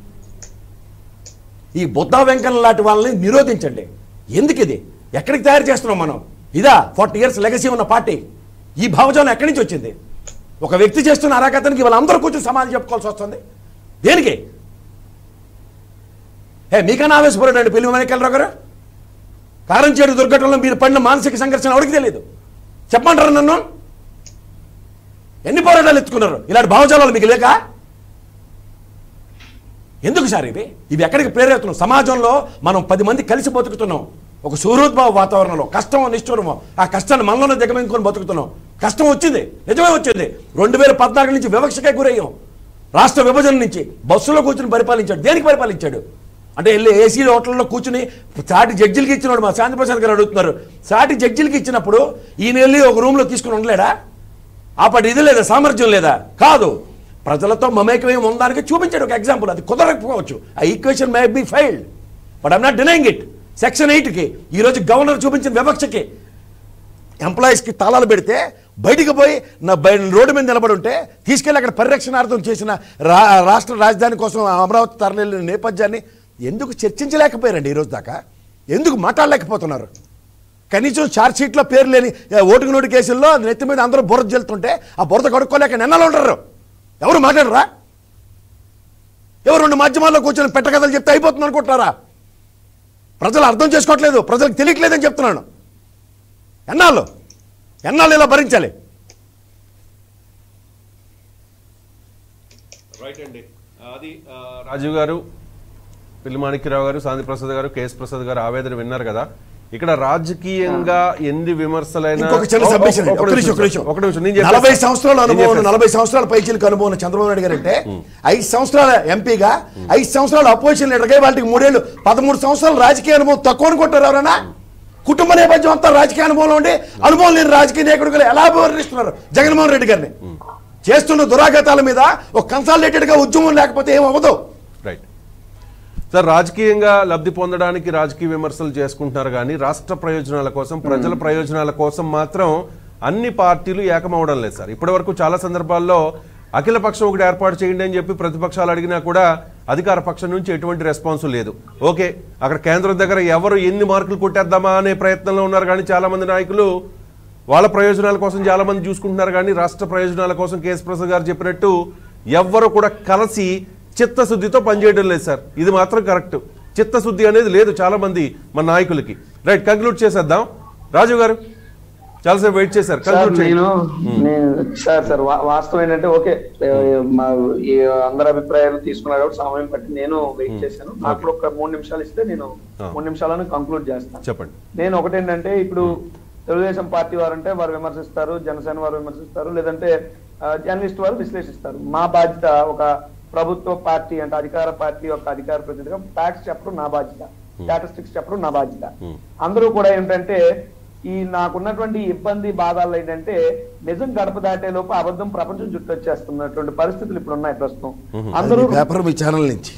ఈ బుద్ధా వెంకన్న లాంటి వాళ్ళని నిరోధించండి ఎందుకు ఇది ఎక్కడికి తయారు చేస్తున్నాం మనం ఇదా ఫార్టీ ఇయర్స్ లెగసీ ఉన్న పార్టీ ఈ భావజాలం ఎక్కడి నుంచి వచ్చింది ఒక వ్యక్తి చేస్తున్న అరాకథానికి వాళ్ళందరూ కూర్చొని సమాధానం చెప్పుకోవాల్సి వస్తుంది దేనికి ఏ మీకన్నా ఆవేశపడండి పెళ్లి వెనకెళ్ళరావు గారు కారంచేడు దుర్ఘటనలో మీరు పడిన మానసిక సంఘర్షణ ఎవరికి తెలియదు చెప్పమంటారు నన్ను ఎన్ని పోరాటాలు ఎత్తుకున్నారు ఇలాంటి భావజాలాలు మీకు లేక ఎందుకు సార్ ఇవి ఇవి ఎక్కడికి ప్రేరేపుతున్నాం సమాజంలో మనం పది మంది కలిసి బతుకుతున్నాం ఒక సూర్యోద్భవ వాతావరణంలో కష్టం నిష్ఠూరమో ఆ కష్టాన్ని మనలోనే దిగమింగుకొని బతుకుతున్నాం కష్టం వచ్చింది నిజమే వచ్చింది రెండు వేల పద్నాలుగు నుంచి వివక్షకే గురయ్యాం రాష్ట్ర విభజన నుంచి బస్సులో కూర్చుని పరిపాలించాడు దేనికి పరిపాలించాడు అంటే వెళ్ళి ఏసీ హోటల్లో కూర్చుని సాటి జడ్జిలకి ఇచ్చినాడు మా శాంతిప్రసాద్ గారు అడుగుతున్నారు సాటి జడ్జిలకి ఇచ్చినప్పుడు ఈయన వెళ్ళి ఒక రూమ్లో తీసుకుని ఉండలేడా ఆపటి ఇది లేదా సామర్థ్యం లేదా కాదు ప్రజలతో మమేకమై ఉందానికి చూపించాడు ఒక ఎగ్జాంపుల్ అది కుదరకపోవచ్చు ఆ equation may be failed but I'm not denying it section ఎయిట్కి ఈరోజు గవర్నర్ చూపించిన వివక్షకి ఎంప్లాయీస్కి తాళాలు పెడితే బయటికి పోయి నా బయ రోడ్డు మీద నిలబడి ఉంటే తీసుకెళ్ళి అక్కడ పరిరక్షణార్థం చేసిన రా రాష్ట్ర రాజధాని కోసం అమరావతి తరలిన నేపథ్యాన్ని ఎందుకు చర్చించలేకపోయారండి ఈరోజు దాకా ఎందుకు మాట్లాడలేకపోతున్నారు కనీసం ఛార్జ్ షీట్లో పేరు లేని ఏ, ఓటుకు నోటు కేసుల్లో నెత్తి మీద అందరూ బురద జల్లుతుంటే ఆ బురద కడుక్కోలేక నిన్నలు ఉంటారు ఎవరు మాట్లాడరా ఎవరు రెండు మాధ్యమాల్లో కూర్చొని పెట్టకథలు చెప్తే అయిపోతుంది అనుకుంటున్నారా ప్రజలు అర్థం చేసుకోవట్లేదు ప్రజలకు తెలియట్లేదని చెప్తున్నాను ఎన్నాళ్ళు ఎన్నాళ్ళు ఇలా భరించాలి రైట్ అండి అది ఆ, రాజీవ్ గారు పిల్లి మాణిక్యరావు గారు శాంతి ప్రసాద్ గారు కేఎస్ ప్రసాద్ గారు ఆవేదన విన్నారు కదా ఇక్కడ రాజకీయంగా ఎన్ని విమర్శలైనా ఇంకొక చిన్న ఒ- ఒ- సబ్మిషన్ ఒక్క ఒక నిమిషం ఒక నిమిషం ఒక నిమిషం నేను చెప్పేస్తా. నలభై సంవత్సరాల నేను అనుభవం చెప్పేస్తా. నలభై సంవత్సరాల పైచీలకు అనుభవం ఉన్న చంద్రబాబు నాయుడు గారు అంటే ఐదు సంవత్సరాల ఎంపీగా ఐదు సంవత్సరాల అపోజిషన్ లీడర్గా వాళ్ళకి మూడేళ్ళు పదమూడు సంవత్సరాల రాజకీయ అనుభవం తక్కువ అనుకుంటారు ఎవరైనా కుటుంబ నేపథ్యం అంతా రాజకీయ అనుభవం ఉండి అనుభవం లేని రాజకీయ నాయకుడుగా ఎలా వివరిస్తున్నారు జగన్మోహన్ రెడ్డి గారిని చేస్తున్న దురాఘాతాల మీద ఒక కన్సాలిడేటెడ్ గా ఉద్యమం లేకపోతే ఏం అవ్వదు రైట్ సార్ రాజకీయంగా లబ్ధి పొందడానికి రాజకీయ విమర్శలు చేసుకుంటున్నారు కానీ రాష్ట్ర ప్రయోజనాల కోసం ప్రజల ప్రయోజనాల కోసం మాత్రం అన్ని పార్టీలు ఏకమవడం లేదు సార్ ఇప్పటి వరకు చాలా సందర్భాల్లో అఖిల పక్షం ఒకటి ఏర్పాటు చేయండి అని చెప్పి ప్రతిపక్షాలు అడిగినా కూడా అధికార పక్షం నుంచి ఎటువంటి రెస్పాన్స్ లేదు ఓకే అక్కడ కేంద్రం దగ్గర ఎవరు ఎన్ని మార్కులు కొట్టేద్దామా అనే ప్రయత్నంలో ఉన్నారు కానీ చాలా మంది నాయకులు వాళ్ళ ప్రయోజనాల కోసం చాలా మంది చూసుకుంటున్నారు కానీ రాష్ట్ర ప్రయోజనాల కోసం కేఎస్ ప్రసాద్ గారు చెప్పినట్టు ఎవ్వరు కూడా కలిసి చిత్తశుద్ధితో పనిచేయడం లేదు సార్ ఇది మాత్రం కరెక్ట్ చిత్తశుద్ధి అనేది లేదు చాలా మంది మన నాయకులకి రైట్ కంక్లూడ్ చేసేద్దాం రాజు గారు చాలాసేపు వెయిట్ చేశారు సార్ కంక్లూడ్ నేను చేయండి నేను సార్ సార్ వా- వాస్తవం ఏంటంటే ఓకే ఏ, మా ఈ అందరి అభిప్రాయాలు తీసుకున్నారు కాబట్టి సమయం పట్టి నేను వెయిట్ చేశాను నాకు కూడా ఒక మూడు నిమిషాలు ఇస్తే నేను ఆ. మూడు నిమిషాలను కంక్లూడ్ చేస్తాను చెప్పండి నేను ఒకటేంటంటే ఇప్పుడు తెలుగుదేశం పార్టీ వారు అంటే వారు విమర్శిస్తారు జనసేన వారు విమర్శిస్తారు లేదంటే జర్నలిస్ట్ వారు విశ్లేషిస్తారు మా బాధ్యత ఒక ప్రభుత్వ పార్టీ అంటే అధికార పార్టీ యొక్క అధికార ప్రతినిధిగా ఫ్యాక్ట్స్ చెప్పడం నా బాధ్యత స్టాటిస్టిక్స్ చెప్పడం నా బాధ్యత Hmm. అందరూ కూడా ఏంటంటే ఈ నాకున్నటువంటి ఇబ్బంది బాధలు ఏంటంటే నిజం గడప దాటే లోపు అబద్ధం ప్రపంచం చుట్టూ వచ్చేస్తున్నటువంటి పరిస్థితులు ఇప్పుడు ఉన్నాయి ప్రస్తుతం అందరూ మీ పేపర్ మీ ఛానల్ నుంచి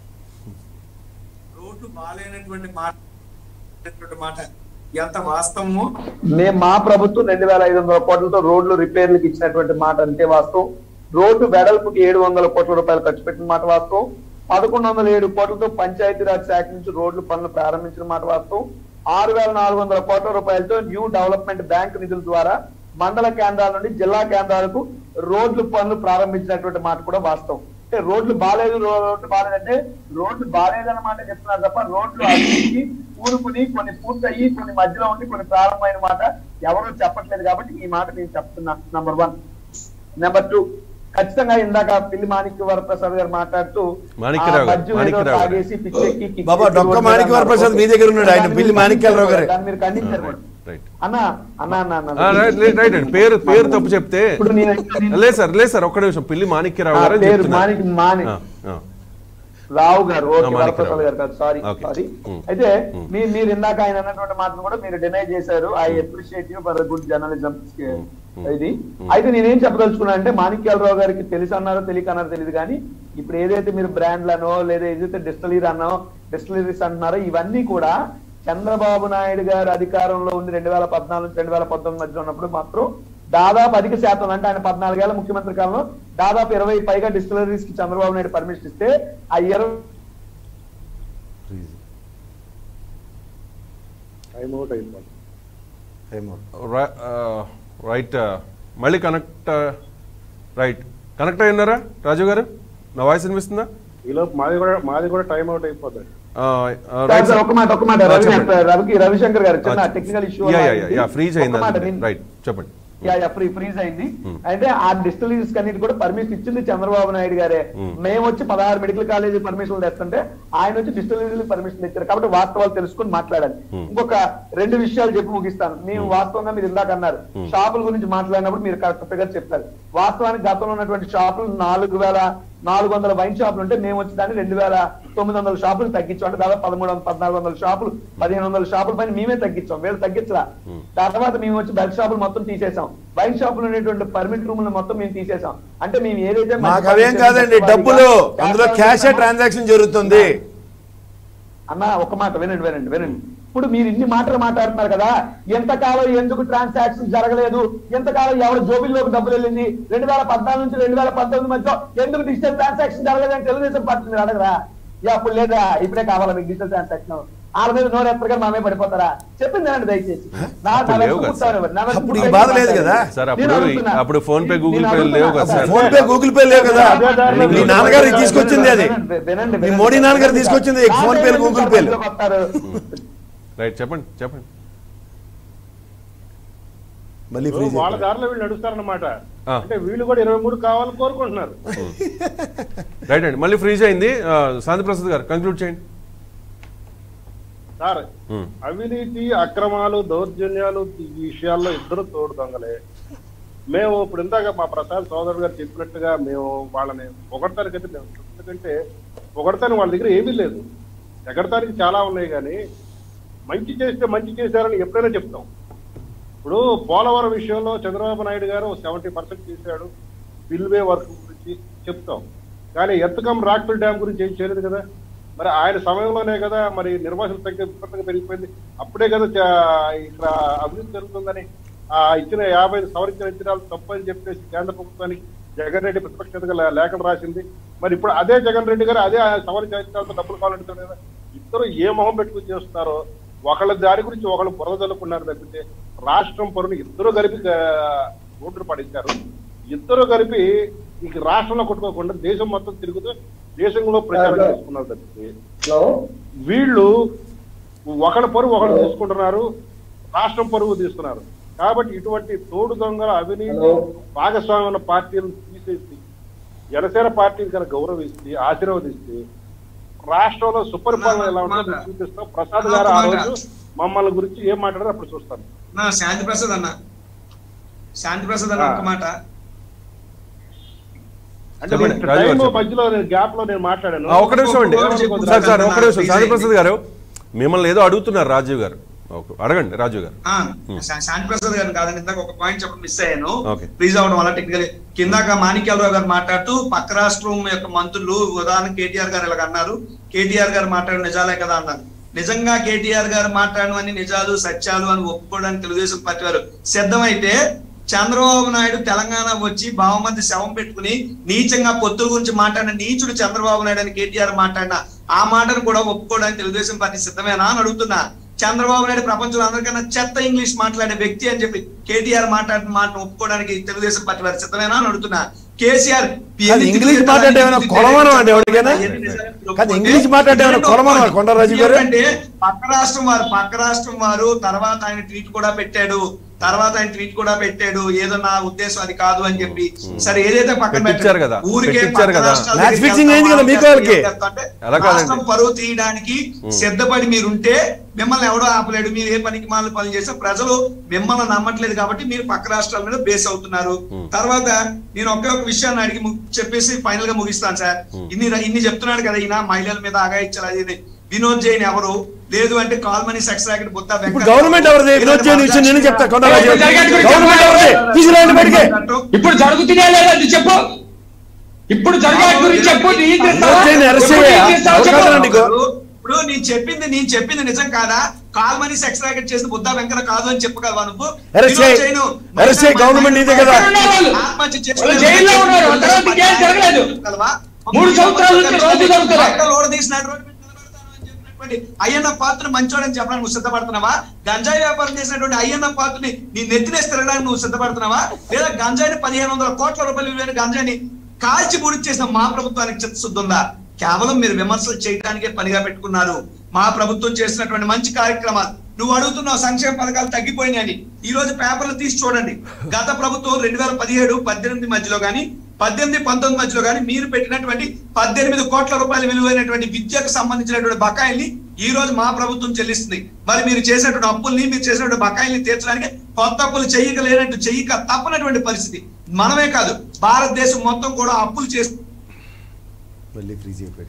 రోడ్డు బాగాలేనటువంటి మాట అనేటువంటి మాట ఎంత వాస్తవమో మేము మా ప్రభుత్వం రెండు వేల ఐదు వందల కోట్లతో రోడ్లు రిపేర్లకు ఇచ్చినటువంటి మాట అంటే వాస్తవం రోడ్డు వెడల్పుకి ఏడు వందల కోట్ల రూపాయలు ఖర్చు పెట్టిన మాట వాస్తవం పదకొండు వందల ఏడు కోట్లతో పంచాయతీరాజ్ శాఖ నుంచి రోడ్లు పనులు ప్రారంభించిన మాట వాస్తవం ఆరు వేల నాలుగు వందల కోట్ల రూపాయలతో న్యూ డెవలప్మెంట్ బ్యాంక్ నిధుల ద్వారా మండల కేంద్రాల నుండి జిల్లా కేంద్రాలకు రోడ్లు పనులు ప్రారంభించినటువంటి మాట కూడా వాస్తవం అంటే రోడ్లు బాగాలేదు రోడ్లు బాగాలేదంటే రోడ్లు బాగాలేదన్నమాట చెప్తున్నారు తప్ప రోడ్లు అభివృద్ధి కూరుకుని కొన్ని పూర్తయి కొన్ని మధ్యలో ఉండి కొన్ని ప్రారంభమైన మాట ఎవరు చెప్పట్లేదు కాబట్టి ఈ మాట నేను చెప్తున్నా నంబర్ వన్ నెంబర్ టూ ఖచ్చితంగా ఇందాక పిల్లి మాణిక్య వరప్రసాద్ గారు మాట్లాడుతూ మాణిక్యరావు ఆ గారు, మద్యం ఏదో మాణిక్యరావు గారు. తాగేసి పిచ్చెక్కి కిక్కెక్కి బాబా, డొక్క రోడ్డు మాణిక్య మీద వరప్రసాద్ మీ దగ్గర ఉన్నాడు. ఆయన దాన్ని పిల్లి మీరు మాణిక్యాలరావు గారే. దాన్ని మీరు ఖండించారు కూడా. రైట్ అన్న అన్న అన్న అన్న ఆ, రైట్ రైట్ రైట్ అండి. పేరు పేరు తప్పు చెప్తే ఇప్పుడు నేను- నేను- లేదు సార్ లేదు సార్ ఒక్క నిమిషం పిల్లి మాణిక్యరావు ఆ, గారు అని పేరు చెప్తున్నారు. మాణిక్ మాణిక్ ఆ, ఆ. రావు గారు ఓకే ఆ, మాణిక్యరావు వరప్రసాద్ గారు కాదు సారీ ఓకే. సారీ ఉమ్. అయితే మీరు మీరు ఇందాక ఆయన అన్నటువంటి మాటను కూడా మీరు డినై చేశారు I appreciate you for good journalism ఇది అయితే నేనేం చెప్పదలుచుకున్నా అంటే మాణిక్యాలరావు గారికి తెలుసు అన్నారో తెలియక అన్నారో తెలియదు కానీ ఇప్పుడు ఏదైతే మీరు బ్రాండ్లనో లేదా ఏదైతే డిస్టలరీ అన్నో డిస్టలరీస్ అంటున్నారో ఇవన్నీ కూడా చంద్రబాబు నాయుడు గారు అధికారంలో ఉండి రెండు వేల పద్నాలుగు నుంచి రెండు వేల పంతొమ్మిది మధ్యలో ఉన్నప్పుడు మాత్రం దాదాపు అధిక శాతం అంటే ఆయన పద్నాలుగేళ్ల ముఖ్యమంత్రి కాలంలో దాదాపు ఇరవై పైగా డిస్టిలరీస్ కి చంద్రబాబు నాయుడు పర్మిషన్ ఇస్తే ఆ ఇరవై టైం అవుట్ అయిపోయింది ఏమో. ర- ఆ, రైట్ ఆ, మళ్ళీ కనెక్ట్ ఆ, రైట్ కనెక్ట్ అయి ఉన్నారా రాజు గారు నా వాయిస్ వినిపిస్తుందా ఈలోపు మాది కూడా మాది కూడా టైం అవుట్ అయిపోతుంది ఆ, ఆ, సార్, రైట్ సార్, సార్. ఒక్క మాట ఒక్క మాట ఆ, రవి చెప్పండి. రవికి రవిశంకర్ గారు చిన్న ఆ, technical issue yeah yeah yeah, yeah freeze అయింది రైట్ చెప్పండి యా యా ఫ్రీ ఫ్రీజ్ అయింది అంటే ఆ డిస్టిలరీస్ కన్నిటి కూడా పర్మిషన్ ఇచ్చింది చంద్రబాబు నాయుడు గారే మేము వచ్చి పదహారు మెడికల్ కాలేజీ పర్మిషన్లు తెస్తుంటే ఆయన వచ్చి డిస్టిలరీలు పర్మిషన్ ఇచ్చారు కాబట్టి వాస్తవాలు తెలుసుకుని మాట్లాడాలి ఇంకొక రెండు విషయాలు చెప్పి ముగిస్తాను మేము వాస్తవంగా మీరు ఇందాక అన్నారు షాపుల గురించి మాట్లాడినప్పుడు మీరు కరెక్ట్ ఫిగర్ చెప్పారు వాస్తవానికి గతంలో ఉన్నటువంటి షాపులు నాలుగు వేల నాలుగు వందల వైన్ షాపులు ఉంటే మేము వచ్చి దాన్ని రెండు వేల తొమ్మిది వందల షాపులు తగ్గించాం అంటే దాదాపు పదమూడు వందల పద్నాలుగు వందల షాపులు పదిహేను వందల షాపుల పైన మేమే తగ్గించాం వీళ్ళు తగ్గించరా తర్వాత మేము వచ్చి బెల్ట్ షాపులు మొత్తం తీసేసాం వైన్ షాపులు ఉండేటువంటి పర్మిట్ రూములు మొత్తం మేము తీసేసాం అంటే మేము ఏదైతే మాకు అవేం కాదండి డబ్బులు అందులో క్యాషే ట్రాన్సాక్షన్ జరుగుతుంది అన్న ఒక మాట వినండి వినండి వినండి ఇప్పుడు మీరు ఇన్ని మాటలు మాట్లాడుతున్నారు కదా ఎంతకాలం ఎందుకు ట్రాన్సాక్షన్ జరగలేదు ఎంతకాలం ఎవరు జోబిల్లోకి డబ్బులు వెళ్ళింది రెండు వేల పద్నాలుగు నుంచి రెండు వేల పంతొమ్మిది మధ్య ఎందుకు డిజిటల్ ట్రాన్సాక్షన్ జరగలేదు అని తెలుగుదేశం పార్టీ మీరు అడగరా యా అప్పుడు లేదా ఇప్పుడే కావాలా మీకు డిజిటల్ ట్రాన్సాక్షన్ వాళ్ళ మీద నోరు ఎత్తగా మామే పడిపోతారా చెప్పింది అనండి దయచేసి నా- అప్పుడు నా లేవు వెనక కదా కూర్చోవాలి ఎవరు? నా వెనక అప్పుడు ఈ కూర్చోవాలి బాధ లేదు కదా? సార్, నేను అప్పుడు- అడుగుతున్నా. అప్పుడు ఫోన్ పే, గూగుల్ నేను పే అడుగుతున్నా. లేవు కదా sir. PhonePe Google Pay లేవు కదా వినండి, మీ నాన్నగారు తీసుకొచ్చింది అది వినండి, వినండి, మీ వినండి. మోడీ నాన్నగారు తీసుకొచ్చింది ఫోన్ పేలు గూగుల్ పేలు మధ్యలోకి వస్తారు. రైట్ చెప్పండి చెప్పండి మళ్ళీ ఫ్రీజ్ వాళ్ళ దారిలో వీళ్ళు నడుస్తారన్నమాట ఆ. అంటే వీళ్ళు కూడా ఇరవై మూడు కావాలని కోరుకుంటున్నారు రైట్ అండి మళ్ళీ ఫ్రీజ్ అయింది ఆ, శాంతి ప్రసాద్ గారు కంక్లూడ్ చేయండి సార్ ఉమ్. అవినీతి అక్రమాలు దౌర్జన్యాలు ఈ విషయాల్లో ఇద్దరు తోడు దొంగలే మేము ఇప్పుడు ఇందాక మా ప్రసాద్ సోదరుడు గారు చెప్పినట్టుగా మేము వాళ్ళని పొగడతానికైతే మేము ఎందుకంటే పొగడతానికి వాళ్ళ దగ్గర ఏమీ లేదు ఎగడటానికి చాలా ఉన్నాయి కానీ మంచి చేస్తే మంచి చేశారని ఎప్పుడైనా చెప్తాం ఇప్పుడు పోలవరం విషయంలో చంద్రబాబు నాయుడు గారు సెవెంటీ పర్సెంట్ చేశాడు స్పిల్వే వర్క్ గురించి చెప్తాం కానీ ఎత్తకం రాక్ఫిల్ డ్యామ్ గురించి ఏం చేయలేదు కదా మరి ఆయన సమయంలోనే కదా మరి నిర్వాసుల సంఖ్య విపరీతంగా పెరిగిపోయింది అప్పుడే కదా చా- ఇక్కడ అభివృద్ధి జరుగుతుందని ఆ ఇచ్చిన యాభై సవరించిన ఇచ్చినాలు తప్పు అని చెప్పేసి కేంద్ర ప్రభుత్వానికి జగన్ రెడ్డి ప్రతిపక్ష నేతగా లే- లేఖలు రాసింది మరి ఇప్పుడు అదే జగన్ రెడ్డి గారు అదే సవరించిన ఇచ్చినాలతో డబ్బులు కావాలంటే కదా ఇద్దరు ఏ మొహం పెట్టుకుని చేస్తున్నారో ఒకళ్ళ దారి గురించి ఒకళ్ళు బురద చల్లుకున్నారు తప్పితే రాష్ట్రం పరుని ఇద్దరు కలిపి ఆ, ఓట్లు పడించారు ఇద్దరు కలిపి ఇంక రాష్ట్రంలో కొట్టుకోకుండా దేశం మొత్తం తిరుగుతూ దేశంలో ప్రచారం చేసుకున్నారు తప్పితే హలో వీళ్ళు ఒకళ్ళ పరువు ఒకళ్ళు తీసుకుంటున్నారు రాష్ట్రం పరువు తీస్తున్నారు కాబట్టి ఇటువంటి తోడు దొంగల అవినీతి హలో. భాగస్వామ్యం ఉన్న పార్టీలను తీసేసి జనసేన పార్టీని కనుక గౌరవిస్తే ఆశీర్వదిస్తే రాష్ట్రంలో సుపరిపాలన ఎలా ఉంటుందో చూపిస్తాం ప్రసాద్ గారు ఆ రోజు మమ్మల్ని గురించి ఏం మాట్లాడారో అప్పుడు చూస్తాను నా శాంతి ప్రసాద్ అన్న శాంతి ప్రసాద్ అన్న ఆ. ఒక్క మాట అంటే చెప్పండి, నేను రాజు గారు టైం చెప్పండి. మధ్యలో నేను గ్యాప్ లో నేను మాట్లాడాను ఆ, ఒక్క నిమిషం అండి చెప్పు, సార్ సార్ ఒక్క నిమిషం ప్లీజ్ శాంతి అయ్యింది. ప్రసాద్ గారు మిమ్మల్ని ఏదో అడుగుతున్నారు రాజీవ్ గారు ఓకే, అడగండి రాజీవ్ గారు ఆ, శా- శాంతి ప్రసాద్ గారు కాదండి ఇందాక ఒక పాయింట్ చెప్పడం మిస్ అయ్యాను Okay. ప్లీజ్ అవ్వడం వల్ల టెక్నికల్ కిందాక మాణిక్యాలరావు గారు మాట్లాడుతూ పక్క రాష్ట్రం యొక్క మంత్రులు ఉదాహరణ కేటీఆర్ గారు ఇలాగ అన్నారు కేటీఆర్ గారు మాట్లాడిన నిజాలే కదా అన్నారు నిజంగా కేటీఆర్ గారు మాట్లాడినవన్నీ నిజాలు సత్యాలు అని ఒప్పుకోవడానికి తెలుగుదేశం పార్టీ వారు సిద్ధమైతే చంద్రబాబు నాయుడు తెలంగాణ వచ్చి బావమంది శవం పెట్టుకుని నీచంగా పొత్తుల గురించి మాట్లాడిన నీచుడు చంద్రబాబు నాయుడు అని కేటీఆర్ మాట్లాడిన ఆ మాటను కూడా ఒప్పుకోవడానికి తెలుగుదేశం పార్టీ సిద్ధమేనా అని అడుగుతున్నా చంద్రబాబు నాయుడు ప్రపంచంలో అందరికన్నా చెత్త ఇంగ్లీష్ మాట్లాడే వ్యక్తి అని చెప్పి కేటీఆర్ మాట్లాడిన మాటను ఒప్పుకోవడానికి తెలుగుదేశం పార్టీ వారు సిద్ధమేనా అని అడుగుతున్నా కేసీఆర్ కాదు, ఇంగ్లీష్ మాట్లాడడం ఏమైనా కొలమానం అండి ఎవరికైనా? కాదు, ఇంగ్లీష్ మాట్లాడడం ఏమైనా కొలమానమా కొండరాజు గారు? అంటే పక్క రాష్ట్రం వారు పక్క రాష్ట్రం వారు తర్వాత ఆయన ట్వీట్ కూడా పెట్టాడు తర్వాత ఆయన ట్వీట్ కూడా పెట్టాడు ఏదో నా ఉద్దేశం అది కాదు అని చెప్పి సరే ఏదైతే పక్కన పెట్టించారు పెట్టాడు. కదా, ఊరికే పెట్టించారు పక్క కదా. రాష్ట్రాల మ్యాచ్ దగ్గరికి ఫిక్సింగ్ అయింది కదా మీకు వాళ్ళకి. అంటే అలా కాదండి. రాష్ట్రం పరువు తీయడానికి సిద్ధపడి మీరుంటే మిమ్మల్ని ఎవడో ఆపలేడు మీరు ఏ పనికి మాల పనులు చేసినా ప్రజలు మిమ్మల్ని నమ్మట్లేదు కాబట్టి మీరు పక్క రాష్ట్రాల మీద బేస్ అవుతున్నారు తర్వాత నేను ఒకే ఒక విషయాన్ని అడిగి ము- చెప్పేసి ఫైనల్ గా ముగిస్తాను సార్ ఇన్ని ర- ఇన్ని చెప్తున్నాడు కదా ఈయన మహిళల మీద ఆగాయించాలి అది ఇది. వినోద్ జైన్ ఎవరు లేదు అంటే call money sex racket Butta Venkat ఇప్పుడు గవర్నమెంట్ ఎవరిది? వినోద్ జైన్ విషయం నేను చెప్తా, కొండరాజు గారు. గవర్నమెంట్ ఎవరిది? తీసుకురండి బయటికి. ఇప్పుడు జరుగుతున్నాయా లేదా అది చెప్పు ఇప్పుడు జరిగే గురించి చెప్పు నియంత్రిస్తావా? వచ్చేయండి, అరెస్ట్ ఎప్పుడు చేయ. నియంత్రిస్తావో చెప్పు. అవకాశం నీకు. ఇప్పుడు నేను చెప్పింది నేను చెప్పింది నిజం కాదా కాల్మనీ సెక్స్ రాకెట్ చేసిన బుద్ధా వెంకట కాదు అని చెప్పగలవా నువ్వు అరెస్ట్ వినోద్ చేయి. జైన్ అరెస్ట్ చేయి, గవర్నమెంట్ నీదే కదా. ఎక్కడ ఉన్నారు వాళ్ళు? ఆత్మహత్య చేసుకునే వాళ్ళు జైల్లో ఉన్నారు. ఆ తర్వాత ఇంకేం జరగలేదు. చెప్పగలవా? మూడు సంవత్సరాల నుంచి రోజు జరుగుతున్నాయి. బయట లోడ తీసినట్టు రోడ్డు మీద నిలబడతాను అని చెప్పినటువంటి అయ్యన్న పాత్ర మంచోడని చెప్పడానికి నువ్వు సిద్ధపడుతున్నావా గంజాయి వ్యాపారం చేసినటువంటి అయ్యన్న పాత్రని నీ నెత్తినేసి తిరగడానికి నువ్వు సిద్ధపడుతున్నావా లేదా గంజాయిని పదిహేను వందల కోట్ల రూపాయలు విలువైన గంజాయిని కాల్చి బూడి చేసిన మా ప్రభుత్వానికి చిత్తశుద్ధి ఉందా కేవలం మీరు విమర్శలు చేయడానికే పనిగా పెట్టుకున్నారు మా ప్రభుత్వం చేసినటువంటి మంచి కార్యక్రమాలు నువ్వు అడుగుతున్నావు సంక్షేమ పథకాలు తగ్గిపోయినాయని ఈ రోజు పేపర్లు తీసి చూడండి గత ప్రభుత్వం రెండు వేల పదిహేడు పద్దెనిమిది మధ్యలో గానీ పద్దెనిమిది పంతొమ్మిది మధ్యలో గానీ మీరు పెట్టినటువంటి పద్దెనిమిది కోట్ల రూపాయల విలువైనటువంటి విద్యకు సంబంధించినటువంటి బకాయిల్ని ఈ రోజు మా ప్రభుత్వం చెల్లిస్తుంది మరి మీరు చేసినటువంటి అప్పుల్ని మీరు చేసినటువంటి బకాయిల్ని తీర్చడానికి కొత్త అప్పులు చెయ్యక లేనట్టు చెయ్యక తప్పనటువంటి పరిస్థితి మనమే కాదు భారతదేశం మొత్తం కూడా అప్పులు చేసి మళ్ళీ ఫ్రీజ్ అయిపోయాడు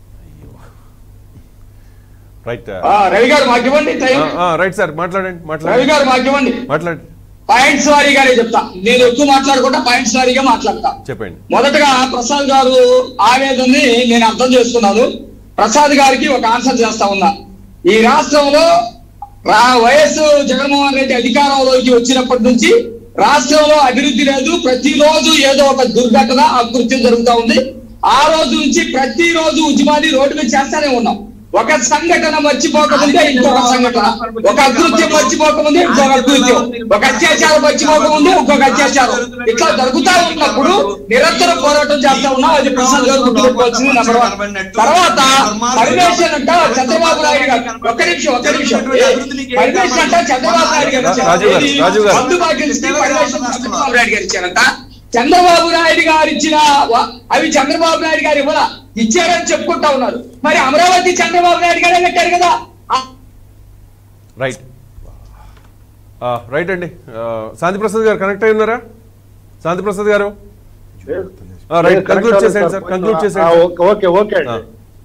రైట్ ఆ, రవి గారు మాకు ఇవ్వండి టైం రైట్ సార్ మాట్లాడండి రవి మాట్లాడండి గారు మాకు ఇవ్వండి మాట్లాడండి పాయింట్స్ వారీగానే చెప్తా నేను ఎక్కువ మాట్లాడకుండా పాయింట్స్ వారీగా మాట్లాడతా చెప్పండి మొదటగా ప్రసాద్ గారు ఆవేదనని నేను అర్థం చేసుకున్నాను ప్రసాద్ గారికి ఒక ఆన్సర్ చేస్తా ఉన్నా ఈ రాష్ట్రంలో రా వైఎస్ జగన్మోహన్ రెడ్డి అధికారంలోకి వచ్చినప్పటి నుంచి రాష్ట్రంలో అభివృద్ధి లేదు ప్రతిరోజు ఏదో ఒక దుర్ఘటన అకృత్యం జరుగుతా ఉంది ఆ రోజు నుంచి ప్రతిరోజు ఉద్యమాన్ని రోడ్డు మీద చేస్తానే ఉన్నాం ఒక సంఘటన మర్చిపోకముందే ఇంకొక సంఘటన ఒక అకృత్యం మర్చిపోకముందే ఇంకొక అకృత్యం ఒక అత్యాచారం మర్చిపోకముందే ఇంకొక అత్యాచారం ఇట్లా జరుగుతా ఉన్నప్పుడు నిరంతర పోరాటం చేస్తా ఉన్నాం అది ప్రసాద్ గారు గుర్తుపెట్టుకోవాల్సింది నెంబర్ వన్ తర్వాత పర్మిషన్ అంట చంద్రబాబు నాయుడు గారు ఒక్క నిమిషం ఒక్క నిమిషం పర్మిషన్ అంట చంద్రబాబు నాయుడు గారు ఇచ్చారు. రాజు గారు, ఏది? రాజు గారు. మందు బాటిల్స్ కి పర్మిషన్ చంద్రబాబు నాయుడు గారు ఇచ్చారంట చంద్రబాబు నాయుడు గారు ఇచ్చిన వ- అవి చంద్రబాబు నాయుడు గారు ఇవ్వాల ఇచ్చారని చెప్పుకుంటా ఉన్నారు మరి అమరావతి చంద్రబాబు నాయుడు గారే కట్టారు కదా ఆ రైట్ ఆ, రైట్ అండి ఆ, శాంతి ప్రసాద్ గారు కనెక్ట్ అయి ఉన్నారా శాంతి ప్రసాద్ గారు ఆ, రైట్ కంక్లూడ్ చేసేయండి సార్ కంక్లూడ్ ఆ, చేసేయండి ఓకే, ఓకే ఓకే అండి ఆ.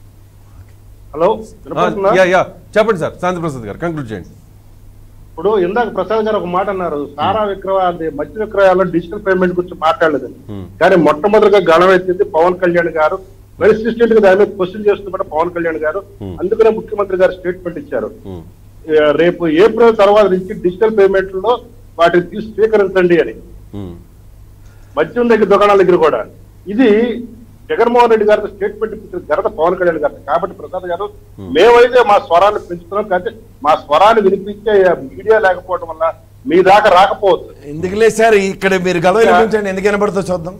హలో ఆ, వినపడుతుందా? యా యా చెప్పండి సార్ శాంతి ప్రసాద్ గారు కంక్లూడ్ చేయండి ఇప్పుడు ఇందాక ప్రసాద్ గారు ఒక మాట అన్నారు సారా విక్రయాలు మధ్య విక్రయాల్లో డిజిటల్ పేమెంట్ గురించి మాట్లాడలేదండి Hmm. కానీ మొట్టమొదటిగా గళం ఎత్తింది పవన్ కళ్యాణ్ గారు రెసిస్టెంట్ గా దాని మీద క్వశ్చన్ చేస్తున్న పవన్ కళ్యాణ్ గారు Hmm. అందుకనే ముఖ్యమంత్రి గారు స్టేట్మెంట్ ఇచ్చారు ఉమ్, ఏ, రేపు ఏప్రిల్ తర్వాత నుంచి డిజిటల్ పేమెంట్లో వాటిని తీసి స్వీకరించండి అని ఉమ్, మద్యం దగ్గర దుకాణాల దగ్గర కూడా ఇది జగన్మోహన్ రెడ్డి గారితో స్టేట్మెంట్ ఇచ్చిన ఘనత పవన్ కళ్యాణ్ గారు కాబట్టి ప్రసాద్ గారు మేమైతే మా స్వరాన్ని పెంచుతున్నాం కానీ మా స్వరాన్ని వినిపించే మీడియా లేకపోవడం వల్ల మీ దాకా రాకపోవచ్చు ఎందుకులే సార్ ఇక్కడ మీరు గలవ వినిపించండి ఎందుకు వినపడుతుందో చూద్దాం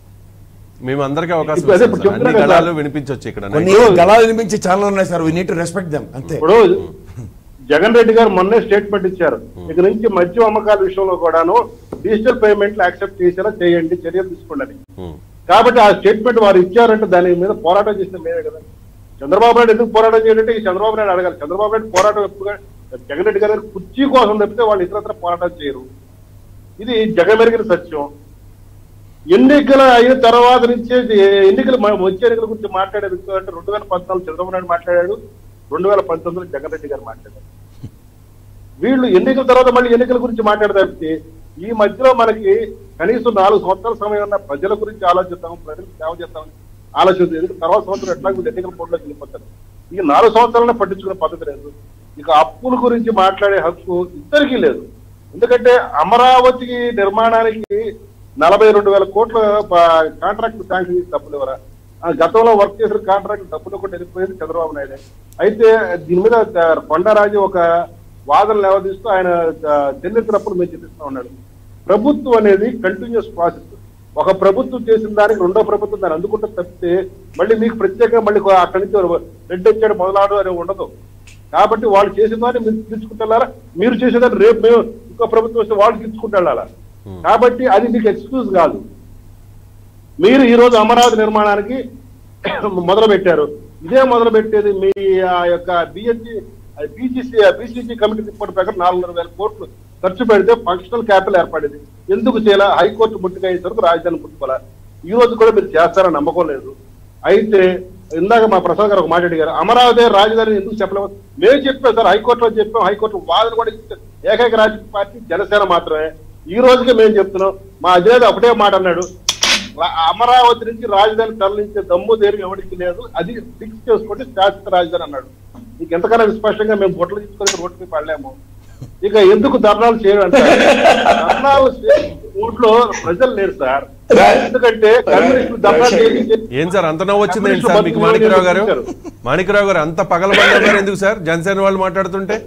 మేము అందరికీ అవకాశం ఇప్పుడు అదే ఇస్తాం ఇప్పుడు సార్. అన్ని చెప్తున్నా కదా. గళాలు వినిపించవచ్చు ఇక్కడ కొన్ని గలాలు వినిపించే ఛానల్ ఉన్నాయి sir we need to respect them అంతే ఇప్పుడు జగన్ రెడ్డి గారు మొన్నే స్టేట్మెంట్ ఇచ్చారు ఇక నుంచి మద్యం అమ్మకాల విషయంలో కూడాను డిజిటల్ పేమెంట్లు యాక్సెప్ట్ చేసేలా చేయండి చర్యలు తీసుకోండి అని. ఉమ్, కాబట్టి ఆ స్టేట్మెంట్ వారు ఇచ్చారంటే దాని మీద పోరాటం చేసిన మేమే కదా చంద్రబాబు నాయుడు ఎందుకు పోరాటం చేయాలంటే ఈ చంద్రబాబు నాయుడు అడగాలి చంద్రబాబు నాయుడు పోరాటం ఎప్పుడు జగన్ రెడ్డి గారి కుర్చీ కోసం తప్పితే వాళ్ళు ఇతరత్ర పోరాటం చేయరు ఇది జగమెరిగిన సత్యం ఎన్నికలు అయిన తర్వాత నుంచే ఇది ఎన్నికలు మ- వచ్చే ఎన్నికల గురించి మాట్లాడే వ్యక్తి అంటే రెండు వేల పద్నాలుగు చంద్రబాబు నాయుడు మాట్లాడాడు రెండు వేల పంతొమ్మిదిలో జగన్ రెడ్డి గారు మాట్లాడారు వీళ్ళు ఎన్నికల తర్వాత మళ్ళీ ఎన్నికల గురించి మాట్లాడదానికి ఈ మధ్యలో మనకి కనీసం నాలుగు సంవత్సరాల సమయం ఉన్న ప్రజల గురించి ఆలోచిద్దాం ప్రజలకు సేవ చేద్దాం ఆలోచిద్దాం ఎందుకంటే తర్వాత సంవత్సరం ఎట్లా వీళ్ళు ఎన్నికల బోర్డులోకి వెళ్ళిపోతారు ఈ నాలుగు సంవత్సరాలనే పట్టించుకునే పద్ధతి లేదు ఇక అప్పుల గురించి మాట్లాడే హక్కు ఇద్దరికీ లేదు ఎందుకంటే అమరావతి నిర్మాణానికి నలభై రెండు వేల కోట్ల ప- కాంట్రాక్ట్ శాంక్షన్ చేసి డబ్బులు ఇవ్వరా ఆ గతంలో వర్క్ చేసిన కాంట్రాక్ట్ డబ్బులు కూడా వెళ్ళిపోయింది చంద్రబాబు నాయుడు అయితే దీని మీద ద- కొండరాజు ఒక వాదన లేవదీస్తూ ఆయన ద- చెల్లించినప్పుడు మేము చెల్లిస్తూ ఉన్నాడు ప్రభుత్వం అనేది కంటిన్యూస్ ప్రాసెస్ ఒక ప్రభుత్వం చేసిన దానికి రెండో ప్రభుత్వం దాన్ని అందుకుంటే తప్పితే మళ్ళీ మీకు ప్రత్యేకంగా మళ్ళీ కొ- అక్కడి నుంచి రెడ్డి వచ్చాడు మొదలాడు అని ఉండదు కాబట్టి వాళ్ళు చేసిన దాన్ని మీరు తీసుకుంటారా మీరు చేసేదాన్ని రేపు మేము ఇంకో ప్రభుత్వం వస్తే వాళ్ళు తీసుకుంటూ వెళ్ళాలా కాబట్టి అది మీకు ఎక్స్క్యూజ్ కాదు మీరు ఈ రోజు అమరావతి నిర్మాణానికి మొదలు పెట్టారు ఇదే మొదలు పెట్టేది మీ ఆ యొక్క BSC BCC BCC committee report ప్రకారం నాలుగున్నర వేల కోట్లు ఖర్చు పెడితే ఫంక్షనల్ క్యాపిటల్ ఏర్పడింది ఎందుకు చేయాలా హైకోర్టు ముట్టుకయ్యే వరకు రాజధాని ముట్టుకోవాలా ఈ రోజు కూడా మీరు చేస్తారని నమ్మకం లేదు అయితే ఇందాక మా ప్రసాద్ గారు ఒక మాట అడిగారు అమరావతి రాజధాని ఎందుకు చెప్పలేము మేము చెప్పాం సార్ హైకోర్టులో చెప్పాం హైకోర్టు వాదన కూడా ఇచ్చారు. ఏకైక రాజకీయ పార్టీ జనసేన మాత్రమే ఈ రోజుకి మేము చెప్తున్నాం మా అధినేత ఒకటే మాట అన్నాడు రా- అమరావతి నుంచి రాజధాని తరలించే దమ్ము ధైర్యం ఎవరికి లేదు అది ఫిక్స్ చేసుకుంటే శాశ్వత రాజధాని అన్నాడు నీకు ఎంతకన్నా విస్పష్టంగా మేము బొట్టలు తీసుకొని రోడ్డు మీద పడలేము ఇక ఎందుకు ధర్నాలు చేయడం అంటే ధర్నాలు చే- ఊళ్ళో ప్రజలు లేరు సార్ ఎందుకంటే కమ్యూనిస్టులు ధర్నాలు చేసి ఏం సార్ అంత నవ్వు వచ్చింది ఏంటి సార్ మీకు మాణిక్యరావు గారు మాణిక్యరావు గారు అంత పగలబడ్డారు ఎందుకు సార్ జనసేన వాళ్ళు మాట్లాడుతుంటే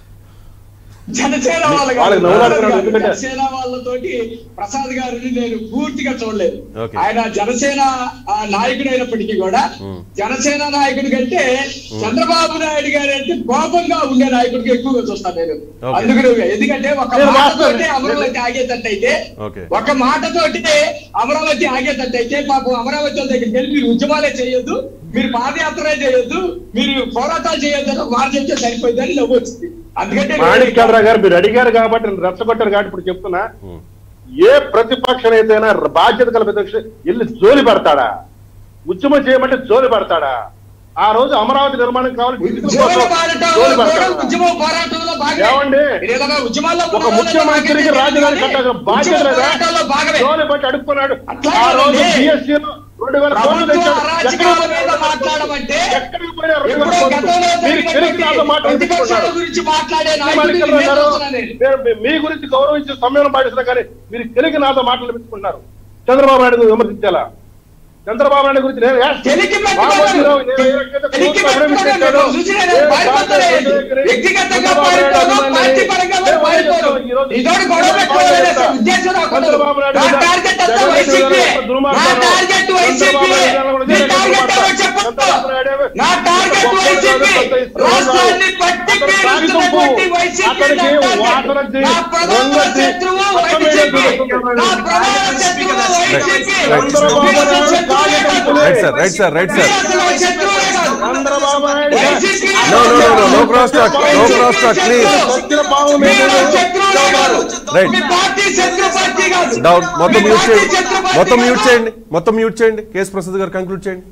జనసేన వాళ్ళ వాళ్ళకి నవ్వులాడుతున్నాడు ఎందుకంటే- జనసేన వాళ్ళతోటి ప్రసాద్ గారిని నేను పూర్తిగా చూడలేదు Okay. ఆయన జనసేన ఆ, నాయకుడు అయినప్పటికీ కూడా Hmm. జనసేన నాయకుడి కంటే చంద్రబాబు నాయుడు గారు అంటే కోపంగా ఉండే నాయకుడికి ఎక్కువగా చూస్తాను నేను Okay. అందుకని ఎందుకంటే ఒక నేను మాటతోటి వాస్తవం- అమరావతి ఆగేటట్టయితే Okay. ఒక మాటతోటి అమరావతి ఆగేటట్టయితే పాపం అమరావతి వాళ్ళ దగ్గరికి వెళ్ళి మీరు ఉద్యమాలే చేయొద్దు మీరు పాదయాత్రే చేయొద్దు మీరు పోరాటాలు చేయొద్దు అని ఒక మాట చెప్తే సరిపోయిందని నవ్వు వచ్చింది అందుకంటే మాణిక్యాలరావు గారు మీరు అడిగారు కాబట్టి నేను రెచ్చగొట్టారు కాబట్టి ఇప్పుడు చెప్తున్నా ఉమ్. ఏ ప్రతిపక్ష నేతైనా బాధ్యత గల ప్రతిపక్ష వెళ్ళి జోలి పెడతాడా ఉద్యమం చేయమంటే జోలి పెడతాడా ఆ రోజు అమరావతి నిర్మాణం కావాలి డిజిటల్ ఉద్యమాల కోసం పోరాటంలో జోలి కూడా పెడతాడా? ఉద్యమ పోరాటంలో భాగమే. ఏమండి? మీరు ఏదైనా ఉద్యమాల్లో ఒక ఉన్న ముఖ్యమంత్రికి వాళ్ళని రాజధాని భాగమే కట్టాల్సిన బాధ్యత ఉద్యమ లేదా పోరాటంలో భాగమే జోలి పట్టి అడుక్కున్నాడు అట్లా ఆ రోజు కాదండి. బిఎస్సీలో రెండు వేల కోట్లు ప్రభుత్వ తెచ్చాడు. అరాచకాల ఎక్కడికి మీద పోయారు? మాట్లాడమంటే ఎక్కడికి పోయారు రెండు వేల ఎప్పుడో కోట్లు? గతంలో మీరు తెలిసి నాతో మాట జరిగినటువంటి ప్రతిపక్షాల అనిపించుకున్నారు. గురించి మాట్లాడే ఈ నాయకుడిని మాణిక్యాలరావు నేను గారు, చూస్తున్నాను నేను. నేను మీ- మీ గురించి గౌరవించి సమ్మేళనం పాటిస్తున్నా కానీ మీరు తెలియక నాతో మాటలు పెట్టుకున్నారు చంద్రబాబు నాయుడు గురించి విమర్శించాలా చంద్రబాబు నాయుడు గురించి నేను ఏ- తెలికి రామోజీరావు నేను ఏ రకంగా తెలికి కోర్టులో అభినందించాడో, పెట్టుకోవడం చూసి నేను ఏ భయపడతలే. భారతదేశ వ్యక్తిగతంగా చంద్రబాబు నాయుడు పారిపోను, అభిమాని. పార్టీ పరంగా నేను పారిపోను. ఈ రోజు- ఇదోటి గొడవ పెట్టుకోవాలనే చెప్తా. ఉద్దేశం నాకు ఉండదు. చంద్రబాబు నాయుడు నా మీద టార్గెట్ అంతా జగన్ రెడ్డి వైసీపీ. గారు ఎంత దుర్మార్గం. నా టార్గెట్ వైసీపీ. చంద్రబాబు నాయుడు గారు కూడా నీ జగన్ టార్గెట్ రెడ్డి ఎవరో గారు చెప్పొద్దు. చంద్రబాబు నాయుడు నా టార్గెట్ గొప్ప వైసీపీ. వైసీపీ రాష్ట్రాన్ని పట్టి పీడిస్తున్నటువంటి వైసీపీ అతనికి దండాన్ని వాటరద్ది, నా ప్రధాన రంగద్ది, శత్రువు మొత్తం వైసీపీ మీద నా ప్రధాన శత్రువు వైసీపీ Right. మీరు అసలు శత్రువులే కాదు. Right sir right sir right మీరు సార్ అసలు శత్రువులే కాదు. Chandrababu Naidu YCP No, no, no, no, no cross talk, no cross talk, please. వచ్చిన పాము మీరు మీద శత్రువులే కాదు. Right. మీ పార్టీ శత్రు పార్టీ కాదు డౌన్ మొత్తం మీ మ్యూట్ పార్టీ చేయండి శత్రు పార్టీ మొత్తం మ్యూట్ కాదు. చేయండి మొత్తం మ్యూట్ చేయండి కేసు ప్రసాద్ గారు కంక్లూడ్ చేయండి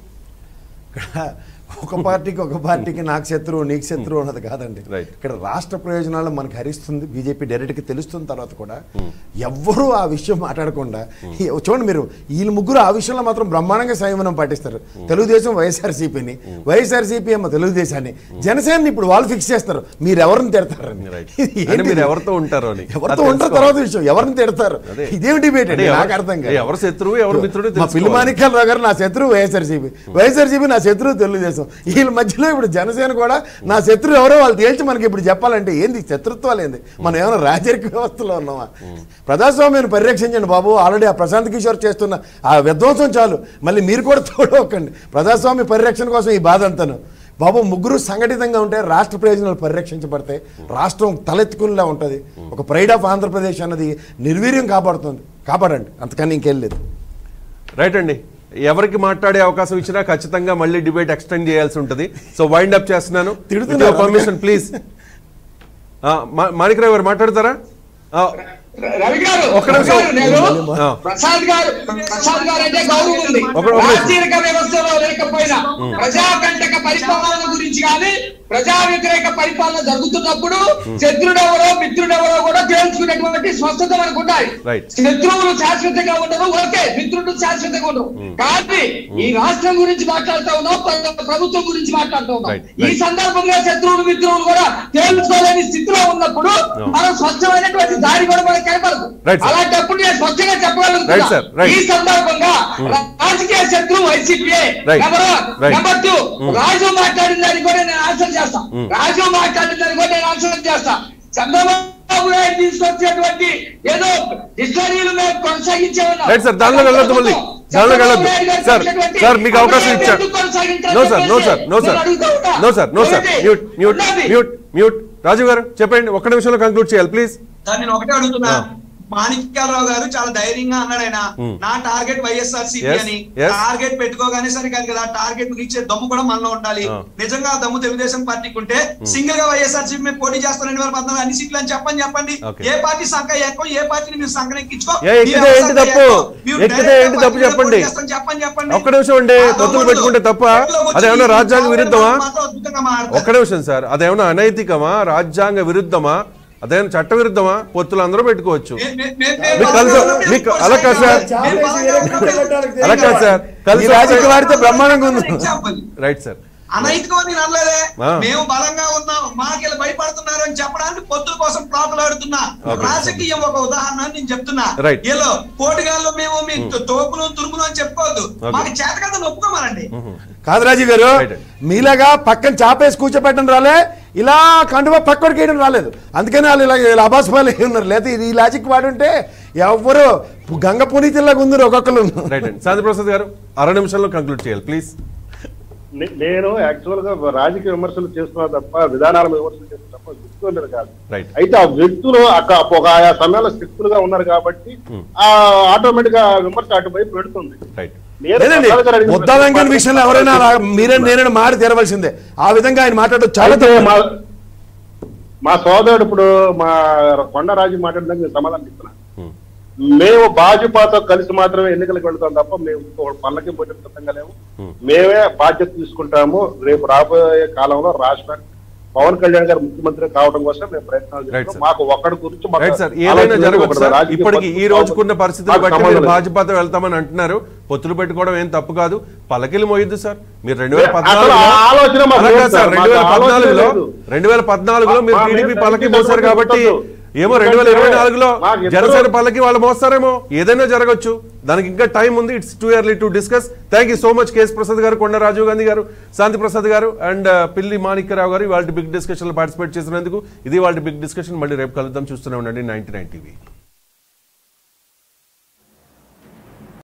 ఒక పార్టీకి ఒక పార్టీకి నాకు శత్రువు నీకు శత్రువు అన్నది కాదండి Right. ఇక్కడ రాష్ట్ర ప్రయోజనాలు మనకు హరిస్తుంది బీజేపీ డైరెక్ట్గా తెలుస్తున్న తర్వాత కూడా ఎవ్వరూ ఆ విషయం మాట్లాడకుండా ఈ- చూడండి మీరు వీళ్ళు ముగ్గురు ఆ విషయంలో మాత్రం బ్రహ్మాండంగా సంయమనం పాటిస్తారు తెలుగుదేశం వైఎస్ఆర్సీపీని వైఎస్ఆర్సీపీ ఏమో తెలుగుదేశాన్ని జనసేనని ఇప్పుడు వాళ్ళు ఫిక్స్ చేస్తారు మీరు ఎవరిని తిడతారని Right. ఇది అంటే ఏంటిది? మీరు ఎవరితో ఉంటారో అని. ఎవరితో అది ఉంటారు తెలుసుకోవాలి. తర్వాత విషయం ఎవరిని తిడతారు అదే. ఇదేమి డిబేట్ అండి అంటే నాకు ఎవరు- అర్థం కాదు ఎవరు శత్రువు, ఎవరు మిత్రుడు మా తెలుసుకోవాలి. పిల్లి మాణిక్యాలరావు గారు నా శత్రువు వైఎస్ఆర్సీపీ వైఎస్ఆర్సీపీ నా శత్రువు తెలుగుదేశం వీళ్ళ మధ్యలో ఇప్పుడు జనసేన కూడా నా శత్రువు ఎవరో వాళ్ళు తేల్చి మనకి ఇప్పుడు చెప్పాలంటే ఏంది శత్రుత్వాలు ఏంది మనం ఏమైనా రాజరిక వ్యవస్థలో ఉన్నామా ప్రజాస్వామ్యాన్ని పరిరక్షించండి బాబు ఆల్రెడీ ఆ ప్రశాంత్ కిషోర్ చేస్తున్న ఆ విధ్వంసం చాలు మళ్ళీ మీరు కూడా తోడవకండి ప్రజాస్వామ్య పరిరక్షణ కోసం ఈ బాధ అంతాను బాబు ముగ్గురు సంఘటితంగా ఉంటే రాష్ట్ర ప్రయోజనాలు పరిరక్షించబడతాయి రాష్ట్రం తలెత్తుకునేలా ఉంటుంది ఒక ప్రైడ్ ఆఫ్ ఆంధ్రప్రదేశ్ అన్నది నిర్వీర్యం కాపాడుతుంది కాపాడండి అంతకని ఇంకేం లేదు రైట్ అండి ఎవరికి మాట్లాడే అవకాశం ఇచ్చినా ఖచ్చితంగా మళ్ళీ డిబేట్ ఎక్స్టెండ్ చేయాల్సి ఉంటుంది సో వైండ్ అప్ చేస్తున్నాను తిడుతున్నారు. పర్మిషన్ ప్లీజ్ మాణికరావు గారు మాట్లాడతారా ఆ, రవి గారు ఒక్క నిమిషం. రవి గారు, నేను ఆ. ప్రసాద్ గారు ప్రసాద్ గారు అంటే గౌరవం ఉంది ఒక- ఒక నిమిషం. రాజకీయ వ్యవస్థలో లేకపోయినా ప్రజాకంటక పరిపాలన గురించి కానీ ప్రజా వ్యతిరేక పరిపాలన జరుగుతున్నప్పుడు శత్రుడెవరో మిత్రుడెవరో కూడా తేల్చుకునేటువంటి స్వస్థత మనకు ఉండాలి Right. శత్రువులు శాశ్వతంగా ఉండరు ఓకే మిత్రుడు శాశ్వతంగా ఉండరు కానీ ఈ రాష్ట్రం గురించి మాట్లాడుతూ ఉన్నాం ప్ర- ప్రభుత్వం గురించి మాట్లాడుతూ ఉన్నాం Right, ఈ right. సందర్భంగా శత్రువులు మిత్రువులు కూడా తేల్చుకోలేని స్థితిలో ఉన్నప్పుడు No. మనం స్వచ్ఛమైనటువంటి దారి కూడా మనకు కనపడదు Right, sir. అలాంటప్పుడు నేను స్పష్టంగా Right, sir. చెప్పగలుగుతున్నా Right. ఈ సందర్భంగా రాజకీయ శత్రువు YCP Right. Number one Right. Number two Raju మాట్లాడిన దాన్ని కూడా నేను ఆన్సర్ చేస్తా రాజు మాట్లాడిన దాన్ని కూడా నేను ఆన్సర్ చేస్తా చంద్రబాబు నాయుడు తీసుకొచ్చేటువంటి ఏదో డిక్షనరీలు మేము కొనసాగించే ఉన్నాం. రైట్ సార్ దానిలో వెళ్ళొద్దు మళ్ళీ దానిలో వెళ్ళొద్దు చంద్రబాబు నాయుడు గారు సార్ తెచ్చినటువంటి సార్ మీకు అవకాశం అభివృద్ధి ఇచ్చా ఎందుకు కొనసాగించాలని no sir no sir no చెప్పేసి సార్ నేను అడుగుతా ఉన్నా. నో సార్ నో సార్ ఒకటి, మ్యూట్ మ్యూట్ ఉన్నది. మ్యూట్ మ్యూట్ రాజు గారు చెప్పండి ఒక్క నిమిషంలో కంక్లూడ్ చేయాలి ప్లీజ్ సార్ నేను ఒకటే అడుగుతున్నా ఆ. మాణిక్యాలరావు గారు చాలా ధైర్యంగా అన్నాడు ఆయన Hmm. నా టార్గెట్ వైఎస్ఆర్ సిపి Yes, అని yes. టార్గెట్ పెట్టుకోగానే సరే కాదు కదా టార్గెట్ ఇచ్చే దమ్ము కూడా మనలో ఉండాలి ఆ. నిజంగా ఆ దమ్ము తెలుగుదేశం పార్టీకి ఉంటే సింగిల్ గా వైఎస్ఆర్ సిపి మీద పోటీ చేస్తాను రెండు వేల పద్నాలుగు అన్ని సీట్లు అని చెప్పండి చెప్పండి Okay. ఏ పార్టీ సంఖ ఎక్కువ ఏ పార్టీని మీరు సంఖ ఎక్కించుకో ఏ, ఎక్కితే మీరు ఏంటి సంఖ తప్పు? ఎక్కువ. మీరు ఎక్కితే direct ఏంటి గా తప్పు పార్టీ మీద చెప్పండి. పోటీ చేస్తాను చెప్పండి చెప్పండి ఒక్క నిమిషం అండి ఆ పొత్తులు దమ్ముడు పెట్టుకుంటే తప్ప ఎట్లా వచ్చి అదేమన్నా ఈ రాజ్యాంగ జాగ్రత్త విరుద్ధమా మాత్రం అద్భుతంగా మాట్లాడతారు. ఒక్క నిమిషం సార్ అదేమన్నా అనైతికమా రాజ్యాంగ విరుద్ధమా అదేమన్నా చట్ట విరుద్ధమా పొత్తులు అందరూ పెట్టుకోవచ్చు మే- మే- మే- మే- మీకు కలిసి- మీకు అలా కాదు సార్. మేము బలంగా ఉన్నప్పుడు అలా కాదు సార్ ఈ కలిసి రాజకీయ వాడితే బ్రహ్మాండంగా ఉంది ఎగ్జాంపుల్ రైట్ సార్ అనైతికం అని నేను అనలేదే ఆ. మేము బలంగా ఉన్నాం మాకెళ్ళి భయపడుతున్నారు అని చెప్పడానికి పొత్తుల కోసం ప్రాకులాడుతున్నా Okay. రాజకీయం ఒక ఉదాహరణ అని నేను చెప్తున్నా Right. వీళ్ళు పోటుగాళ్ళు మేము మీ తోపులు తురుములు అని చెప్పుకోవద్దు Okay. మాకు చేత కదా ఒప్పుకోమనండి కాదు రాజు గారు Right. మీలాగా పక్కన చాపేసి కూర్చోపెట్టడం రాలే ఇలా కండువా పక్కడికి వేయడం రాలేదు అందుకని వాళ్ళు ఇలా ఇలా అబాస్పాలు ఉన్నారు లేదా ఈ లాజిక్ వాడుంటే ఎవ్వరు గంగ పునీతిలాగా ఉంది ఒక్కొక్కరు రైట్ అండి శాంతి ప్రసాద్ గారు అర నిమిషంలో కంక్లూడ్ చేయాలి ప్లీజ్ నే- నేను యాక్చువల్ గా రాజకీయ విమర్శలు చేస్తున్నా తప్ప విధానాల మీద విమర్శలు చేస్తున్నా తప్ప వ్యక్తులు కాదు Right. అయితే ఆ వ్యక్తులు అక్క- ఒక ఆయా సమయాల్లో శక్తులుగా ఉన్నారు కాబట్టి ఆ ఆటోమేటిక్ గా విమర్శ అటువైపు పెడుతుంది రైట్ నేను లేదండి ప్రసాద్ గారు అడిగిన ముద్దా వెంకన్న ప్రశ్న- విషయంలో ఎవరైనా అలా మీరే నేనే మారి తీరవలసిందే ఆ విధంగా ఆయన మాట్లాడడం చాలా అయితే తప్పు. మా మా సోదరుడు ఇప్పుడు మా కొండరాజు మాట్లాడడానికి నేను సమాధానం ఇస్తున్నా మేము భాజపాతో కలిసి మాత్రమే ఎన్నికలకు వెళ్తాం తప్ప మేము ఇంకొకటి పనులకి పోటీ సిద్ధంగా లేము మేమే బాధ్యత తీసుకుంటాము రేపు రాబోయే కాలంలో రాష్ట్రానికి పవన్ కళ్యాణ్ గారు ముఖ్యమంత్రి కావడం కోసం మేము ప్రయత్నాలు Right, చేస్తాం sir. మాకు ఒక్కడి గురించి మాకు రైట్ సార్ ఏదైనా ఆలోచన లేదు, జరగచ్చు ఒకటి సార్ రాజకీయ ఇప్పటికి ఈ పద్ధతి రోజుకున్న పరిస్థితులు మాకు బట్టి సంబంధం మీరు లేదు. భాజపాతో వెళ్తామని అంటున్నారు పొత్తులు పెట్టుకోవడం ఏం తప్పు కాదు పలకిలు మోయొద్దు సార్ మీరు రెండు వేల అసలు పద్నాలుగులో ఆ ఆలోచన మాకు అలా లేదు కాదు సార్ సార్, రెండు వేల మాకు ఆలోచన పద్నాలుగులో లేదు. రెండు వేల పద్నాలుగులో మీరు మా టీడీపీ మీద పలకి టీడీపీ మోసారు కాబట్టి చెప్పొద్దు. ఏమో రెండు వేల ఇరవై నాలుగులో మాకు ఇద్దరు- జనసేన పల్లకి వాళ్ళు మోస్తారేమో ఏదైనా జరగచ్చు దానికి ఇంకా టైం ఉంది it's too early to discuss thank you so much KS Prasad గారు కొండ రాజీవ్ గాంధీ గారు శాంతి ప్రసాద్ గారు అండ్ పిల్లి మాణిక్యరావు గారు వాళ్ళ బిగ్ డిస్కషన్ లో పార్టిసిపేట్ చేసినందుకు ఇది వాళ్ళ బిగ్ డిస్కషన్ మళ్ళీ రేపు కలుద్దాం చూస్తూనే ఉండండి నైన్టీ నైన్ టీవీ